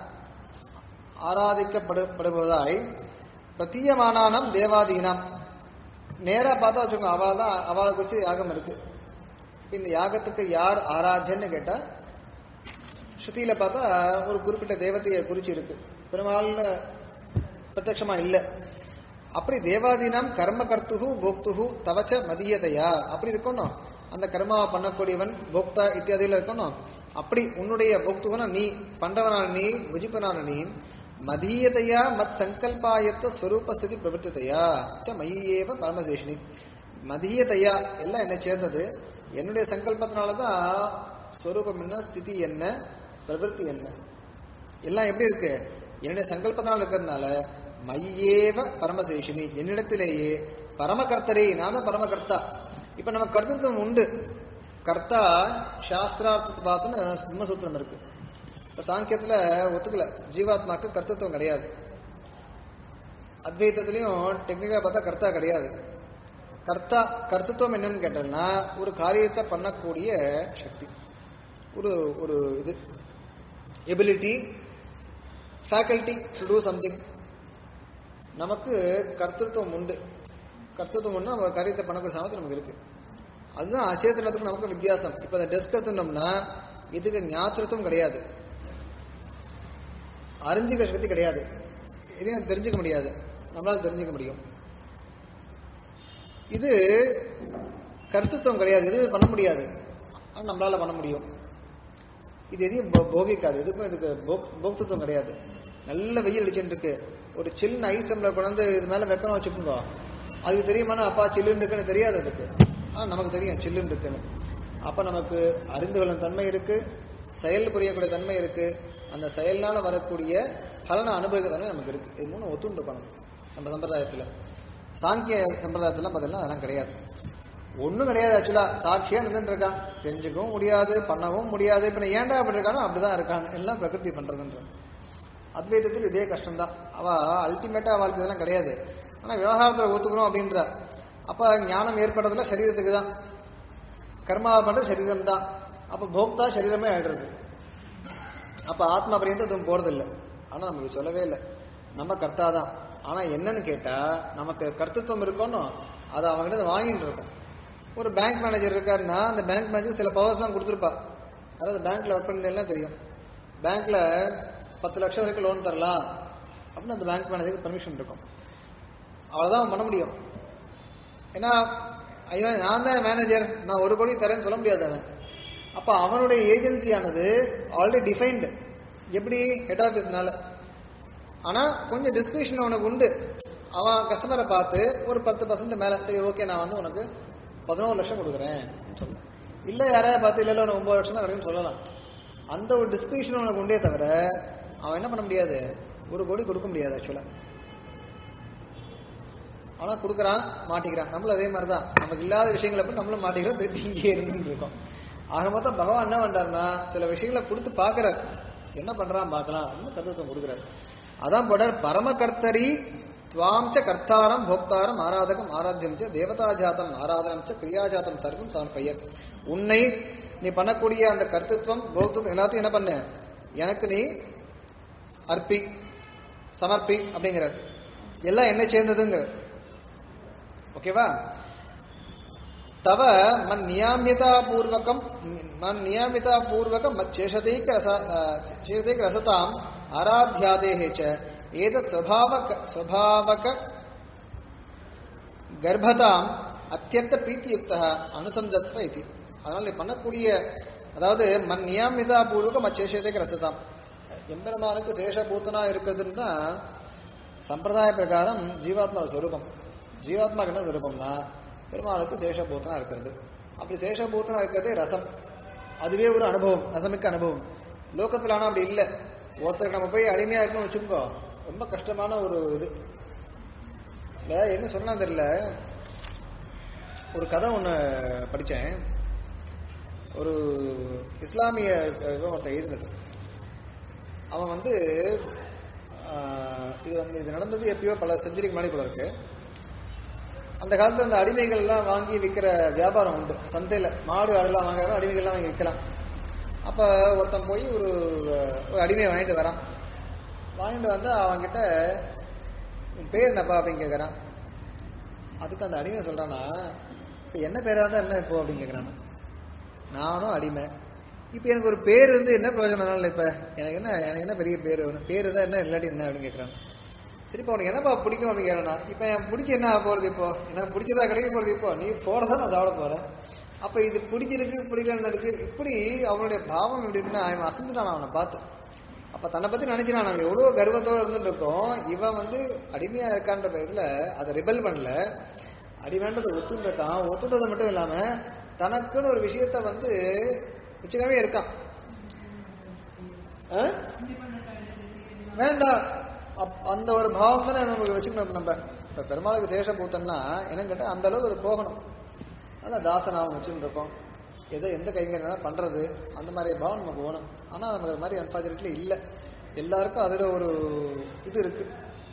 [SPEAKER 1] ஆராதிக்கப்படுவதாய் பிரத்தீயமானானம் தேவாதீனம் நேரா பார்த்தா வச்சுக்கோங்க அவள் தான் அவளை குறிச்சு யாகம் இருக்கு இப்ப இந்த யாகத்துக்கு யார் ஆராத்தியன்னு கேட்டா ஸ்ருதியில பார்த்தா ஒரு குறிப்பிட்ட தேவதையை குறிச்சு இருக்கு பெருமாள்னு பிரத்யட்சமா இல்ல அப்படி தேவாதீனம் கர்ம கர்த்துகு போக்துகு தவச்ச மதியதையா அப்படி இருக்கணும் அந்த கர்மாவை பண்ணக்கூடியவன் போக்தா இத்தியாதியில இருக்கணும் அப்படி உன்னுடைய போக்துகுனா நீ பண்றவனான நீ புஜிப்பனான நீ மதீயதையா மத் சங்கல்பாயத்த ஸ்வரூபஸ்திதி பிரவர்த்திதையா ச மய்யேவ பரமசேஷினி மதீயதையா எல்லாம் என்ன சேர்ந்தது என்னுடைய சங்கல்பத்தினாலதான் ஸ்வரூபம் என்ன ஸ்திதி என்ன பிரவருத்தி என்ன எல்லாம் எப்படி இருக்கு என்னுடைய சங்கல்பத்தினால் இருக்கிறதுனால மையேவ பரமசேஷினி என்னிடத்திலேயே பரமகர்த்தரே நான் தான் பரமகர்த்தா இப்ப நம்ம கர்த்தத்துவம் உண்டு கர்த்தா சாஸ்திரார்த்தத்தை பார்த்துன்னு பிரம்மசூத்திரம் இருக்கு இப்ப சாங்கியத்துல ஒத்துக்கல ஜீவாத்மாக்கு கர்த்தத்துவம் கிடையாது அத்வைத்தத்திலையும் டெக்னிக்கலா பார்த்தா கர்த்தா கிடையாது கர்த்தா கர்த்தத்துவம் என்னன்னு கேட்டோம்னா ஒரு காரியத்தை பண்ணக்கூடிய சக்தி ஒரு ஒரு இது ability faculty to do something நமக்கு கர்த்தத்துவம் உண்டு கர்த்தத்துவம் உண்டு நம்ம காரியத்தை பண்ணக்கூடிய சாமர்த்தியம் நமக்கு இருக்கு அதுதான் அச்சேதனத்துக்கும் நமக்கு வித்தியாசம் இப்ப இந்த டெஸ்க் எடுத்துட்டோம்னா இதுக்கு ஞாத்திரத்துவம் கிடையாது அறிஞ்சிக்க சக்தி கிடையாது இதையும் தெரிஞ்சுக்க முடியாது நம்மளால தெரிஞ்சுக்க முடியும் இது கருத்துத்துவம் கிடையாது இது பண்ண முடியாது ஆனா நம்மளால பண்ண முடியும் இது எதையும் போ- போகிக்காது இதுக்கும் இதுக்கு போக்- போக்திருத்தம் கிடையாது நல்ல வெயில் அடிச்சுட்டு இருக்கு ஒரு சில்லுன்னு ஐஸ் டம்ளர் கொண்டு இது மேல வெக்கணும் வச்சுக்கோங்க அதுக்கு தெரியுமானா அப்பா சில்லுன்னு இருக்குன்னு தெரியாது அதுக்கு ஆனா நமக்கு தெரியும் சில்லுன்னு இருக்குன்னு அப்ப நமக்கு அறிந்து கொள்ளும் தன்மை இருக்கு செயல் புரியக்கூடிய தன்மை இருக்கு அந்த செயல்னால வரக்கூடிய பலனை அனுபவிக்க தன்மை நமக்கு இருக்கு இது மூணு ஒத்துண்டு இருக்கணும் நம்ம சம்பிரதாயத்துல சாங்கிய சம்பிரதாயத்துல பார்த்தீங்கன்னா அதெல்லாம் கிடையாது ஒண்ணும் கிடையாது ஆக்சுவலா சாட்சியா நின்றுட்டு இருக்கான் தெரிஞ்சுக்கவும் முடியாது பண்ணவும் முடியாது இப்ப நான் ஏன்டா அப்படி இருக்கானோ அப்படிதான் இருக்கான் எல்லாம் பிரகிருதி பண்றதுன்ற அத்வைதத்தில் இதே கஷ்டம்தான் அவ அல்டிமேட்டா அவளுக்கு இதெல்லாம் கிடையாது ஆனா விவகாரத்துல ஒத்துக்கணும் அப்படின்ற அப்ப ஞானம் ஏற்படுறதுல சரீரத்துக்கு தான் கர்மாவை பண்றது சரீரம் தான் அப்ப போக்தா சரீரமே ஆயிடுறது அப்ப ஆத்மா பரியந்தம் அதுவும் போறதில்லை ஆனா நமக்கு சொல்லவே இல்லை நம்ம கர்த்தா தான் ஆனா என்னன்னு கேட்டா நமக்கு கர்த்தத்துவம் இருக்கணும் அதை அவங்ககிட்ட வாங்கிட்டு இருக்கோம் ஒரு பேங்க் மேனேஜர் இருக்காருன்னா அந்த பேங்க் மேனேஜர் சில பவர்ஸ்லாம் கொடுத்துருப்பா அதாவது பேங்க்ல ஒர்க் பண்ணலாம் தெரியும் பேங்க்ல பத்து லட்சம் வரைக்கும் லோன் தரலாம் அப்படின்னு அந்த பேங்க் மேனேஜருக்கு பர்மிஷன் இருக்கும் அவ்வளவுதான் பண்ண முடியும் ஏன்னா ஐயோ நான் தான் மேனேஜர் நான் ஒரு கோடி தரேன்னு சொல்ல முடியாது அவன் அப்ப அவனுடைய ஏஜென்சியானது ஆல்ரெடி டிஃபைன்டு எப்படி ஹெட் ஆஃபீஸ்னால ஆனா கொஞ்சம் டிஸ்கிரிப்ஷன் அவனுக்கு உண்டு அவன் கஸ்டமரை பார்த்து ஒரு பத்து பர்சன்ட் மேல சரி ஓகே நான் வந்து உனக்கு பதினோரு லட்சம் கொடுக்குறேன் சொல்லலாம் இல்ல யாரையா பார்த்து இல்ல இல்ல உனக்கு ஒன்பது லட்சம் தான் கிடைக்கும்னு சொல்லலாம் அந்த ஒரு டிஸ்கிரிப்ஷன் அவனுக்கு உண்டே தவிர அவன் என்ன பண்ண முடியாது ஒரு கோடி கொடுக்க முடியாது ஆக்சுவலா ஆனா கொடுக்குறான் மாட்டிக்கிறான் நம்மளும் அதே மாதிரி தான் நமக்கு இல்லாத விஷயங்களை போய் நம்மளும் மாட்டிக்கிறோம் திருப்பி இங்கே இருந்துட்டு இருக்கோம் ஆக மொத்தம் பகவான் என்ன பண்றாருன்னா சில விஷயங்களை கொடுத்து பார்க்கறாரு என்ன பண்றான் பார்க்கலாம் அப்படின்னு கருத்துவம் கொடுக்குறாரு அதான் போடார் பரமகர்த்தரி துவாம்ச கர்த்தாரம் போக்தாரம் ஆராதகம் ஆராத்தியம் ச தேவதா ஜாதம் ஆராதனம் ச கிரியாஜாதம் சர்வம் சமர்ப்பைய உன்னை நீ பண்ணக்கூடிய அந்த கர்த்தத்துவம் போக்துவம் எல்லாத்தையும் என்ன பண்ண எனக்கு நீ அர்ப்பி சமர்ப்பி அப்படிங்கிறார் எல்லாம் என்ன சேர்ந்ததுங்கிறார் ஓகேவா தவ மன் நியாமியதா பூர்வகம் மன் நியாமிதா பூர்வகம் மத் சேஷதைக ரச சேஷதைக ரசதாம் ஆராத்யாதேஹே ச ஏதத் ஸ்வபாவக ஸ்வபாவக கர்ப்பதாம் அத்தியந்த பிரீத்தியுக்த அனுசந்தத்வ இது அதனால நீ பண்ணக்கூடிய அதாவது மன் நியாமிதா பூர்வகம் மத் சேஷதைக ரசதாம் எம்பெருமானுக்கு சேஷபூத்தனா இருக்கிறதுன்னு தான் சம்பிரதாய பிரகாரம் ஜீவாத்மா ஸ்வரூபம் ஜீவாத்மாக்கு என்ன ஸ்வரூபம்னா பெருமாளுக்கு சேஷபூத்தனா இருக்கிறது அப்படி சேஷபூத்தனா இருக்கிறதே ரசம் அதுவே ஒரு அனுபவம் ரசமிக்க அனுபவம் லோகத்துல ஆனா அப்படி இல்லை ஒருத்தருக்கு நம்ம போய் அடிமையா இருக்கணும்னு வச்சுக்கோ ரொம்ப கஷ்டமான ஒரு இது இல்ல என்ன சொன்னா தெரியல ஒரு கதை ஒண்ணு படிச்சேன் ஒரு இஸ்லாமிய இவன் ஒருத்தன் இருந்தது அவன் வந்து ஆஹ், இது வந்து இது நடந்தது எப்பயோ பல செஞ்சுரிக்கு முன்னாடி போல இருக்கு அந்த காலத்துல அந்த அடிமைகள் எல்லாம் வாங்கி விற்கிற வியாபாரம் உண்டு சந்தையில மாடு ஆடுலாம் வாங்குறவங்க அடிமைகள்லாம் வாங்கி விற்கலாம் அப்ப ஒருத்தன் போய் ஒரு ஒரு அடிமையை வாங்கிட்டு வரான் வாங்கிட்டு வந்து அவன்கிட்ட உன் பேர் என்னப்பா அப்படின்னு கேட்கறான் அதுக்கு அந்த அடிமை சொல்றானா இப்ப என்ன பேரா இருந்தா என்ன இப்போ அப்படின்னு கேட்கறான் நானும் அடிமை இப்ப எனக்கு ஒரு பேர் இருந்து என்ன பிரயோஜனம் இல்லை இப்ப எனக்கு என்ன எனக்கு என்ன பெரிய பேர் வேணும் பேர் இருந்தா என்ன இல்லாட்டி என்ன அப்படின்னு கேட்கறான் சரி இப்போ உனக்கு என்னப்பா பிடிக்கும் அப்படின்னு கேட்கறான் இப்ப என் பிடிச்ச என்ன ஆக போறது இப்போ எனக்கு பிடிச்சதா கிடைக்க போறது இப்போ நீ போடதான் நான் சாப்பிட போறேன் அப்ப இது பிடிச்சிருக்கு பிடிக்கலன்னு இருக்கு இப்படி அவனுடைய பாவம் எப்படி இருக்குன்னா அவன் அசந்துட்டான் அவனை பார்த்து அப்ப தன்னை பத்தி நினைச்சினான் அவன் எவ்வளவு கர்வத்தோட இருந்துட்டு இருக்கோம் இவன் வந்து அடிமையா இருக்கான்ற இதுல அதை ரிபல் பண்ணல அடிமைன்றதை ஒத்துன்னு இருக்கான் ஒத்துட்டது மட்டும் இல்லாம தனக்குன்னு ஒரு விஷயத்த வந்து வச்சுக்கவே இருக்கான் ஆ? வேண்டாம் அப்- அந்த ஒரு பாவம் தானே நமக்கு வச்சுக்கணும் நம்ம இப்ப பெருமாளுக்கு சேஷ பூத்தன்னா என்னன்னு கேட்டா அந்த அளவுக்கு அது போகணும் அதான் தாசனாவும் வச்சுட்டு இருக்கோம் எதை எந்த கைங்கரியம் பண்றது அந்த மாதிரி பாவம் நமக்கு வேணும் ஆனா நமக்கு அது மாதிரி அன்பார்ச்சுனேட்லி இல்லை எல்லாருக்கும் அதுல ஒரு இது இருக்கு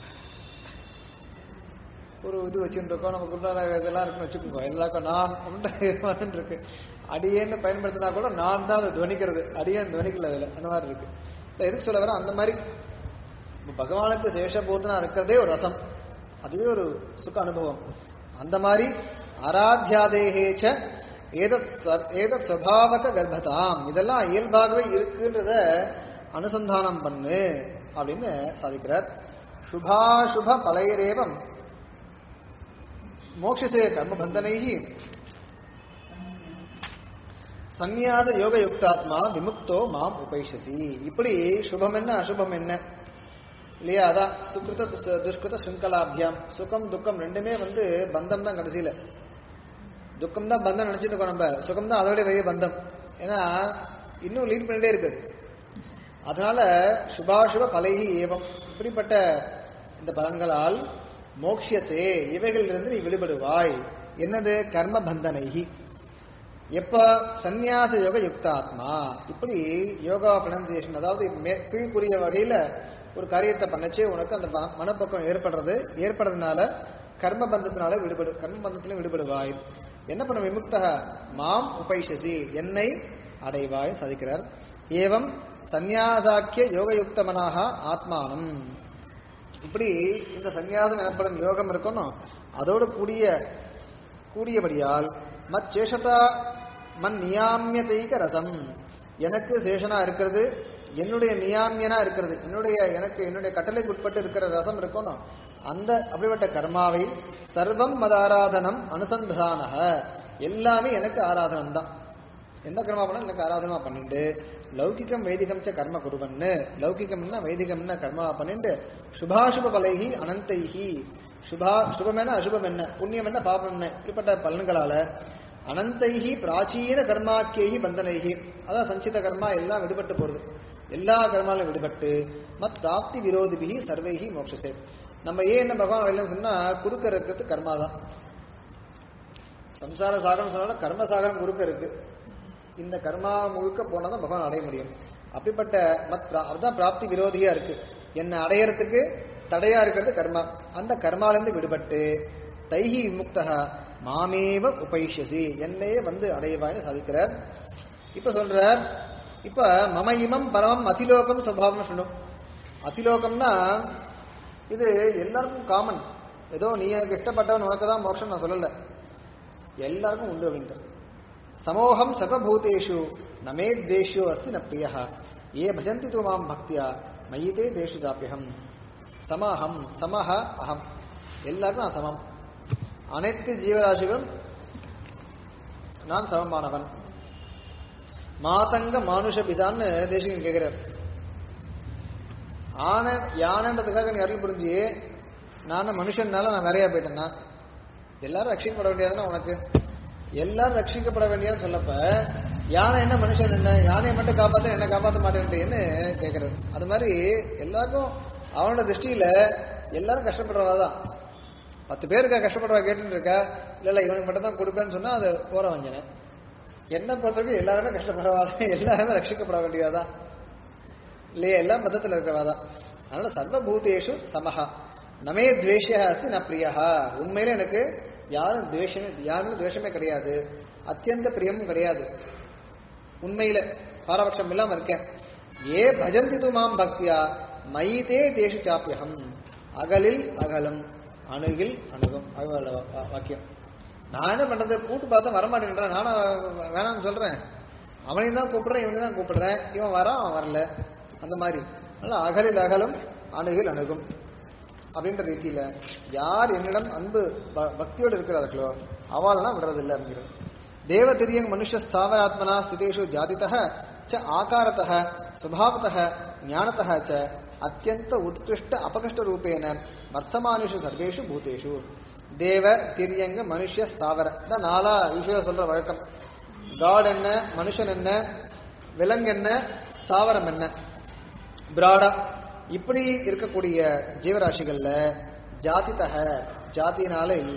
[SPEAKER 1] ஒரு இது வச்சுட்டு இருக்கோம் நமக்கு உண்டான இதெல்லாம் இருக்குன்னு வச்சுக்கோங்க எல்லாருக்கும் நான் உண்டான இருக்கு அடியேன்னு பயன்படுத்தினா கூட நான் தான் அதை துவனிக்கிறது அடியேன் துவனிக்கல அதுல அந்த மாதிரி இருக்கு இல்ல எதுக்கு சொல்ல வர அந்த மாதிரி இப்ப பகவானுக்கு சேஷபூதனா இருக்கிறதே ஒரு ரசம் அதுவே ஒரு சுக அனுபவம் அந்த மாதிரி ஆராத்தியாதேகேச்ச ஏதத் ஸ்வ- ஏதத் சுவாவக கர்ப்பதாம் இதெல்லாம் இயல்பாகவே இருக்குன்றத அனுசந்தானம் பண்ணு அப்படின்னு சாதிக்கிறார் சுபாசுப பலைரேவம் மோட்சசே கர்ம பந்தனைஹி சந்நியாச யோக யுக்தாத்மா விமுக்தோ மாம் உபைஷசி இப்படி சுபம் என்ன அசுபம் என்ன இல்லையா அதான் சுக்ருத துஸ்- துஷ்கிருத சுங்கலாபியாம் சுகம் துக்கம் ரெண்டுமே வந்து பந்தம் தான் கடைசியில துக்கம் தான் பந்தம் நினைச்சிட்டு இருக்கோம் நம்ம சுகம் தான் அதோட பெரிய பந்தம் ஏன்னா இன்னும் லீட் பண்ணிட்டே இருக்குது அதனால சுபாசுப பலைகி ஏவம் இப்படிப்பட்ட இந்த பலன்களால் மோக்ஷியசே இவைகளிலிருந்து நீ விடுபடுவாய் என்னது கர்ம பந்தனைகி எப்ப சந்நியாச யோக யுக்தாத்மா இப்படி யோகா ப்ரனன்சியேஷன் அதாவது மே- கீழ்க்குரிய வகையில ஒரு காரியத்தை பண்ணச்சே உனக்கு அந்த ம- மனப்பக்கம் ஏற்படுறது ஏற்படுறதுனால கர்ம பந்தத்தினால விடுபடு கர்ம பந்தத்திலும் விடுபடுவாய் என்ன பண்ண விமுக்தக மாம் உபைஷசி என்னை அடைவாய் சாதிக்கிறார் ஏவம் சந்நியாசாக்கிய யோகயுக்தமனாக ஆத்மானம் இப்படி இந்த சந்நியாசம் எனப்படும் யோகம் இருக்கணும் அதோடு கூடிய கூடியபடியால் மத் சேஷதா மன் நியாமியதைக ரசம் எனக்கு சேஷனா இருக்கிறது என்னுடைய நியாமியனா இருக்கிறது என்னுடைய எனக்கு என்னுடைய கட்டளைக்கு உட்பட்டு இருக்கிற ரசம் இருக்கணும் அந்த அப்படிப்பட்ட கர்மாவை சர்வம் மதாராதனம் அனுசந்தானக எல்லாமே எனக்கு ஆராதனம் தான் எந்த கர்மா பண்ணாலும் எனக்கு ஆராதனமா பண்ணிட்டு லௌகிகம் வைதிகம் ச கர்ம குருவன்னு லௌகிகம்னா வைதிகம்னா கர்மா பண்ணிட்டு சுபாசுப பலைகி அனந்தைஹி சுபா சுபம் என்ன அசுபம் என்ன புண்ணியம் என்ன பாபம் என்ன இப்படிப்பட்ட பலன்களால அனந்தைஹி பிராச்சீன கர்மாக்கியைஹி பந்தனைஹி அதான் சஞ்சித கர்மா எல்லாம் விடுபட்டு போறது எல்லா கர்மாலும் விடுபட்டு மத் பிராப்தி விரோதிபிகி சர்வைஹி மோட்சசே நம்ம ஏன் என்ன பகவான் வெளில சொன்னா குறுக்க இருக்கிறது கர்மா தான் சம்சார சாகரம் சொன்னா கர்ம சாகரம் குறுக்க இருக்கு இந்த கர்மா முழுக்க போனாதான் பகவான் அடைய முடியும் அப்படிப்பட்ட மத் பிரா- அதுதான் பிராப்தி விரோதியா இருக்கு என்னை அடையறதுக்கு தடையா இருக்கிறது கர்மா அந்த கர்மாலேருந்து விடுபட்டு தைஹி விமுக்தக மாமேவ உபைஷசி என்னையே வந்து அடைவாய்னு சாதிக்கிறார் இப்ப சொல்றார் இப்ப மம இமம் பரமம் அதிலோகம் சுபாவம் சொல்லும் அதிலோகம்னா இது எல்லாருக்கும் காமன் ஏதோ நீ எனக்கு இஷ்டப்பட்டவன் உனக்கு தான் மோட்சம் நான் சொல்லல எல்லாருக்கும் உண்டு அப்படின்ட்டு சமோகம் சர்வபூதேஷு நமே தேஷ்யோ அஸ்தி ந பிரிய ஏ பஜந்தி து மாம் பக்தியா மயிதே தேஷு ஜாப்பியகம் சமஹம் சமஹ அகம் எல்லாருக்கும் நான் சமம் அனைத்து ஜீவராசிகளும் நான் சமமானவன் மாதங்க மானுஷ பிதான்னு தேசிகன் கேட்கிறார் ஆன யானைன்றதுக்காக நீ அருள் புரிஞ்சு நானும் மனுஷன்னால நான் வேறையா போயிட்டேன்னா எல்லாரும் ரட்சிக்கப்பட வேண்டியதுன்னா உனக்கு எல்லாரும் ரட்சிக்கப்பட வேண்டியதுன்னு சொல்லப்ப யானை என்ன மனுஷன் என்ன யானையை மட்டும் காப்பாத்த என்ன காப்பாத்த மாட்டேன்றேன்னு கேட்கறது அது மாதிரி எல்லாருக்கும் அவனோட திருஷ்டியில எல்லாரும் கஷ்டப்படுறவா தான் பத்து பேருக்கு கஷ்டப்படுறவா கேட்டுட்டு இருக்கா இல்ல இல்ல இவனுக்கு மட்டும் தான் கொடுப்பேன்னு சொன்னா அது போற வஞ்சனை என்ன பொறுத்தவரைக்கும் எல்லாருமே கஷ்டப்படுறவா தான் எல்லாருமே ரட்சிக்கப்பட வேண்டியதா இல்லையா எல்லாம் மதத்தில் இருக்கிறவா தான் அதனால சர்வபூதேஷு சமஹா நமே துவேஷ அஸ்தி ந பிரியா உண்மையில எனக்கு யாரும் துவேஷம் யாரும் துவேஷமே கிடையாது அத்தியந்த பிரியமும் கிடையாது உண்மையில பாரபட்சம் இல்லாம இருக்கேன் ஏ பஜந்தி து மாம் பக்தியா மைதே தேஷு சாப்பியகம் அகலில் அகலம் அணுகில் அணுகும் அவளோட வா- வாக்கியம் நான் என்ன பண்றது கூட்டு பார்த்தா வரமாட்டேன்றான் நானும் வேணாம்னு சொல்றேன் அவனையும் தான் கூப்பிடுறேன் இவனையும் தான் கூப்பிடுறேன் இவன் வரான் அவன் வரல அந்த மாதிரி அதனால அகலில் அகலும் அணுகில் அணுகும் அப்படின்ற ரீதியில யார் என்னிடம் அன்பு ப- பக்தியோடு இருக்கிறார்களோ அவள்லாம் விடுறதில்லை அப்படிங்கிறது தேவதிரியங் மனுஷ ஸ்தாவராத்மனா ஸ்திதேஷு ஜாதிதः ச ஆகாரத்தः சுபாவத்தः ஞானத்தः ச அத்தியந்த உத்கிருஷ்ட அபகிருஷ்ட ரூபேன வர்த்தமானிஷு சர்வேஷு பூதேஷு தேவ திரியங்க மனுஷ ஸ்தாவர இந்த நாலா விஷயம் சொல்ற வழக்கம் காட் என்ன மனுஷன் என்ன விலங்கு என்ன ஸ்தாவரம் என்ன பிராடா இப்படி இருக்கக்கூடிய ஜீவராசிகள்ல ஜாதித்தக ஜாதினால இல்ல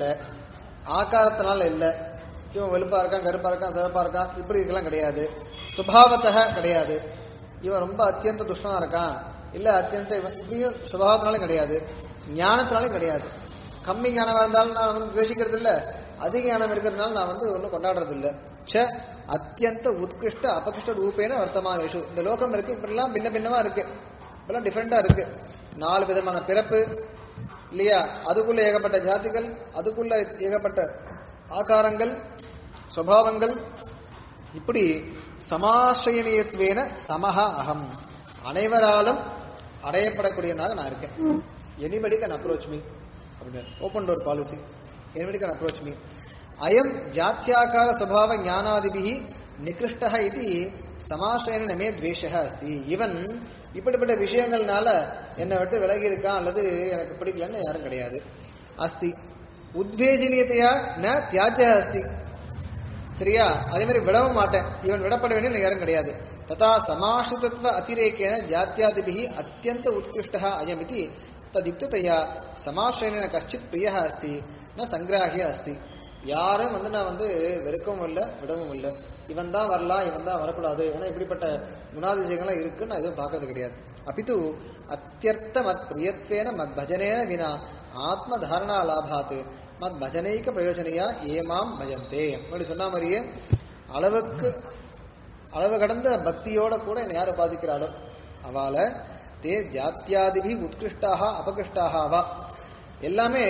[SPEAKER 1] ஆகாரத்தினால இல்ல இவன் வெளுப்பா இருக்கான் கருப்பா இருக்கான் சிவப்பா இருக்கான் இப்படி இருக்கலாம் கிடையாது சுபாவத்தக கிடையாது இவன் ரொம்ப அத்தியந்த துஷ்டனா இருக்கான் இல்ல அத்தியந்த இவன் இப்படியும் சுபாவத்தினாலும் கிடையாது ஞானத்தினாலும் கிடையாது கம்மி ஞானமா இருந்தாலும் நான் வந்து துவேஷிக்கிறது இல்ல அதிக ஞானம் இருக்கிறதுனால நான் வந்து ஒன்றும் கொண்டாடுறது இல்ல ச அத்தியந்த உத்கிருஷ்ட அபகிருஷ்ட ரூபேன வர்த்தமானேஷு இந்த லோகம் இருக்கு இப்படிலாம் பின்ன பின்னமா இருக்கு இப்பெல்லாம் டிஃப்ரெண்டா இருக்கு நாலு விதமான பிறப்பு இல்லையா அதுக்குள்ள ஏகப்பட்ட ஜாதிகள் அதுக்குள்ள ஏகப்பட்ட ஆகாரங்கள் சுவாவங்கள் இப்படி சமாசிரயனியத்துவேன சமஹா அகம் அனைவராலும் அடையப்படக்கூடியவனாக நான் இருக்கேன் எனிபடி கேன் அப்ரோச் மீ அப்படின்னு open door policy anybody can approach me I am ஜாத்தியாக்கார சுவாவ ஞானாதிபிகி நிகிருஷ்டः இது சமாசிரயன நமே துவேஷः அஸ்தி இவன் இப்படிப்பட்ட விஷயங்கள்னால என்னை விட்டு விலகி இருக்கான் அல்லது எனக்கு பிடிக்கலன்னு யாரும் கிடையாது அஸ்தி உத்வேஜனீயத்தையா ந தியாஜ அஸ்தி சரியா அதே மாதிரி விடவும் மாட்டேன் இவன் விடப்பட வேண்டிய யாரும் கிடையாது ததா சமாசிரிதத்துவ அதிரேக்கேன ஜாத்தியாதிபிகி அத்தியந்த உத்கிருஷ்டः அயமிதி ததிப்ததையா சமாசிரயன கஷ்டித் பிரியः அஸ்தி ந சங்கிராகிய அஸ்தி யாரும் வந்து நான் வந்து வெறுக்கவும் இல்லை விடவும் இல்லை இவன் தான் வரலாம் இவன் தான் வரக்கூடாது ஏன்னா இப்படிப்பட்ட குணாதிசயங்கள்லாம் இருக்குன்னு நான் எதுவும் பார்க்கறது கிடையாது அப்பித்து அத்தியர்த்த மத் பிரியத்வேன மத் பஜனேன வினா ஆத்ம தாரணா லாபாத் மத் பஜனைக்க பிரயோஜனையா ஏமாம் பஜந்தே அப்படி சொன்ன மாதிரியே அளவுக்கு அளவு கடந்த பக்தியோட கூட என்னை யார் உபாசிக்கிறாளோ அவள தே ஜாத்தியாதிபி உத்கிருஷ்டாக அபகிருஷ்டாக அவா எல்லாமே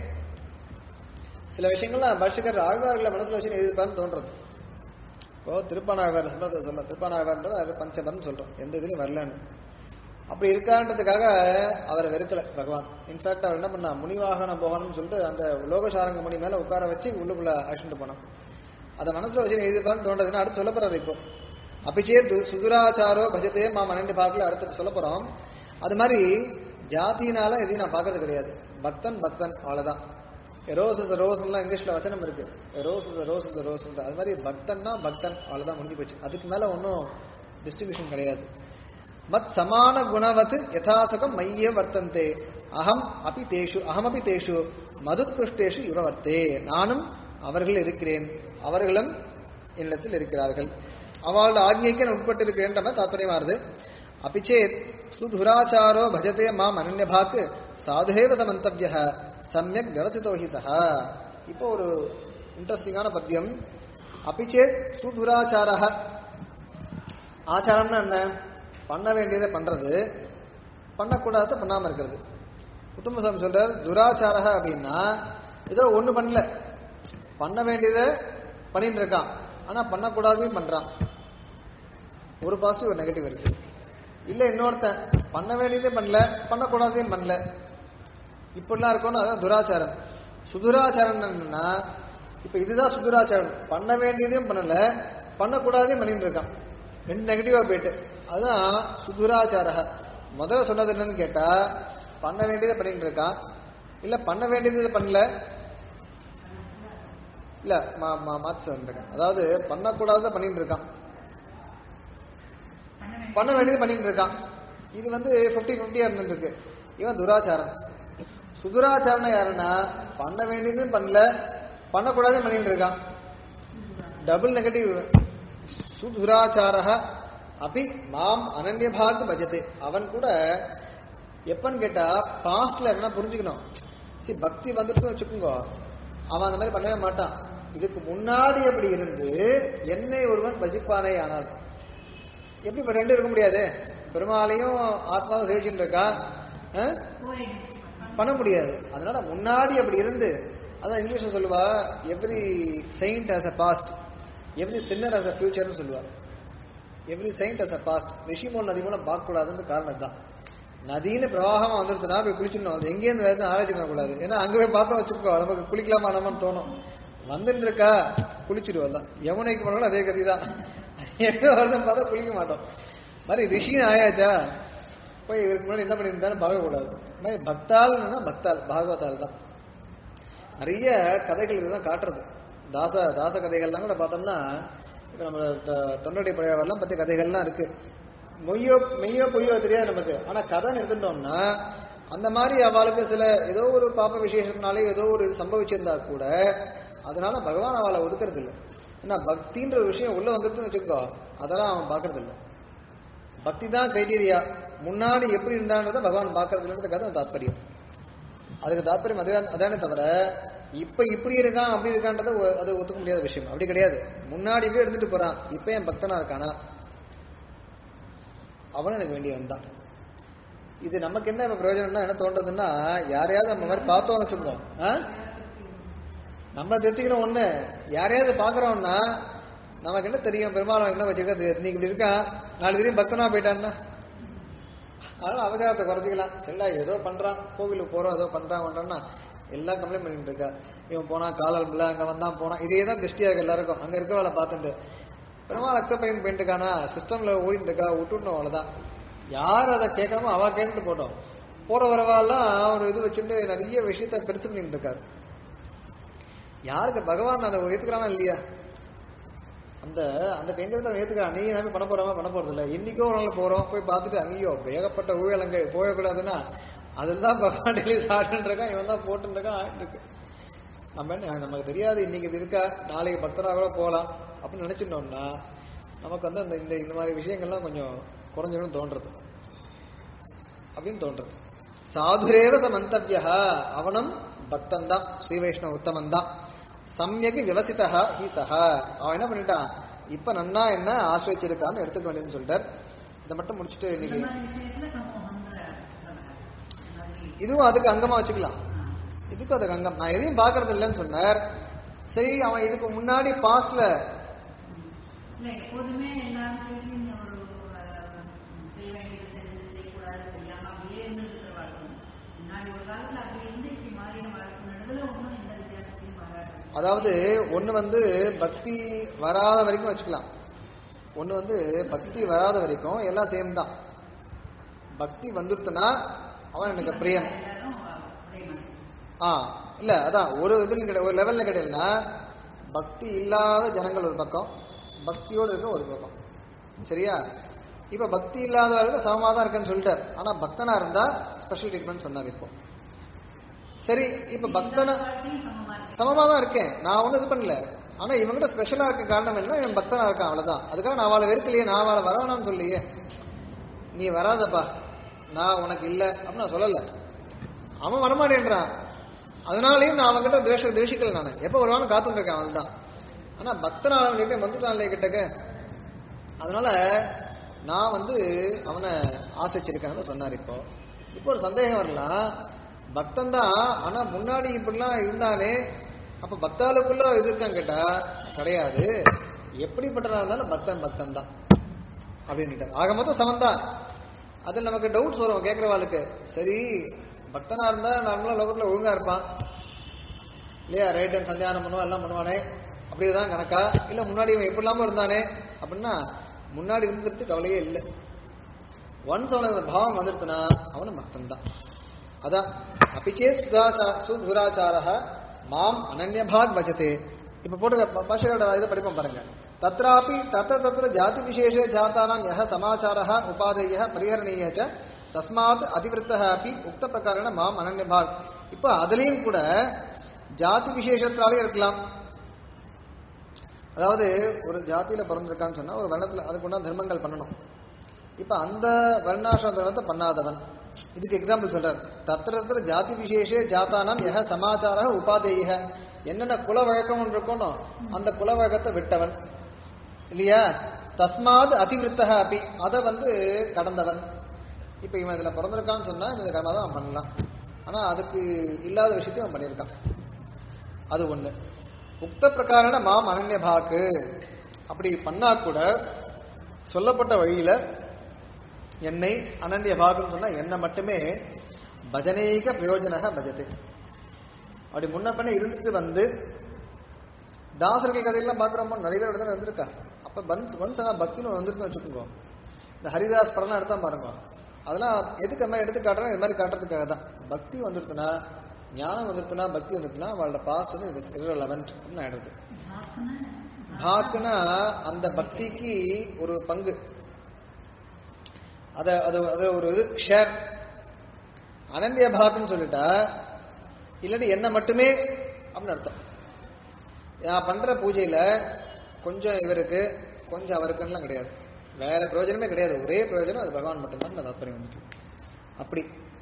[SPEAKER 1] சில விஷயங்கள்லாம் பாஷ்யக்கர் ஆழ்வார்களை மனசுல வச்சு எழுதிப்பான்னு தோன்றது இப்போ திருப்பானாழ்வார் சொல்றத சொல்ல திருப்பானாழ்வார்ன்றது அது பஞ்சபர்னு சொல்றோம் எந்த இதுலயும் வரலன்னு அப்படி இருக்கான்றதுக்காக அவரை வெறுக்கல பகவான் இன்ஃபேக்ட் அவர் என்ன பண்ணா முனிவாகன போகணும்னு சொல்லிட்டு அந்த லோகசாரங்க முனி மேல உட்கார வச்சு உள்ளுக்குள்ள அழைச்சிட்டு போனான் அதை மனசுல வச்சு எழுதிப்பான்னு தோன்றதுன்னா அடுத்து சொல்ல போறாரு இப்போ அப்பிச்சே து- சுதுராச்சாரோ பஜத்தே மா மனண்டு பார்க்கல அடுத்து சொல்ல போறோம் அது மாதிரி ஜாதினால எதையும் நான் பார்க்கறது கிடையாது பக்தன் பக்தன் அவ்வளவுதான் எரோஸ் இஸ் ரோஸ்லாம் இங்கிலீஷ்ல வச்சனம் இருக்கு a rose is rose is rose அது மாதிரி பக்தன்னா பக்தன் அவ்வளவுதான் முடிஞ்சு போச்சு அதுக்கு மேல ஒன்றும் டிஸ்ட்ரிபியூஷன் கிடையாது மத் சமான குணவத் யதாசகம் மையே வர்த்தந்தே அகம் அபி தேஷு அகமபி தேஷு மதுத்கிருஷ்டேஷு இவ வர்த்தே நானும் அவர்கள் இருக்கிறேன் அவர்களும் என்னிடத்தில் இருக்கிறார்கள் அவளோட ஆக்ஞைக்கு நான் உட்பட்டு இருக்கிறேன்ற மாதிரி தாத்பரியமா வருது அபிச்சேத் சுதுராச்சாரோ பஜதே மாம் அனன்யபாக்கு சாதுஹேவ மந்தவிய சமயக் விவசிதோ ஹி சஹ இப்போ ஒரு இன்ட்ரெஸ்டிங்கான பத்தியம் அபிச்சேத் சுதுராச்சாரः ஆச்சாரம்னா என்ன பண்ண வேண்டியதை பண்றது பண்ணக்கூடாததை பண்ணாம இருக்கிறது உத்தமசாமி சொல்றார் துராச்சாரக அப்படின்னா ஏதோ ஒண்ணு பண்ணல பண்ண வேண்டியதை பண்ணிட்டு இருக்கான் ஆனா பண்ணக்கூடாதையும் பண்றான் ஒரு பாசிட்டிவ் ஒரு நெகட்டிவ் இருக்கு இல்ல இன்னொருத்தன் பண்ண வேண்டியதே பண்ணல பண்ணக்கூடாதையும் பண்ணல இப்படிலாம் இருக்கணும் அதான் துராச்சாரம் சுதுராச்சாரம் என்னன்னா இப்ப இதுதான் சுதுராச்சாரம் பண்ண வேண்டியதையும் பண்ணல பண்ணக்கூடாதையும் பண்ணிட்டு இருக்கான் ரெண்டு நெகட்டிவா போயிட்டு அதுதான் சுதுராச்சாரக முதல்ல சொன்னது என்னன்னு கேட்டா பண்ண வேண்டியதை பண்ணிட்டு இருக்கான் இல்ல பண்ண வேண்டியதை பண்ணல இல்ல மா- மா- மாத்தி சொல்லிருக்கேன் அதாவது பண்ணக்கூடாததை பண்ணிட்டு இருக்கான் பண்ண வேண்டியது பண்ணிட்டு இருக்கான் இது வந்து 50 ஃபிஃப்டியா இருந்துருக்கு இவன் துராச்சாரம் சுதுராச்சாரம் யாருன்னா பண்ண வேண்டியதும் பண்ணல பண்ணக்கூடாதும் பண்ணிட்டு இருக்கான் டபுள் நெகட்டிவ் சுதுராச்சாரக அப்படி மாம் அனன்யபாக் பஜத்து அவன் கூட எப்பன்னு கேட்டா பாஸ்ட்ல என்ன புரிஞ்சுக்கணும் சரி பக்தி வந்துட்டு வச்சுக்கோங்க அவன் அந்த மாதிரி பண்ணவே மாட்டான் இதுக்கு முன்னாடி அப்படி இருந்து என்னை ஒருவன் பஜிப்பானே ஆனால் எப்படி இப்ப ரெண்டு இருக்க முடியாது பெருமாளையும் ஆத்மாவும் சேவிச்சுட்டு இருக்கா ஆ? பண்ண முடியாது அதனால முன்னாடி அப்படி இருந்து அதான் இங்கிலீஷ்ல சொல்லுவா every saint has a past every sinner has a ஃபியூச்சர்னு சொல்லுவா every saint has a past ரிஷிமோல் நதி மூலம் பார்க்க கூடாதுன்னு காரணம் தான் நதின்னு பிரவாகமா வந்துருச்சுன்னா போய் குளிச்சிடணும் அது எங்கேயிருந்து வேறு ஆராய்ச்சி பண்ணக்கூடாது ஏன்னா அங்க போய் பார்த்தா வச்சுக்கோ நமக்கு குளிக்கலாமா நம்மன்னு தோணும் வந்துட்டு இருக்கா குளிச்சிடுவோம் தான் யமுனைக்கு போனாலும் அதே கதி தான் எங்க வருதுன்னு பார்த்தா குளிக்க மாட்டோம் மாதிரி ரிஷின்னு ஆயாச்சா போய் இதுக்கு முன்னாடி என்ன பண்ணியிருந்தாலும் பார்க்கக்கூடாது மாதிரி பக்தால்னா பக்தால் பாகவதால் தான் நிறைய கதைகள் இதுதான் காட்டுறது தாச தாச கதைகள்லாம் கூட பார்த்தோம்னா இப்போ நம்ம த- தொண்டடி பழையவரெல்லாம் பற்றி கதைகள்லாம் இருக்கு மொய்யோ மெய்யோ பொய்யோ தெரியாது நமக்கு ஆனா கதைன்னு எடுத்துட்டோம்னா அந்த மாதிரி அவளுக்கு சில ஏதோ ஒரு பாப்ப விசேஷத்தினாலே ஏதோ ஒரு இது சம்பவிச்சிருந்தா கூட அதனால பகவான் அவளை ஒதுக்குறது இல்லை ஏன்னா பக்தின்ற ஒரு விஷயம் உள்ள வந்துருச்சுன்னு வச்சுக்கோ அதெல்லாம் அவன் பார்க்கறது இல்லை பக்தி தான் கிரைட்டீரியா முன்னாடி எப்படி இருந்தான்றதை பகவான் பார்க்கறது இல்லைன்றது கதை தாத்பரியம் அதுக்கு தாத்பரியம் அதுவே அதானே தவிர இப்ப இப்படி இருக்கான் அப்படி இருக்கான்றத ஒ- அது ஒத்துக்க முடியாத விஷயம் அப்படி கிடையாது முன்னாடி போய் எடுத்துட்டு போறான் இப்ப என் பக்தனா இருக்கானா அவனும் எனக்கு வேண்டியவன் தான் இது நமக்கு என்ன இப்ப பிரயோஜனம்னா என்ன தோன்றதுன்னா யாரையாவது நம்ம மாதிரி பார்த்தோம்னு வச்சுக்கோங்க ஆ? நம்ம தெரிஞ்சுக்கணும் ஒண்ணு யாரையாவது பாக்குறோம்னா நமக்கு என்ன தெரியும் பெருமாள் என்ன வச்சிருக்கா தெரியாது. இன்னைக்கு இப்படி இருக்கா நாலு தெரியும் பக்தனா போயிட்டான்னா அதனால அவகாசத்தை குறைச்சிக்கலாம் சரிடா ஏதோ பண்றான் கோவிலுக்கு போறோம் ஏதோ பண்றான் பண்றான்னா எல்லாம் கம்ப்ளைண்ட் பண்ணிட்டு இருக்கா இவன் போனா காலால் இல்ல அங்க வந்தான் போனான் இதே தான் திருஷ்டியா இருக்கு எல்லாருக்கும் அங்க இருக்கவளை பார்த்துட்டு பெருமாள் அக்செப்ட் பண்ணி போயிட்டு இருக்கானா சிஸ்டம்ல ஓடிட்டு இருக்கா விட்டுடணும் அவ்வளவுதான் யார் அதை கேட்காம அவ கேட்டுட்டு போட்டோம் போற வரவாலாம் ஒரு இது வச்சுட்டு நிறைய விஷயத்த பெருசு பண்ணிட்டு இருக்காரு யாருக்கு பகவான் அதை ஏத்துக்கிறானா இல்லையா அந்த அந்த கைங்கிறத அவன் ஏத்துக்கிறான் நீ எல்லாமே பண்ண போறாம பண்ண போறது இல்ல இன்னைக்கோ ஒரு நாள் போறோம் போய் பார்த்துட்டு ஐயோ ஏகப்பட்ட ஊழல் அங்க போயக்கூடாதுன்னா அதெல்லாம் பகவான் டெய்லி சாப்பிட்டு இருக்கான் இவன் தான் போட்டு இருக்கான் ஆயிட்டு இருக்கு நம்ம என்ன நமக்கு தெரியாது இன்னைக்கு இது இருக்கா நாளைக்கு பக்தரா கூட போகலாம் அப்படின்னு நினைச்சிட்டோம்னா நமக்கு வந்து அந்த இந்த இந்த மாதிரி விஷயங்கள்லாம் கொஞ்சம் குறைஞ்சிடும் தோன்றது அப்படின்னு தோன்றது சாதுரேவ ச மந்தவியா அவனும் பக்தன் தான் ஸ்ரீ வைஷ்ணவ உத்தமன் தான் சமயக்கு விவசிதா ஹி சஹா அவன் என்ன பண்ணிட்டான் இப்ப நன்னா என்ன ஆசிரியச்சிருக்கான்னு எடுத்துக்க வேண்டியதுன்னு சொல்லிட்டார் இதை மட்டும் முடிச்சுட்டு
[SPEAKER 2] இந்த
[SPEAKER 1] இன்னைக்கு
[SPEAKER 2] மாதிரி விஷயத்துல சமூகம்ன்ற சொல்றாரு. இந்த மாதிரி,
[SPEAKER 1] இதுவும் அதுக்கு அங்கமா வச்சுக்கலாம்
[SPEAKER 2] ஆ.
[SPEAKER 1] இதுக்கும் அதுக்கு அங்கம் நான் எதையும் பாக்குறது இல்லைன்னு சொன்னார் சரி அவன் இதுக்கு முன்னாடி பாஸ்ட்ல
[SPEAKER 2] இல்ல எப்போதுமே எல்லாரும் சரி இந்த ஒரு அஹ், செய்ய வேண்டியது செஞ்சது செய்யக்கூடாது தெரியாம அப்படியே இருந்துட்டு இருக்கிற வாழ்க்கை முன்னாடி ஒரு காலத்துல அப்படி இருந்து இப்படி மாறின வாழ்க்கை நடுவில் ஒன்றும் எந்த வித்தியாசத்தையும் வராது
[SPEAKER 1] அதாவது ஒண்ணு வந்து பக்தி வராத வரைக்கும் வச்சுக்கலாம் ஒண்ணு வந்து பக்தி வராத வரைக்கும் எல்லாம் சேம் தான் பக்தி வந்துருத்துனா அவன் எனக்கு பிரியன்
[SPEAKER 2] எல்லாரும் ஒரே மாதிரி
[SPEAKER 1] ஆ இல்ல அதான் ஒரு இதுல கிடையாது ஒரு லெவல்ல கிடையாதுன்னா பக்தி இல்லாத ஜனங்கள் ஒரு பக்கம் பக்தியோடு இருக்க ஒரு பக்கம் சரியா இப்ப பக்தி இல்லாதவர்கள் சமமா தான் இருக்கேன்னு சொல்லிட்டார் ஆனா பக்தனா இருந்தா ஸ்பெஷல் ட்ரீட்மெண்ட் சொன்னார் இப்போ சரி இப்ப பக்தனா
[SPEAKER 2] வாழ்க்கையும் சமமா இருக்கு
[SPEAKER 1] சமமா தான் இருக்கேன் நான் ஒண்ணும் இது பண்ணல ஆனா இவங்கிட்ட ஸ்பெஷலா இருக்க காரணம் என்ன இவன் பக்தனா இருக்கான் அவ்வளவுதான் அதுக்காக நான் அவளை வெறுக்கலையே நான் அவளை வரவேணாம்னு சொல்லியே நீ வராதப்பா நான் உனக்கு இல்ல அப்படின்னு நான் சொல்லல அவன் வரமாட்டேன்றான் அதனாலயும் நான் அவன்கிட்ட துவேஷ துவேஷிக்கல நான் எப்ப வருவான்னு காத்துட்டு இருக்கேன் அவன் தான் ஆனா பக்தனால அவன்கிட்ட வந்துட்டான்ல கிட்டக்க அதனால நான் வந்து அவனை ஆசைச்சிருக்கேன்னு சொன்னார் இப்போ இப்போ ஒரு சந்தேகம் வரலாம் பக்தன் தான் ஆனா முன்னாடி இப்படிலாம் இருந்தானே அப்ப பக்தாளுக்குள்ள இது இருக்கான்னு கேட்டா கிடையாது எப்படிப்பட்டதா இருந்தாலும் பக்தன் பக்தன் தான் அப்படின்னுட்டார் ஆக மொத்தம் சமந்தான் அது நமக்கு டவுட்ஸ் வரும் கேட்கறவாளுக்கு சரி பக்தனா இருந்தா நார்மலா லோகத்துல ஒழுங்கா இருப்பான் இல்லையா ரைட் அண்ட் சந்தியானம் பண்ணுவான் எல்லாம் பண்ணுவானே அப்படிதான் கணக்கா இல்ல முன்னாடி இவன் எப்படி இல்லாம இருந்தானே அப்படின்னா முன்னாடி இருந்ததுக்கு கவலையே இல்லை ஒன்ஸ் அவனுக்கு அந்த பாவம் வந்துருச்சுன்னா அவனும் பக்தன் தான் அதான் அபிச்சே சுதுராச்சார மாம் அனன்யபாக் பஜதே இப்ப போட்டு பாஷையோட இதை படிப்போம் பாருங்க தத்ராபி தத்த தத்திர ஜாதி விசேஷே ஜாத்தானாம் யஹ சமாச்சாரः உபாதேயः பரிஹரணீய ச தஸ்மாத் அதிவிருத்தः அப்படி உக்த பிரகாரன மாம் அனன்யபாக் இப்ப அதுலயும் கூட ஜாதி விசேஷத்தாலே இருக்கலாம் அதாவது ஒரு ஜாதியில பிறந்திருக்கான்னு சொன்னா ஒரு வர்ணத்துல அதுக்குண்டான தர்மங்கள் பண்ணணும் இப்ப அந்த வர்ணாசிரம தர்மத்தை பண்ணாதவன் இதுக்கு எக்ஸாம்பிள் சொல்றார் தத்திர தத்திர ஜாதி விசேஷே ஜாத்தானம் யஹ சமாச்சார உபாதேய என்னென்ன குல வழக்கம் ஒன்று இருக்கணும் அந்த குல வழக்கத்தை விட்டவன் இல்லையா தஸ்மாத் அதிவிருத்தக அப்படி அதை வந்து கடந்தவன் இப்ப இவன் இதுல பிறந்திருக்கான்னு சொன்னா இந்த கர்மா தான் அவன் பண்ணலாம் ஆனா அதுக்கு இல்லாத விஷயத்தையும் அவன் பண்ணியிருக்கான் அது ஒண்ணு உக்த பிரகாரண மாம் அனன்ய பாக்கு அப்படி பண்ணா கூட சொல்லப்பட்ட வழியில என்னை அனன்ய பாகுன்னு சொன்னா என்ன மட்டுமே பஜனேக பிரயோஜனக பஜத்தை அப்படி முன்ன பண்ண இருந்துட்டு வந்து தாசர்கள் கதையெல்லாம் பார்க்குறோமோ நிறைய பேர் இடத்துல இருந்திருக்கா அப்ப பன்ஸ் ஒன்ஸ் ஆனால் பக்தின்னு வந்துருக்குன்னு வச்சுக்கோங்க இந்த ஹரிதாஸ் படம்லாம் எடுத்தா பாருங்க அதெல்லாம் எதுக்கு மாதிரி எடுத்து காட்டுறோம் இது மாதிரி காட்டுறதுக்காக தான் பக்தி வந்துருச்சுன்னா ஞானம் வந்துருச்சுன்னா பக்தி வந்துருச்சுன்னா அவளோட பாஸ் வந்து இரலவென்ட் அப்படின்னு ஆயிடுது
[SPEAKER 2] பாக்குன்னா,
[SPEAKER 1] பாக்குனா அந்த பக்திக்கு ஒரு பங்கு அத அது அது ஒரு இது ஷேர் அனந்திய பாக்குன்னு சொல்லிட்டா இல்லாட்டி என்ன மட்டுமே அப்படின்னு அர்த்தம் நான் பண்ற பூஜையில கொஞ்சம் இவருக்கு கொஞ்சம் அவருக்குன்னுலாம் கிடையாது வேற பிரயோஜனமே கிடையாது ஒரே பிரயோஜனம் அது பகவான் மட்டும்தான் அந்த தாத்பரியம் வந்துட்டு அப்படி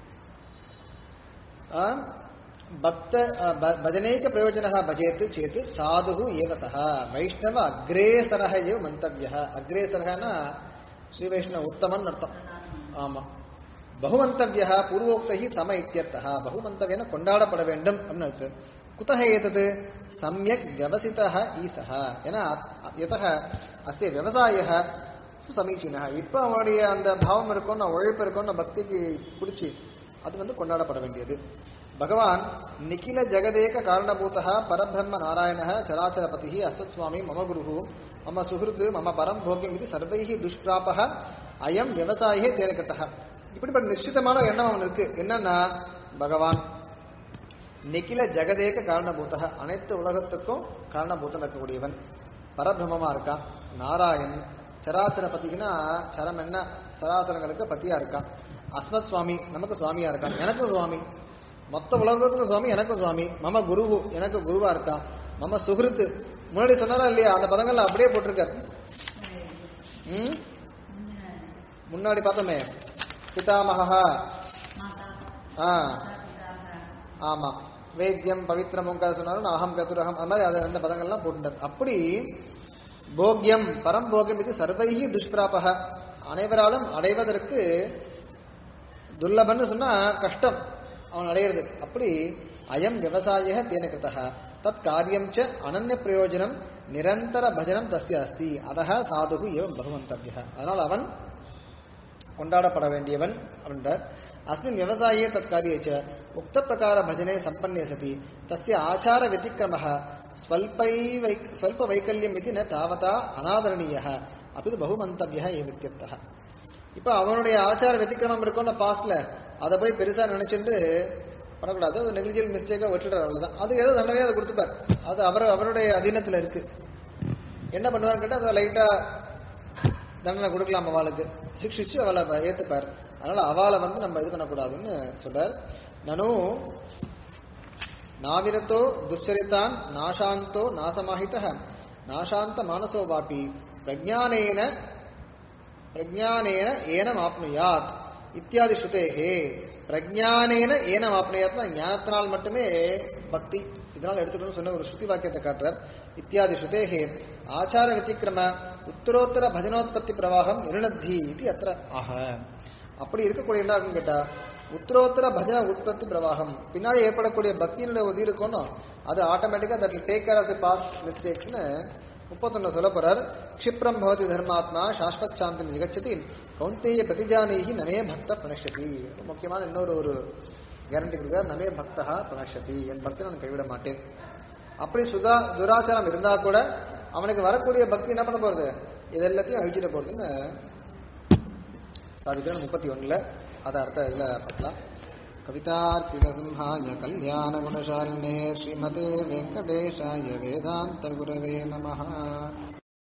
[SPEAKER 1] ஆ, பக்த ஆ, ப- பஜனைக பிரயோஜன பஜேத் சேத் சாது ஏவ சஹ வைஷ்ணவ அக்ரேசர ஏவ மந்தவிய அக்ரேசரனா ஸ்ரீ வைஷ்ணவ உத்தமன் அர்த்தம் ஆமா பகுமந்தவிய பூர்வோக்தகி சம இத்தியர்த்தா பகுமந்தவியன கொண்டாடப்பட வேண்டும் அப்படின்னு அர்த்தம் குத்தக ஏதது சமயக் வியவசிதः ஈசः ஏன்னா யதः அஸ்ய விவசாய சுசமீச்சீனः இப்போ அவனுடைய அந்த பாவம் இருக்கும் உழைப்பு இருக்கும் பக்திக்கு பிடிச்சி அது வந்து கொண்டாடப்பட வேண்டியது பகவான் நிகில ஜெகதேக காரணபூதः பரபிரம்ம நாராயணः சராச்சரபதிः அஸ்தஸ்வாமி மம குருः மம சுஹൃத் மம பரம் போக்கியம் இது சர்வைः துஷ்பிராபः அயம் விவசாயே தேனகத்தः இப்படிப்பட்ட நிश्चितமான எண்ணம் அவனுக்கு என்னன்னா பகவான் நிகில ஜெகதேக காரணபூதக அனைத்து உலகத்துக்கும் காரணபூதம் இருக்கக்கூடியவன் பரபிரமமா இருக்கான் நாராயண் சராசர பதிக்குன்னா சரம் என்ன சராசரங்களுக்கு பத்தியா இருக்கான் அஸ்மத் சுவாமி நமக்கு சுவாமியா இருக்கான் எனக்கும் சுவாமி மொத்த உலகத்துக்கும் சுவாமி எனக்கும் சுவாமி மம குரு எனக்கு குருவா இருக்கான் மம சுகிருத்து முன்னாடி சொன்னாரா இல்லையா அந்த பதங்கள்ல அப்படியே போட்டிருக்காரு ம் முன்னாடி பார்த்தோமே பிதாமகா
[SPEAKER 2] மாதா
[SPEAKER 1] ஆ
[SPEAKER 2] பிதா
[SPEAKER 1] ஆமா வேத்தியம் பவித்திரம் உங்க சொன்னாலும் அகம் கதுரகம் அது மாதிரி அது அந்த பதங்கள்லாம் போட்டுட்டார் அப்படி போக்கியம் பரம்போக்கியம் இது சர்வைகி துஷ்பிராபக அனைவராலும் அடைவதற்கு துர்லபன்னு சொன்னா கஷ்டம் அவன் அடையிறது அப்படி அயம் விவசாய தேன கிருத்தः தத் காரியம் ச அனன்ய பிரயோஜனம் நிரந்தர பஜனம் தஸ்ய அஸ்தி அதः சாதுகு ஏவம் பகவந்தவ்ய அதனால் அவன் கொண்டாடப்பட வேண்டியவன் அப்படின்றார் அஸ்மின் விவசாயே தத் காரியே ச உக்த பிரகார பஜனே சம்பன்னே சதி தஸ்ய ஆச்சார व्यतिक्रमः ஸ்வல்பை வை ஸ்வல்ப வைக்கல்யம் இது ந தாவதா அநாதரணீயः அப்படி பகுமந்தவ்யः ஏ வித்தியர்த்தः இப்போ அவனுடைய ஆச்சார வெத்திக்கிரமம் இருக்கும்ல பாஸ்ட்ல அதை போய் பெருசா நினைச்சிட்டு பண்ணக்கூடாது அது நெக்லிஜியல் மிஸ்டேக்கா விட்டுடுறாரு அவ்வளவுதான் அது ஏதோ தண்டனையை அதை கொடுத்துப்பார் அது அவர் அவருடைய அதீனத்துல இருக்கு என்ன பண்ணுவான்னு கேட்டா அதை லைட்டா தண்டனை கொடுக்கலாம் அவளுக்கு சிக்ஷிச்சு அவளை ப- ஏத்துப்பார் அதனால அவளை வந்து நம்ம இது பண்ணக்கூடாதுன்னு சொல்றார் நனு நாவிரத்தோ துச்சரித்தான் நாசாந்தோ நாசமாஹித நாசாந்த மானசோ வாபி பிரஜானேன பிரஜானேன ஏனம் ஆப்னுயாத் இத்தியாதி ஸ்ருதேகே பிரஜானேன ஏனம் ஆப்னுயாத்னா ஞானத்தினால் மட்டுமே பக்தி இதனால் எடுத்துக்கணும்னு சொன்ன ஒரு ஸ்ருதி வாக்கியத்தை காட்டுறார் இத்தியாதி ஸ்ருதேகே ஆச்சார வித்திக்கிரம உத்தரோத்தர பஜனோத்பத்தி பிரவாகம் நிருணத்தி இது அத்திர ஆக அப்படி இருக்கக்கூடிய என்ன ஆகுன்னு கேட்டா உத்தரோத்தர பஜன உற்பத்தி பிரவாகம் பின்னாடி ஏற்படக்கூடிய பக்தியினுடைய உதவி இருக்கணும் அது ஆட்டோமேட்டிக்கா that take care of the past மிஸ்டேக்ஸ்னு முப்பத்தொன்னு சொல்ல போறார் க்ஷிப்ரம் பவதி தர்மாத்மா சாஸ்வத் சாந்தி நிகச்சதி கௌந்தேய பிரதிஜானேகி நமே பக்த பிரணஷதி ரொம்ப முக்கியமான இன்னொரு ஒரு கேரண்டி கொடுக்கிறார் நமே பக்தா பிரணஷதி என் பக்தி நான் கைவிட மாட்டேன் அப்படி சுதா துராச்சாரம் இருந்தா கூட அவனுக்கு வரக்கூடிய பக்தி என்ன பண்ண போறது இது எல்லாத்தையும் அழிச்சிட போறதுன்னு சாதிக்கிறார் முப்பத்தி ஒண்ணுல அதை அடுத்த இதுல பார்க்கலாம் கவிதார்க்கிகசிம்ஹாய கல்யாண குணசாலினே ஸ்ரீமதே வெங்கடேஷாய வேதாந்த குரவே நமஹ